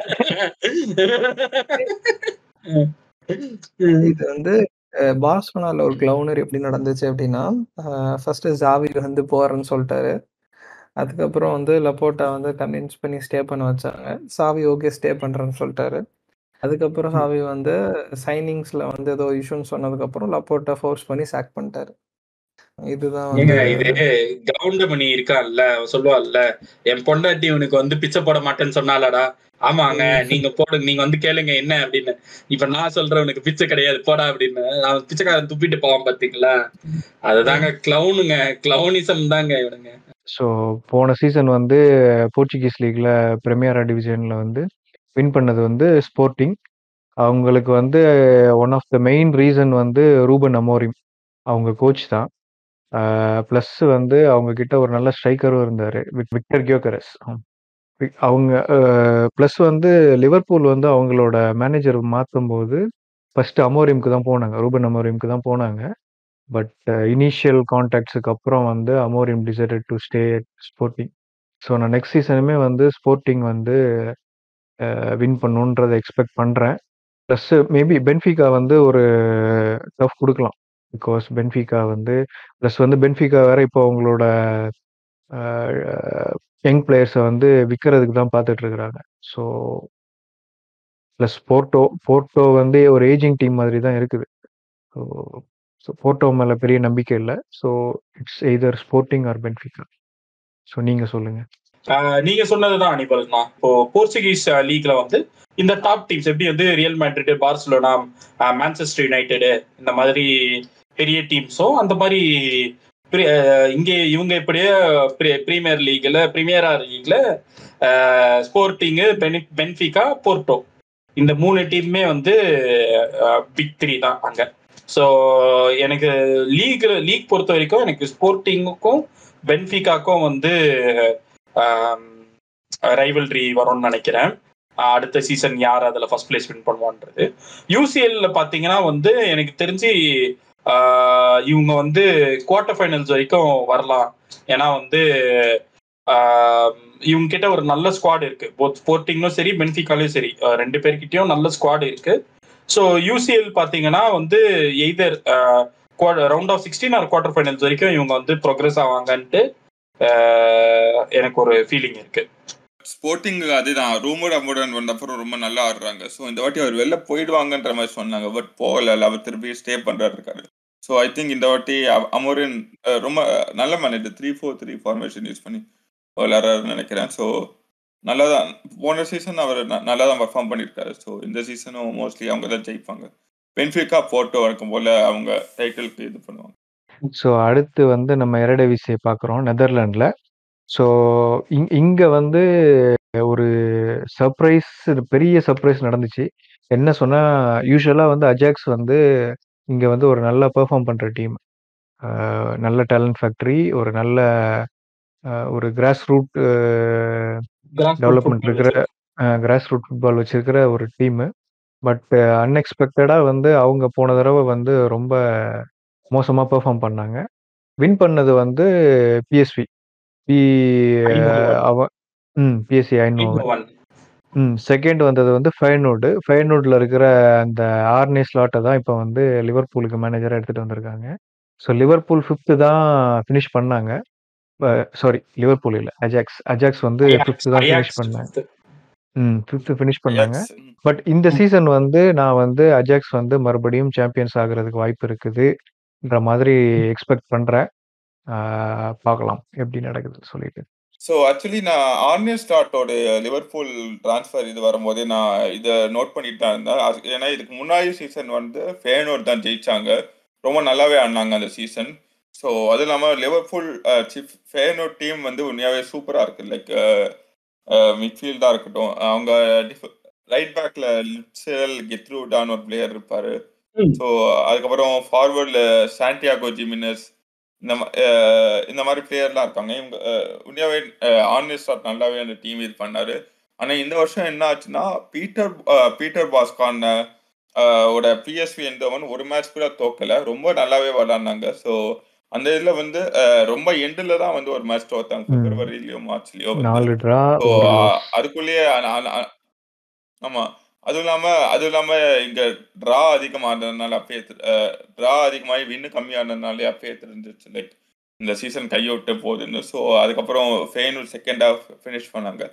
இது வந்து பார்சலோனால ஒரு கிளவுனர் எப்படி நடந்துச்சு அப்படின்னா ஃபர்ஸ்ட் ஜாவி வந்து போறேன்னு சொல்லிட்டாரு அதுக்கப்புறம் வந்து லப்போட்டா வந்து கன்வின்ஸ் பண்ணி ஸ்டே பண்ண வச்சாங்க சாவி ஓகே ஸ்டே பண்றேன்னு சொல்லிட்டாரு அதுக்கப்புறம் ம். சாவி வந்து சைனிங்ஸ்ல வந்து ஏதோ இஷ்யூன்னு சொன்னதுக்கப்புறம் லப்போட்டா ஃபோர்ஸ் பண்ணி சாக் பண்ணிட்டாரு இதுதான் ஏங்க வந்து இது கவுண்டமணி இருக்கான்ல அவன் சொல்லுவான்ல என் பொண்டாட்டி உனக்கு வந்து பிச்சை போட மாட்டேன்னு சொன்னாலடா ஆமாங்க ம். நீங்க போடு நீங்க வந்து கேளுங்க என்ன அப்படின்னு இப்ப நான் சொல்றேன் உனக்கு பிச்சை கிடையாது போடா அப்படின்னு அவன் பிச்சைக்காரன் துப்பிட்டு போவான் பாத்தீங்களா அதுதாங்க கிளவுனுங்க கிளவுனிசம் தாங்க இவனுங்க ஸோ போன சீசன் வந்து போர்ச்சுகீஸ் லீக்ல பிரீமியரா டிவிஷன்ல வந்து வின் பண்ணது வந்து ஸ்போர்ட்டிங் அவங்களுக்கு வந்து one of the main reason வந்து ரூபன் அமோரிம் அவங்க கோச் தான் ப்ளஸ் வந்து அவங்க கிட்ட ஒரு நல்ல ஸ்ட்ரைக்கரும் இருந்தார் விக்டர் கியோகரஸ் அவங்க ப்ளஸ் வந்து லிவர்பூல் வந்து அவங்களோட மேனேஜர் மாற்றும் போது ஃபர்ஸ்ட் அமோரிம்க்கு தான் போனாங்க ரூபன் அமோரிம்க்கு தான் போனாங்க பட் இனிஷியல் கான்டாக்ட்ஸுக்கு அப்புறம் வந்து Amorim decided to stay Sporting so நான் நெக்ஸ்ட் சீசனுமே வந்து ஸ்போர்ட்டிங் வந்து வின் பண்ணுன்றதை எக்ஸ்பெக்ட் பண்ணுறேன் ப்ளஸ் மேபி பென்ஃபிகா வந்து ஒரு டஃப் கொடுக்கலாம் பிகாஸ் பென்ஃபிகா வந்து ப்ளஸ் வந்து பென்ஃபிகா வேற இப்போ அவங்களோட யங் பிளேயர்ஸை வந்து விற்கிறதுக்கு தான் பார்த்துட்டு இருக்கிறாங்க ஸோ ப்ளஸ் போர்ட்டோ போர்ட்டோ வந்து ஒரு ஏஜிங் டீம் மாதிரி தான் இருக்குது ஸோ ஸோ போர்ட்டோ மேலே பெரிய நம்பிக்கை இல்லை so it's either Sporting or Benfica so நீங்கள் சொல்லுங்கள் ஆஹ் நீங்க சொன்னதுதான் அனிபல்னா இப்போ போர்ச்சுகீஸ் லீக்ல வந்து இந்த டாப் டீம்ஸ் எப்படி வந்து Real Madrid Barcelona Manchester United இந்த மாதிரி பெரிய டீம்ஸும் அந்த மாதிரி pre- ஆஹ் இங்கே இவங்க இப்படியே பிரீமியர் லீக்ல பிரீமியரா லீக்ல ஸ்போர்ட்டிங்கு பென்ஃபிகா போர்ட்டோ இந்த மூணு டீமுமே வந்து பிக் த்ரீ தான் அங்க ஸோ எனக்கு லீக் லீக் பொறுத்த வரைக்கும் எனக்கு ஸ்போர்ட்டிங்குக்கும் பென்ஃபிகாக்கும் வந்து ரைவல்ரி வரும்னு நினைக்கிறேன் ஆஹ் அடுத்த சீசன் யார் அதில் ஃபர்ஸ்ட் பிளேஸ் வின் பண்ணுவான்றது யூசிஎல்ல பார்த்தீங்கன்னா வந்து எனக்கு தெரிஞ்சு ஆஹ் இவங்க வந்து குவார்டர் ஃபைனல்ஸ் வரைக்கும் வரலாம் ஏன்னா வந்து ஆஹ் இவங்க கிட்ட ஒரு நல்ல ஸ்குவாட் இருக்கு போத் ஸ்போர்ட்டிங்கும் சரி பென்ஃபிகாலையும் சரி ஆஹ் ரெண்டு பேர்கிட்டயும் நல்ல ஸ்குவாட் இருக்கு ஸோ யூசிஎல் பார்த்தீங்கன்னா வந்து either round of sixteen or quarter finals வரைக்கும் இவங்க வந்து ப்ரோக்ரஸ் ஆவாங்கன்ட்டு எனக்கு ஒரு ஃபீலிங் இருக்கு ஸ்போர்ட்டிங் அதுதான் ரூமர் அம்புடன் வந்த அப்புறம் ரொம்ப நல்லா ஆடுறாங்க ஸோ இந்த வாட்டி அவர் வெளில போயிடுவாங்கன்ற மாதிரி சொன்னாங்க பட் போகல அவர் திருப்பி ஸ்டே பண்றாரு இருக்காரு ஸோ ஐ திங்க் இந்த வாட்டி அ- அமோரின் அஹ், ரொம்ப நல்ல manager three four three formation use பண்ணி விளையாடுறாருன்னு நினைக்கிறேன் ஸோ நல்லா தான் போன சீசன் அவர் ந- நல்லா தான் பர்ஃபார்ம் பண்ணியிருக்காரு ஸோ இந்த சீசனும் மோஸ்ட்லி அவங்க தான் ஜெயிப்பாங்க பென்ஃபிகா போட்டோ வழக்கம் போல அவங்க டைட்டிலுக்கு இது பண்ணுவாங்க ஸோ அடுத்து வந்து நம்ம எரடவிசியை பார்க்குறோம் நெதர்லாண்டில் ஸோ இங் இங்கே வந்து ஒரு சர்ப்ரைஸ் பெரிய சர்ப்ரைஸ் நடந்துச்சு என்ன சொன்னால் யூஸ்வலாக வந்து அஜாக்ஸ் வந்து இங்கே வந்து ஒரு நல்லா பெர்ஃபார்ம் பண்ணுற டீம் நல்ல டேலண்ட் ஃபேக்ட்ரி ஒரு நல்ல அஹ், ஒரு கிராஸ் ரூட் டெவலப்மெண்ட் இருக்கிற கிராஸ் ரூட் ஃபுட்பால் வச்சிருக்கிற ஒரு டீமு பட் அன்எக்ஸ்பெக்டடாக வந்து அவங்க போன தடவை வந்து ரொம்ப மோசமாக பெர்ஃபார்ம் பண்ணாங்க வின் பண்ணது வந்து பிஎஸ்வி பி ஐநூறு. அவன் ம் பிஎஸ்சி ஐநூறு ஒன் ம் செகண்ட் வந்தது வந்து ஃபைனோடு ஃபைனோடில் இருக்கிற அந்த ஆர்னே ஸ்லாட்டை தான் இப்போ வந்து லிவர்பூலுக்கு மேனேஜராக எடுத்துகிட்டு வந்திருக்காங்க ஸோ லிவர்பூல் ஃபிஃப்த்து தான் ஃபினிஷ் பண்ணாங்க சாரி லிவர்பூல் இல்லை அஜாக்ஸ் அஜாக்ஸ் வந்து ஃபிஃப்த்து தான் ஃபினிஷ் பண்ணாங்க ம் ஃபிஃப்த்து ஃபினிஷ் பண்ணாங்க Ajax, ம். பட் இந்த சீசன் வந்து நான் வந்து அஜாக்ஸ் வந்து மறுபடியும் சாம்பியன்ஸ் ஆகுறதுக்கு வாய்ப்பு இருக்குதுன்ற மாதிரி எக்ஸ்பெக்ட் பண்ணுறேன் பார்க்கலாம் எப்படி நடக்குதுன்னு சொல்லிட்டு ஸோ ஆக்சுவலி நான் ஆர்னியர் ஸ்டார்ட்டோட லிவர்பூல் ட்ரான்ஸ்ஃபர் இது வரும்போதே நான் இதை நோட் பண்ணிட்டு தான் இருந்தேன் அது- ஏன்னா இதுக்கு முன்னாடி சீசன் வந்து ஃபேனோர் தான் ஜெயிச்சாங்க ரொம்ப நல்லாவே ஆடினாங்க அந்த சீசன் ஸோ அது இல்லாமல் லிவர்பூல் சிஃப் ஃபேனோர் டீம் வந்து உண்மையாகவே சூப்பராக இருக்குது லைக் மிட்ஃபீல்டாக இருக்கட்டும் அவங்க ரைட் பேக்கில் லிட்சல் கெத்ரூடான்னு ஒரு பிளேயர் இருப்பார் ம். ஸோ அதுக்கப்புறம் ஃபார்வர்டில் சாண்டியாகோ ஜிமினஸ் இந்த மா- அஹ் இந்த மாதிரி பிளேயர்லாம் இருக்காங்க இவங்க அஹ், உண்மையாவே ஆன்லிஸ்டாட் நல்லாவே அந்த டீம் இது பண்ணாரு ஆனா இந்த வருஷம் என்ன ஆச்சுன்னா பீட்டர் அஹ், பீட்டர் பாஸ்கான் அஹ், ஓட பிஎஸ்வி எந்தவன் ஒரு மேட்ச் கூட தோக்கல ரொம்ப நல்லாவே விளாண்டாங்க ஸோ அந்த இதுல வந்து அஹ், ரொம்ப எண்டில் தான் வந்து ஒரு மேட்ச் தோத்தாங்க ம். பிப்ரவரிலயோ மார்ச்லயோ வந்து நாலு ட்ரா ஸோ ஒரு அதுக்குள்ளேயே ஆ- ஆ- ஆ- ஆமா அதுவும் இல்லாம அதுவும் இல்லாம இங்க டிரா அதிகமானதுனால அப்பயே டிரா அதிகமாகி வின்னு கம்மியானதுனாலே அப்பயே தெரிஞ்சிருச்சு லைக் இந்த சீசன் கையோட்டு போகுதுன்னு ஸோ அதுக்கப்புறம் ஃபெயினூர் செகண்ட் ஹாஃப் ஃபினிஷ் பண்ணாங்க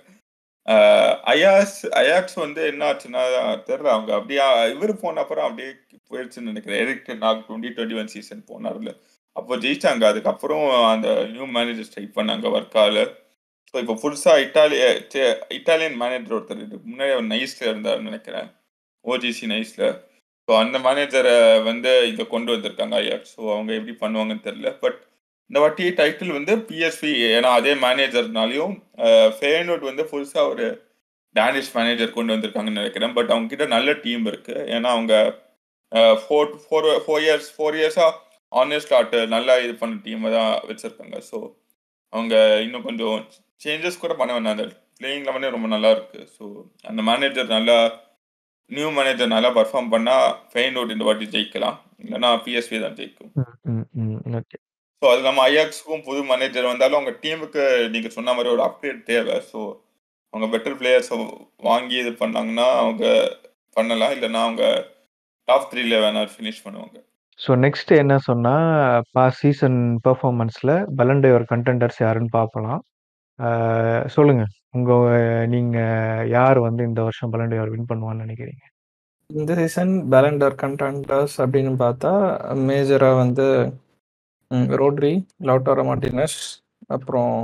அயாஸ் அயாக்ஸ் வந்து என்ன ஆச்சுன்னா தெரியல அவங்க அப்படியே இவர் போன அப்புறம் அப்படியே போயிடுச்சுன்னு நினைக்கிறேன் எரிக் நாக் டுவெண்ட்டி டுவெண்ட்டி ஒன் சீசன் போனார்ல அப்போ ஜெயிச்சாங்க அதுக்கப்புறம் அந்த நியூ மேனேஜர் ஸ்ட்ரைக் பண்ணாங்க ஒர்க்கால ஸோ இப்போ புதுசாக இட்டாலிய சே- இட்டாலியன் மேனேஜர் ஒருத்தர் இதுக்கு முன்னாடி அவர் நைஸில் இருந்தார்னு நினைக்கிறேன் ஓஜிசி நைஸில் ஸோ அந்த மேனேஜரை வந்து இதை கொண்டு வந்திருக்காங்க ஐயா ஸோ அவங்க எப்படி பண்ணுவாங்கன்னு தெரியல பட் இந்த வாட்டி டைட்டில் வந்து பிஎஸ்வி ஏன்னா அதே மேனேஜர்னாலையும் ஃபேனோட் வந்து புதுசாக ஒரு டேனிஷ் மேனேஜர் கொண்டு வந்திருக்காங்கன்னு நினைக்கிறேன் பட் அவங்க கிட்ட நல்ல டீம் இருக்கு ஏன்னா அவங்க four four four years four இயர்ஸாக ஆனஸ்ட் ஆட்டு நல்லா இது பண்ண டீமை தான் வச்சுருக்காங்க ஸோ அவங்க இன்னும் கொஞ்சம் சேஞ்சஸ் கூட பண்ண வேணாம் அந்த பிளேயிங் லெவனே ரொம்ப நல்லா இருக்கு ஸோ அந்த மேனேஜர் நல்லா நியூ மேனேஜர் நல்லா பர்ஃபார்ம் பண்ணா ஃபெயினோட் இந்த வாட்டி ஜெயிக்கலாம் இல்லைன்னா பிஎஸ்வி தான் ஜெயிக்கும் ம், ம், ஓகே ஸோ அது இல்லாமல் ஐயாக்ஸுக்கும் புது மேனேஜர் வந்தாலும் அவங்க டீமுக்கு நீங்க சொன்ன மாதிரி ஒரு அப்கிரேட் தேவை ஸோ அவங்க பெட்டர் பிளேயர்ஸ் வாங்கி இது பண்ணாங்கன்னா அவங்க பண்ணலாம் இல்லைன்னா அவங்க டாப் த்ரீல வேணா ஃபினிஷ் பண்ணுவாங்க ஸோ நெக்ஸ்ட் என்ன சொன்னா பாஸ் சீசன் பெர்ஃபார்மன்ஸில் பலண்டையோர் கண்டெண்டர்ஸ் யாருன்னு பார்க்கலாம் அஹ், சொல்லுங்க உங்க நீங்க யார் வந்து இந்த வருஷம் பலண்டையோர் வின் பண்ணுவான்னு நினைக்கிறீங்க இந்த சீசன் பேலண்டர் கண்டெண்டர்ஸ் அப்படின்னு பார்த்தா மேஜராக வந்து ம், ரோட்ரி லவுட்டாரோ மார்டினஸ் அப்புறம்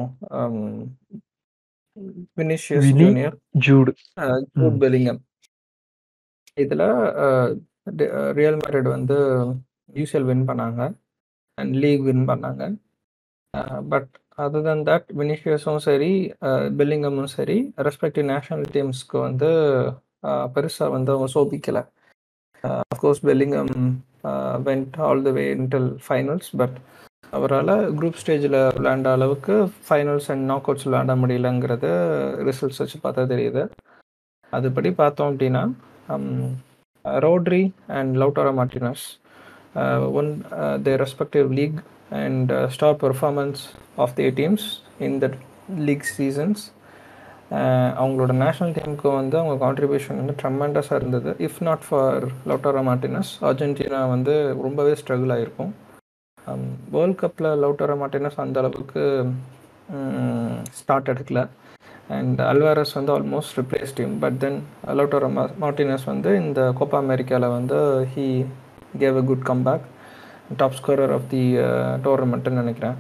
Vinicius Vini Junior Jude Jude ம் பெலிங்கம் இதில் ரியல் மேரிட் வந்து யூசிஎல் வின் பண்ணாங்க அண்ட் லீக் வின் பண்ணாங்க பட் அதர் than தட் வினிஷியஸும் சரி பெல்லிங்கமும் சரி ரெஸ்பெக்டிவ் நேஷனல் டீம்ஸ்க்கு வந்து பெருசாக வந்து அவங்க சோபிக்கலை of course Bellingham went all the way until finals but அவரால் குரூப் ஸ்டேஜில் விளையாண்ட அளவுக்கு ஃபைனல்ஸ் அண்ட் நாக் அவுட்ஸ் விளையாட முடியலங்கிறது ரிசல்ட்ஸ் வச்சு பார்த்தா தெரியுது அதுபடி பார்த்தோம் அப்படின்னா Rodri and Lautaro Martinez won the respective league and star performance of the teams in the league seasons அவங்களோட நேஷ்னல் டீமுக்கு வந்து அவங்க கான்ட்ரிபியூஷன் வந்து ட்ரமெண்டஸாக இருந்தது if not for Lautaro Martinez Argentina வந்து ரொம்பவே ஸ்ட்ரகிள் ஆகிருக்கும் வேர்ல்ட் கப்பில் லவுட்டாரா மார்டினஸ் அந்த அளவுக்கு ஸ்டார்ட் எடுக்கல அண்ட் அல்வாரஸ் வந்து almost replace team but then Lautaro Martinez வந்து இந்த கோப்பா அமெரிக்காவில் வந்து he gave a good comeback top scorer of the டோர்னமெண்ட்டுன்னு நினைக்கிறேன்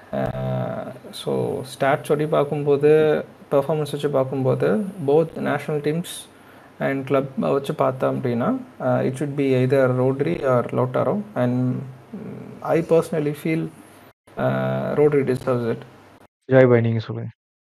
ஸோ ஸ்டாட்ஸ் சொல்லி பார்க்கும்போது பெர்ஃபார்மன்ஸ் வச்சு பார்க்கும்போது both national teams and club வச்சு பார்த்தோம் அப்படின்னா it should be either Rodri or Lautaro and I personally feel Rodri deserves it joy boy நீங்கள் சொல்லுங்கள்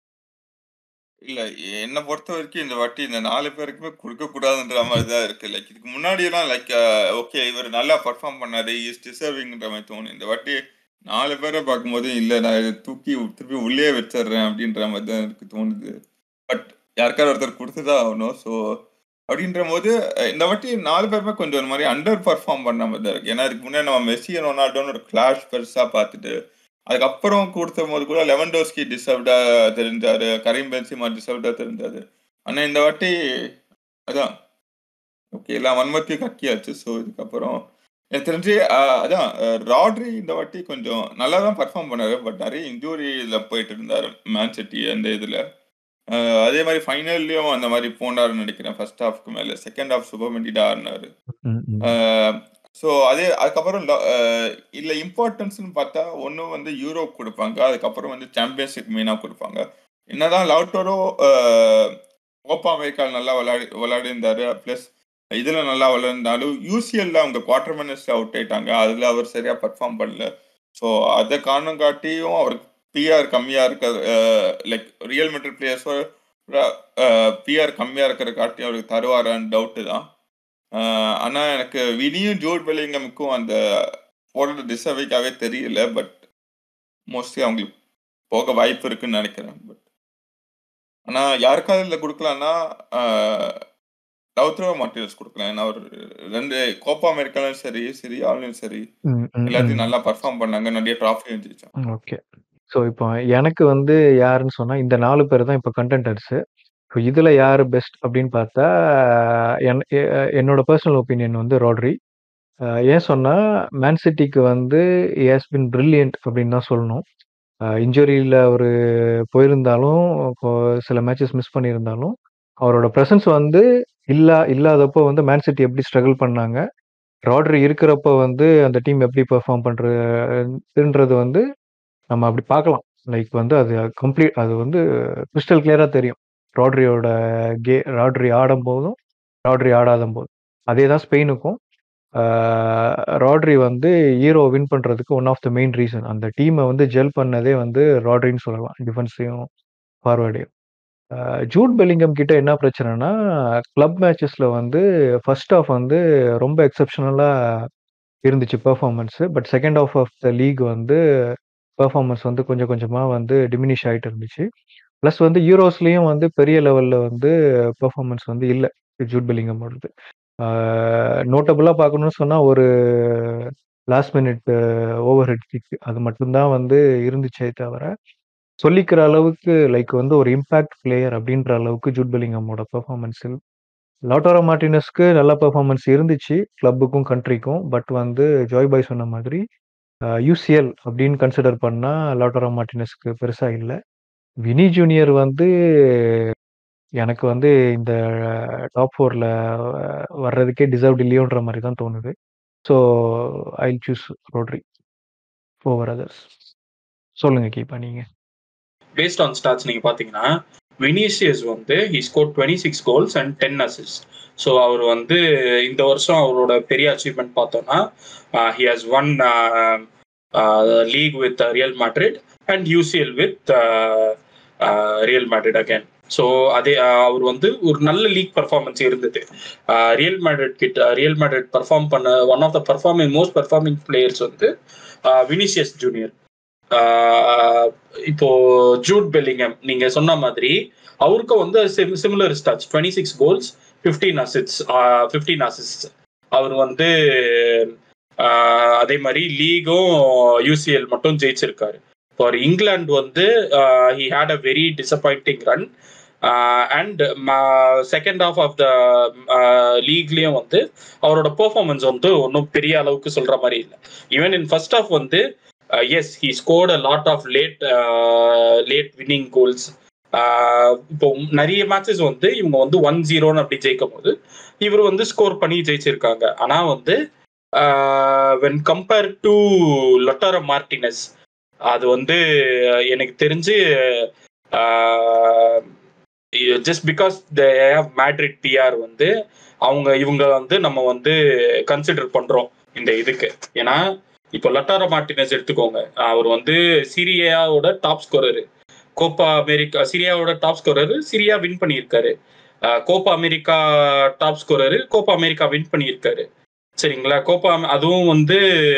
இல்ல என்னை பொறுத்த வரைக்கும் இந்த வாட்டி இந்த நாலு பேருக்குமே கொடுக்க கூடாதுன்ற மாதிரி தான் இருக்கு லைக் இதுக்கு முன்னாடி எல்லாம் லைக் ஓகே இவர் நல்லா பர்ஃபார்ம் பண்ணாரு இஸ் டிசர்விங்ன்ற மாதிரி தோணும் இந்த வாட்டி நாலு பேரை பார்க்கும்போது இல்ல நான் இதை தூக்கி திருப்பி உள்ளே வச்சிடுறேன் அப்படின்ற மாதிரி தான் எனக்கு தோணுது பட் யாருக்காவது ஒருத்தர் கொடுத்துதான் ஆகணும் ஸோ அப்படின்ற போது இந்த வாட்டி நாலு பேருமே கொஞ்சம் ஒரு மாதிரி அண்டர் பர்ஃபார்ம் பண்ண மாதிரி தான் இருக்கு ஏன்னா இதுக்கு முன்னாடி நம்ம மெஸ்ஸி ரொனால்டோன்னு ஒரு கிளாஷ் பெருசா பார்த்துட்டு அதுக்கப்புறம் கொடுத்த போது கூட லெவன்டோஸ்கி டிசர்வ்டா தெரிஞ்சாரு கரீம் பென்சிமா டிசர்வ்டா தெரிஞ்சாரு ஆனா இந்த வாட்டி அதான் ஓகே எல்லாம் வன்மத்தி கக்கியாச்சு ஸோ இதுக்கப்புறம் எனக்கு தெரிஞ்சு அதான் ராட்ரி இந்த வாட்டி கொஞ்சம் நல்லா தான் பர்ஃபார்ம் பண்ணாரு பட் நிறைய இன்ஜூரியில் போயிட்டு இருந்தாரு மேன் சிட்டி அந்த இதில் அதே மாதிரி ஃபைனல்லையும் அந்த மாதிரி போனாருன்னு நினைக்கிறேன் ஃபர்ஸ்ட் ஹாஃப்க்கு மேலே செகண்ட் ஹாஃப் சுபமெண்டிடா ஆடினாரு ஸோ அதே அதுக்கப்புறம் இல்லை இம்பார்ட்டன்ஸ்னு பார்த்தா ஒன்று வந்து யூரோப் கொடுப்பாங்க அதுக்கப்புறம் வந்து சாம்பியன்ஷிப் மெயினாக கொடுப்பாங்க என்னதான் லவுட்டோரோ கோப்பா அமெரிக்காவில் நல்லா விளையாடி விளையாடிருந்தாரு ப்ளஸ் இதில் நல்லா விளையாடிருந்தாலும் யூசிஎல்ல அவங்க குவார்டர் மினிட்ஸில் அவுட் ஆயிட்டாங்க அதில் அவர் சரியாக பர்ஃபார்ம் பண்ணல ஸோ அதை காரணம் காட்டியும் அவருக்கு பிஆர் கம்மியாக இருக்க லைக் ரியல் மெட்ரிக் பிளேயர்ஸோட பிஆர் கம்மியாக இருக்கிற காட்டி அவருக்கு தருவாரான்னு டவுட்டு தான் ஆனால் எனக்கு வினியும் ஜோட் பெலிங்கமுக்கும் அந்த போடுறது டிசர்வைக்காகவே தெரியல பட் மோஸ்ட்லி அவங்களுக்கு போக வாய்ப்பு இருக்குன்னு நினைக்கிறேன் பட் ஆனால் யாருக்காவது இதில் கொடுக்கலான்னா லவ்த்ரோ மார்டினஸ் கொடுக்கலாம் ஏன்னா அவர் ரெண்டு கோப்பா அமெரிக்காலும் சரி சிரியாலையும் சரி எல்லாத்தையும் நல்லா பர்ஃபார்ம் பண்ணாங்க நிறைய ட்ராஃபியும் ஜெயிச்சாங்க ஓகே ஸோ இப்போ எனக்கு வந்து யாருன்னு சொன்னால் இந்த நாலு பேர் தான் இப்போ கண்டென்டர்ஸு ஸோ இதில் யார் பெஸ்ட் அப்படின்னு பார்த்தா என் என்னோட பர்சனல் ஒப்பீனியன் வந்து ராட்ரி ஏன் சொன்னால் மேன் சிட்டிக்கு வந்து ஏஸ் பின் ப்ரில்லியன்ட் அப்படின்னு தான் சொல்லணும் இன்ஜுரியில் அவர் போயிருந்தாலும் சில மேட்சஸ் மிஸ் பண்ணியிருந்தாலும் அவரோட ப்ரெசன்ஸ் வந்து இல்லா இல்லாதப்போ வந்து மேன் சிட்டி எப்படி ஸ்ட்ரகிள் பண்ணாங்க ராட்ரி இருக்கிறப்ப வந்து அந்த டீம் எப்படி பெர்ஃபார்ம் பண்ணுறதுன்றது வந்து நம்ம அப்படி பார்க்கலாம் லைக் வந்து அது கம்ப்ளீட் அது வந்து கிறிஸ்டல் கிளியராக தெரியும் ராட்ரியோட கே ராட்ரி ஆடும் போதும் ராட்ரி ஆடாத போதும் அதே தான் ஸ்பெயினுக்கும் ராட்ரி வந்து ஹீரோ வின் பண்ணுறதுக்கு one of the main reason அந்த டீமை வந்து ஜெல் பண்ணதே வந்து ராட்ரின்னு சொல்லலாம் டிஃபென்ஸையும் ஃபார்வேர்டையும் ஜூட் பெல்லிங்கம் கிட்ட என்ன பிரச்சனைனா கிளப் மேட்சஸில் வந்து ஃபர்ஸ்ட் ஆஃப் வந்து ரொம்ப எக்ஸப்ஷனலாக இருந்துச்சு performance but second half of the league வந்து பெர்ஃபார்மன்ஸ் வந்து கொஞ்சம் கொஞ்சமாக வந்து டிமினிஷ் ஆகிட்டு இருந்துச்சு ப்ளஸ் வந்து யூரோஸ்லேயும் வந்து பெரிய லெவலில் வந்து பெர்ஃபார்மன்ஸ் வந்து இல்லை ஜூட் பெல்லிங்கமோடது நோட்டபுளாக பார்க்கணும்னு சொன்னால் ஒரு last minute over head kick அது மட்டும்தான் வந்து இருந்துச்சே தவிர சொல்லிக்கிற அளவுக்கு லைக் வந்து ஒரு இம்பேக்ட் பிளேயர் அப்படின்ற அளவுக்கு ஜூட் பெல்லிங்கமோட பெர்ஃபார்மன்ஸில் லாட்டோரோ மார்டினஸ்க்கு நல்ல பெர்ஃபார்மன்ஸ் இருந்துச்சு கிளப்புக்கும் கண்ட்ரிக்கும் பட் வந்து ஜாய் பாய் சொன்ன மாதிரி யூசிஎல் அப்படின்னு கன்சிடர் பண்ணால் லாட்டோரோ மார்டினஸ்க்கு பெருசாக இல்லை வினி ஜூனியர் வந்து எனக்கு வந்து இந்த டாப் ஃபோரில் வர்றதுக்கே டிசர்வ் இல்லையோன்ற மாதிரி தான் தோணுது so I choose Rodri over others சொல்லுங்க கீப்பா நீங்கள் பேஸ்ட் ஆன் ஸ்டாட்ஸ் நீங்கள் பார்த்தீங்கன்னா வினிசியஸ் வந்து he score twenty six goals and ten assist so அவர் வந்து இந்த வருஷம் அவரோட பெரிய அச்சீவ்மெண்ட் பார்த்தோம்னா he has won league with Real Madrid and UCL with Real Madrid again so அதே அவர் வந்து ஒரு நல்ல லீக் பர்ஃபார்மன்ஸ் இருந்தது ரியல் மேட்ரிட் கிட்ட ரியல் மேட்ரிட் பர்ஃபார்ம் பண்ண one of the performing most performing players வந்து வினிசியஸ் ஜூனியர் இப்போ ஜூட் பெல்லிங்கம் நீங்க சொன்ன மாதிரி அவருக்கும் வந்து similar stats twenty six goals fifteen assists fifteen assist அவர் வந்து அதே மாதிரி லீகும் யூசிஎல் மட்டும் ஜெயிச்சிருக்காரு ஃபார் இங்கிலாந்து வந்து he had a very disappointing run and second half of the லீக்லேயும் வந்து அவரோட பெர்ஃபார்மன்ஸ் வந்து ஒன்றும் பெரிய அளவுக்கு சொல்ற மாதிரி இல்லை ஈவன் இன் ஃபர்ஸ்ட் ஆஃப் வந்து as he scored a lot of late late winning goals இப்போ நிறைய மேட்சஸ் வந்து இவங்க வந்து ஒன் ஜீரோன்னு அப்படி ஜெயிக்கும் போது இவர் வந்து ஸ்கோர் பண்ணி ஜெயிச்சிருக்காங்க ஆனா வந்து when compare to Lautaro Martinez அது வந்து எனக்கு தெரிஞ்சு just because the Madrid PR வந்து அவங்க இவங்க வந்து நம்ம வந்து கன்சிடர் பண்றோம் இந்த இதுக்கு ஏன்னா இப்போ லட்டாரோ மார்டினஸ் எடுத்துக்கோங்க அவர் வந்து சிரியாவோட டாப் ஸ்கோரரு கோப்பா அமெரிக்கா சிரியாவோட டாப் ஸ்கோரரு சிரியா வின் பண்ணியிருக்காரு Copa America top scorer Copa America win பண்ணியிருக்காரு சரிங்களா கோப்பா அதுவும் வந்து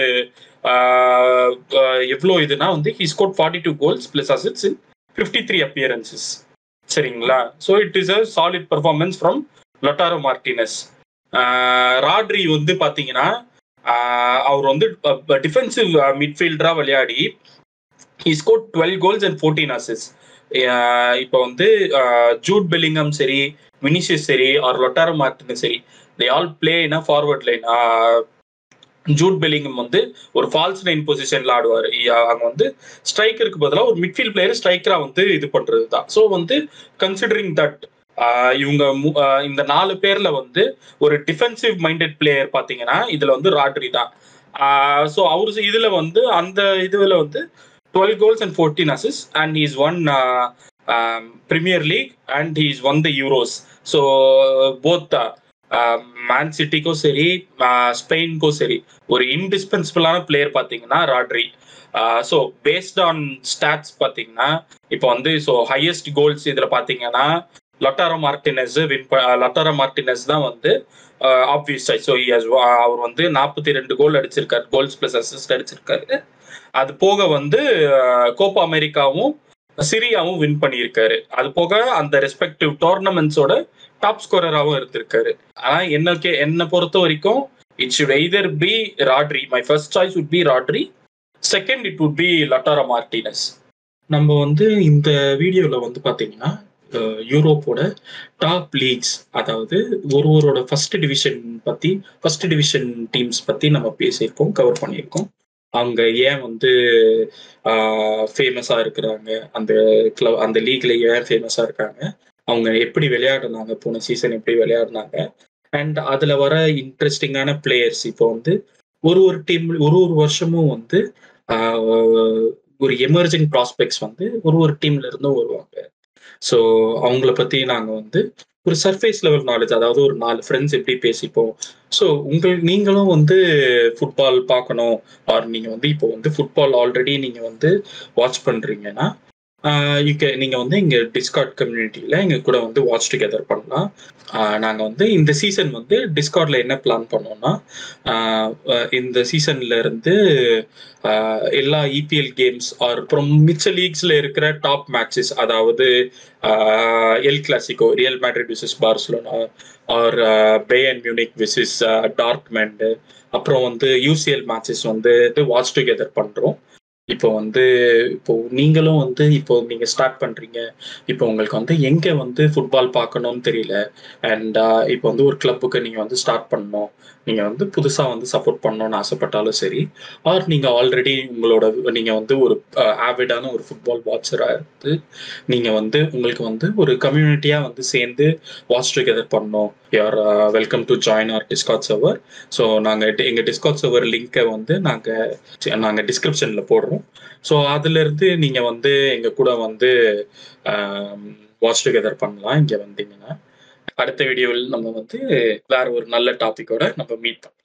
எவ்வளோ இதுனா வந்து he scored forty two goals plus assists in fifty three appearances சரிங்களா so it is a solid performance from Lautaro Martinez Rodri வந்து பார்த்தீங்கன்னா அவர் வந்து டிஃபென்சிவ் மிட்ஃபீல்டராக விளையாடி he scored twelve goals and fourteen அசிஸ் இப்போ வந்து ஜூட் பெல்லிங்கம் சரி வினிஷியஸ் சரி ஆர் லொட்டாரோ மார்டினஸ் சரி they all play in a forward line Jude Bellingham வந்து ஒரு ஃபால்ஸ் லைன் பொசிஷன்ல ஆடுவார் அங்க வந்து ஸ்ட்ரைக்கருக்கு பதிலாக ஒரு மிட்ஃபீல்ட் பிளேயர் ஸ்ட்ரைக்கரா வந்து இது பண்றது தான் ஸோ வந்து கன்சிடரிங் தட் இவங்க இந்த நாலு பேர்ல வந்து ஒரு டிஃபென்சிவ் மைண்டட் பிளேயர் பாத்தீங்கன்னா இதுல வந்து ராட்ரி தான் ஸோ அவரு இதுல வந்து அந்த இதுல வந்து டுவெல் கோல்ஸ் அண்ட் ஃபோர்டீன் அசிஸ் and is won Premier League and is won the Euros so both Man சிட்டிக்கும் சரி ஸ்பெயினுக்கும் சரி ஒரு இன்டிஸ்பென்சிபிளான பிளேயர் பார்த்தீங்கன்னா Rodri so based on stats பார்த்தீங்கன்னா இப்போ வந்து ஸோ ஹையஸ்ட் கோல்ஸ் இதில் பார்த்தீங்கன்னா Lautaro Martinez win Lautaro Martinez தான் வந்து ஆப்வியஸ் ஸோ அவர் வந்து நாற்பத்தி ரெண்டு கோல் அடிச்சிருக்காரு கோல்ஸ் பிளஸ் அசிஸ்ட் அடிச்சிருக்காரு அது போக வந்து கோப்பா அமெரிக்காவும் சிரியாவும் வின் பண்ணியிருக்காரு அது போக அந்த ரெஸ்பெக்டிவ் டோர்னமெண்ட்ஸோட டாப் ஸ்கோரராகவும் இருந்திருக்காரு ஆனா என்ன என்னை பொறுத்த வரைக்கும் it should either be Rodri my first choice would be Rodri second it would be Lautaro Martinez நம்ம வந்து இந்த வீடியோல வந்து பாத்தீங்கன்னா யூரோப்போட டாப் லீக்ஸ் அதாவது ஒருவரோட ஃபர்ஸ்ட் டிவிஷன் பத்தி ஃபர்ஸ்ட் டிவிஷன் டீம்ஸ் பத்தி நம்ம பேசியிருக்கோம் கவர் பண்ணியிருக்கோம் அவங்க ஏன் வந்து ஃபேமஸா இருக்கிறாங்க அந்த கிளப் அந்த லீக்ல ஏன் ஃபேமஸா இருக்காங்க அவங்க எப்படி விளையாடுனாங்க போன சீசன் எப்படி விளையாடினாங்க அண்ட் அதுல வர இன்ட்ரெஸ்டிங்கான பிளேயர்ஸ் இப்போ வந்து ஒரு ஒரு டீம் ஒரு ஒரு வருஷமும் வந்து ஒரு எமர்ஜிங் ப்ராஸ்பெக்ட்ஸ் வந்து ஒரு ஒரு டீம்ல இருந்தும் வருவாங்க ஸோ அவங்கள பத்தி நாங்க வந்து ஒரு சர்ஃபேஸ் லெவல் நாலேஜ் அதாவது ஒரு நாலு ஃப்ரெண்ட்ஸ் எப்படி பேசிப்போம் ஸோ உங்கள் நீங்களும் வந்து ஃபுட்பால் பார்க்கணும் ஆர் நீங்க வந்து இப்போ வந்து ஃபுட்பால் ஆல்ரெடி நீங்க வந்து வாட்ச் பண்றீங்கன்னா யூகே நீங்கள் வந்து இங்கே டிஸ்கார்ட் கம்யூனிட்டியில் எங்கள் கூட வந்து வாட்ச் டுகெதர் பண்ணலாம் நாங்கள் வந்து இந்த சீசன் வந்து டிஸ்கார்டில் என்ன பிளான் பண்ணோம்னா இந்த சீசன்ல இருந்து எல்லா இபிஎல் கேம்ஸ் ஆர் அப்புறம் மிச்ச லீக்ஸில் இருக்கிற டாப் மேட்சஸ் அதாவது El Clasico Real Madrid versus Barcelona or Bayern Munich versus Dortmund அப்புறம் வந்து யூசிஎல் மேட்சஸ் வந்து வாட்ச் டுகெதர் பண்ணுறோம் இப்போ வந்து இப்போ நீங்களும் வந்து இப்போ நீங்க ஸ்டார்ட் பண்றீங்க இப்போ உங்களுக்கு வந்து எங்க வந்து ஃபுட்பால் பார்க்கணும்னு தெரியல அண்ட் இப்போ வந்து ஒரு கிளப்புக்கு நீங்க வந்து ஸ்டார்ட் பண்ணணும் நீங்க வந்து புதுசா வந்து சப்போர்ட் பண்ணணும்னு ஆசைப்பட்டாலும் சரி ஆர் நீங்க ஆல்ரெடி உங்களோட நீங்க வந்து ஒரு ஆவிடான ஒரு ஃபுட்பால் வாட்சரா இருந்து நீங்க வந்து உங்களுக்கு வந்து ஒரு கம்யூனிட்டியா வந்து சேர்ந்து வாட்ச் டுகெதர் பண்ணணும் you're welcome to join our Discord server so நாங்கள் எங்கள் டிஸ்காட் சர்வர் லிங்கை வந்து நாங்கள் நாங்கள் டிஸ்கிரிப்ஷனில் போடுறோம் ஸோ அதுலேருந்து நீங்கள் வந்து எங்கள் கூட வந்து வாட்ச் டுகெதர் பண்ணலாம் இங்கே வந்தீங்கன்னா அடுத்த வீடியோவில் நம்ம வந்து வேற ஒரு நல்ல டாபிக்கோட நம்ம மீட் பண்ணலாம்